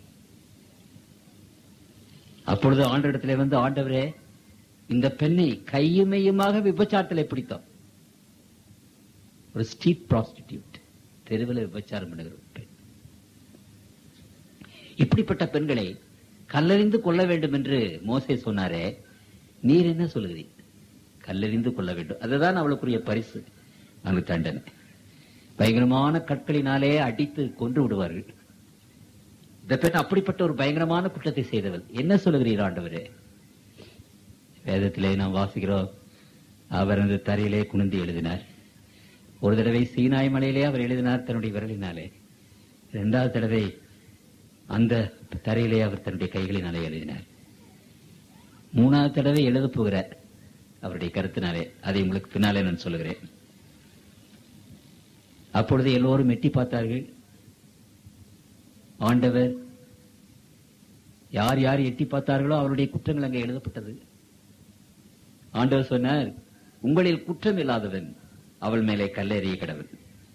அப்பொழுது ஆண்டவரிடத்திலே வந்து ஆண்டவரே இந்த பெண்ணை கையுமையுமாக விபச்சாரத்திலே பிடித்தோம் ஒரு ஸ்ட்ரீட் ப்ராஸ்டிடியூட் தெருவில் விபச்சாரம் பண்ணுகிற ஒரு பெண் இப்படிப்பட்ட பெண்களை கல்லறிந்து கொள்ள வேண்டும் என்று மோசே சொன்னாரே நீர் என்ன சொல்லுகிறீர் கல்லறிந்து கொள்ள வேண்டும் அதுதான் அவளுக்குரிய பரிசு அங்கு தண்டனை பயங்கரமான கற்களினாலே அடித்து கொன்று விடுவார்கள் இந்த பெண் அப்படிப்பட்ட ஒரு பயங்கரமான குற்றத்தை செய்தவள் என்ன சொல்லுகிறீர் ஆண்டவரே வேதத்திலே நாம் வாசிக்கிறோம் அவர் அந்த தரையிலே குனிந்து எழுதினார் ஒரு தடவை சீனாய் மலையிலே அவர் எழுதினார் தன்னுடைய விரலினாலே இரண்டாவது தடவை அந்த தரையிலே அவர் தன்னுடைய கைகளினாலே எழுதினார் மூணாவது தடவை எழுத போகிறார் அவருடைய கருத்தினாலே அதை உங்களுக்கு பின்னாலே நான் சொல்லுகிறேன் அப்பொழுது எல்லோரும் எட்டி பார்த்தார்கள் ஆண்டவர் யார் யார் எட்டி பார்த்தார்களோ அவருடைய குற்றங்கள் அங்கே எழுதப்பட்டது ஆண்டவர் சொன்னார் உங்களில் குற்றம் இல்லாதவன் அவள் மேலே கல்லெறிய கடவுள்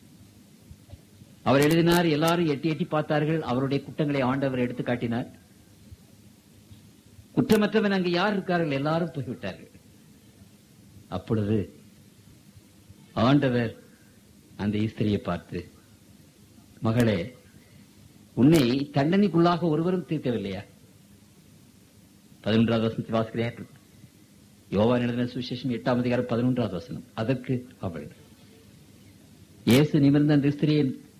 அவர் எழுதினார் எல்லாரும் எட்டி எட்டி பார்த்தார்கள் அவருடைய குற்றங்களை ஆண்டவர் எடுத்து காட்டினார் குற்றமற்றவன் அங்கு யார் இருக்கார்கள் எல்லாரும் போய்விட்டார்கள் அப்பொழுது ஆண்டவர் அந்த ஈஸ்திரியை பார்த்து மகளே உன்னை தண்டனைக்குள்ளாக ஒருவரும் தீர்க்கவில்லையா பதினொன்றாவது வசனத்தை வாசிக்கிறேன் யோவான் எழுதின சுவிசேஷம் எட்டாம் அதிகாரம் பதினொன்றாவது வசனம் அதற்கு அவள் இயேசு நிமிர்ந்த அந்த ஸ்திரியை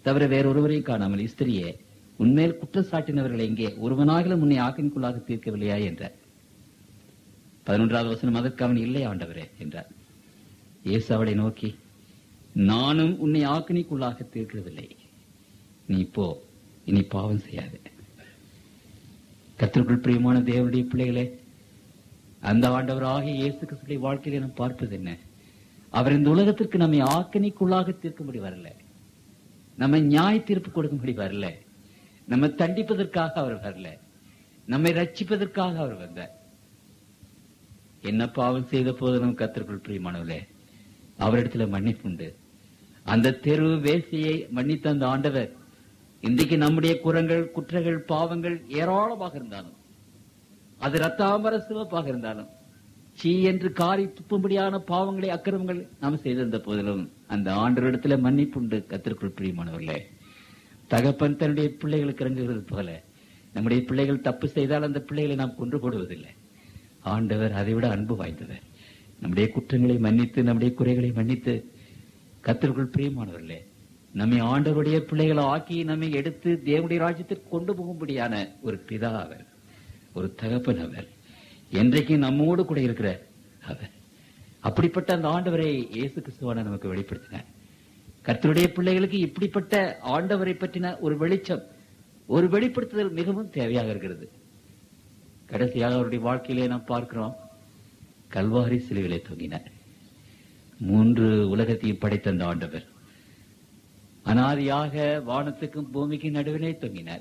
தவிர வேறொருவரையும் காணாமல் இஸ்திரியே உன்மேல் குற்றம் சாட்டினவர்கள் எங்கே ஒருவனாகிலும் உன்னை ஆக்கினிக்குள்ளாக தீர்க்கவில்லையா என்றார் பதினொன்றாவது வசனம் அதற்கு அவன் இல்லை ஆண்டவரே என்றார் இயேசு அவளை நோக்கி நானும் உன்னை ஆக்கினிக்குள்ளாக தீர்க்கிறதில்லை நீ போ இனி பாவம் செய்யாதே கத்திற்குள் பிரியமான தேவனுடைய பிள்ளைகளே அந்த ஆண்டவராகிய இயேசு கிறிஸ்துடைய வாழ்க்கையில நாம் பார்ப்பது என்ன அவர் இந்த உலகத்திற்கு நம்மை ஆக்கணிக்குள்ளாக தீர்க்கும்படி வரல நம்மை நியாய தீர்ப்பு கொடுக்கும்படி வரல நம்ம தண்டிப்பதற்காக அவர் வரல நம்மை ரட்சிப்பதற்காக அவர் வந்தார் என்ன பாவம் செய்த போதிலும் கத்திற்குள் பிரியமானவர்களே அவரிடத்துல மன்னிப்புண்டு அந்த தெரு வேசியை மன்னித்த அந்த ஆண்டவர் இன்றைக்கு நம்முடைய குரங்கள் குற்றங்கள் பாவங்கள் ஏராளமாக இருந்தாலும் அது ரத்தாம்பர சிவப்பாக இருந்தாலும் சீ என்று காரி துப்பும்படியான பாவங்களை அக்கிரமங்கள் நாம் செய்திருந்த போதிலும் அந்த ஆண்டவரிடத்துல மன்னிப்புண்டு கத்திற்குள் பிரியமானவர்களே தகப்பன் தன்னுடைய பிள்ளைகளுக்கு இறங்குகிறது போல நம்முடைய பிள்ளைகள் தப்பு செய்தால் அந்த பிள்ளைகளை நாம் கொன்று போடுவதில்லை ஆண்டவர் அதை விட அன்பு வாய்ந்தவர் நம்முடைய குற்றங்களை மன்னித்து நம்முடைய குறைகளை மன்னித்து கத்திற்குள் பிரியமானவர்களே நம்மை ஆண்டவருடைய பிள்ளைகளை ஆக்கி நம்மை எடுத்து தேவனுடைய ராஜ்யத்திற்கு கொண்டு போகும்படியான ஒரு பிதா அவர் ஒரு தகப்பன் அவர் என்றைக்கு நம்மோடு கூட இருக்கிற அவர் அப்படிப்பட்ட அந்த ஆண்டவரை இயேசு கிறிஸ்துவான நமக்கு வெளிப்படுத்தினார் கர்த்தருடைய பிள்ளைகளுக்கு இப்படிப்பட்ட ஆண்டவரை பற்றின ஒரு வெளிச்சம் ஒரு வெளிப்படுத்துதல் மிகவும் தேவையாக இருக்கிறது கடைசியாக அவருடைய வாழ்க்கையிலே நாம் பார்க்கிறோம் கல்வாரி சிலுவிலே தொங்கினார் மூன்று உலகத்தையும் படைத்த அந்த ஆண்டவர் அனாதியாக வானத்துக்கும் பூமிக்கும் நடுவிலே தொங்கினார்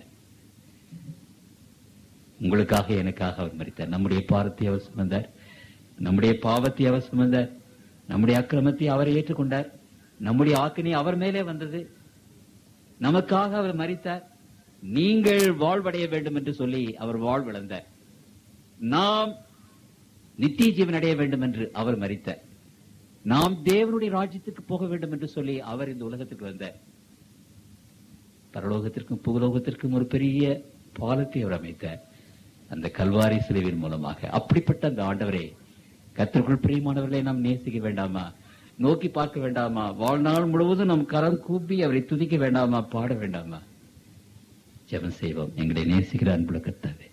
உங்களுக்காக எனக்காக அவர் மறித்தார் நம்முடைய பாரத்தை அவர் சுமந்தார் நம்முடைய பாவத்தை அவர் சுமந்தார் நம்முடைய அக்கிரமத்தை அவர் ஏற்றுக்கொண்டார் நம்முடைய ஆக்கினி அவர் மேலே வந்தது நமக்காக அவர் மறித்தார் நீங்கள் வாழ்வடைய வேண்டும் என்று சொல்லி அவர் வாழ்விழந்தார் நாம் நித்திய ஜீவன் அடைய வேண்டும் என்று அவர் மறித்தார் நாம் தேவனுடைய ராஜ்யத்துக்கு போக வேண்டும் என்று சொல்லி அவர் இந்த உலகத்துக்கு வந்தார் பரலோகத்திற்கும் புகலோகத்திற்கும் ஒரு பெரிய பாலத்தை அவர் அமைத்தார் அந்த கல்வாரி சிலுவின் மூலமாக அப்படிப்பட்ட அந்த ஆண்டவரை கத்திற்குள் பிரியமானவர்களை நாம் நேசிக்க வேண்டாமா நோக்கி பார்க்க வேண்டாமா வாழ்நாள் முழுவதும் நம் கரம் கூப்பி அவரை துதிக்க வேண்டாமா பாட வேண்டாமா ஜெபம் செய்வோம் எங்களை நேசிக்கிற அன்புள்ள கர்த்தாவே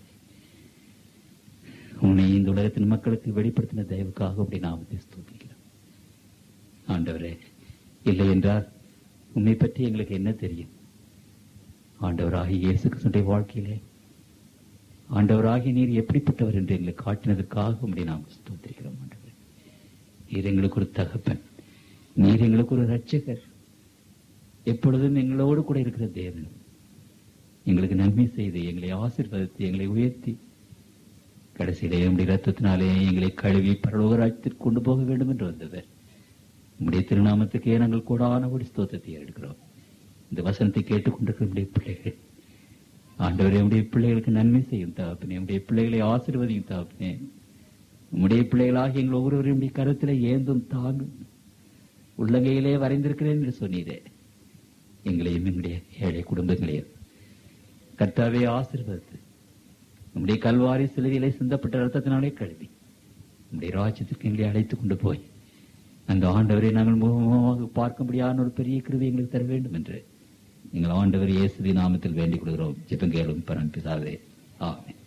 உன்னை இந்த உலகத்தின் மக்களுக்கு வெளிப்படுத்தின தயவுக்காக அப்படி நாமத்தை ஸ்தோத்திக்கிறோம் ஆண்டவரே இல்லை என்றால் உண்மை பற்றி எங்களுக்கு என்ன தெரியும் ஆண்டவராகிய இயேசு கிறிஸ்துடைய வாழ்க்கையிலே ஆண்டவராகிய நீர் எப்படிப்பட்டவர் என்று எங்களை காட்டினதற்காக உம்முடைய நாம் ஸ்தோத்திரிக்கிறோம் ஆண்டவரே நீர் எங்களுக்கு ஒரு தகப்பன் நீர் எங்களுக்கு ஒரு ரட்சகர் எப்பொழுதும் எங்களோடு கூட இருக்கிற தேவன் எங்களுக்கு நன்மை செய்து எங்களை ஆசீர்வதித்து எங்களை உயர்த்தி கடைசியிலே உம்முடைய ரத்தத்தினாலே எங்களை கழுவி பரலோக ராஜ்யத்திற்கு கொண்டு போக வேண்டும் என்று வந்தவர் உம்முடைய திருநாமத்துக்கே நாங்கள் கூடான ஒரு ஸ்தோத்திரத்தை எடுக்கிறோம் இந்த வசனத்தை கேட்டுக்கொண்டிருக்கிற நம்முடைய பிள்ளைகள் ஆண்டவரே உடைய பிள்ளைகளுக்கு நன்மை செய்யும் தகப்பனே உடைய பிள்ளைகளை ஆசீர்வதியும் தகப்பனே உம்முடைய பிள்ளைகளாக எங்கள் ஒவ்வொருவரையும் உடைய கருத்திலே ஏந்தும் தாங்கும் உள்ளங்கையிலே வரைந்திருக்கிறேன் என்று சொன்னீரே எங்களையும் எங்களுடைய ஏழை குடும்பங்களையும் கர்த்தாவே ஆசீர்வதித்து உம்முடைய கல்வாரி சிலுவையிலே சிந்தப்பட்ட ரத்தத்தினாலே கழுவி உம்முடைய ராஜ்யத்திற்கு எங்களை அழைத்துக் கொண்டு போய் அந்த ஆண்டவரை நாங்கள் முகமாக பார்க்கும்படியான ஒரு பெரிய கிருவி எங்களுக்கு தர வேண்டும் என்று எங்கள் ஆண்டவர் இயேசுவின் நாமத்தில் வேண்டிக் கொள்கிறோம் ஜெபங்கேளும் பரம்பிசாவே ஆமென்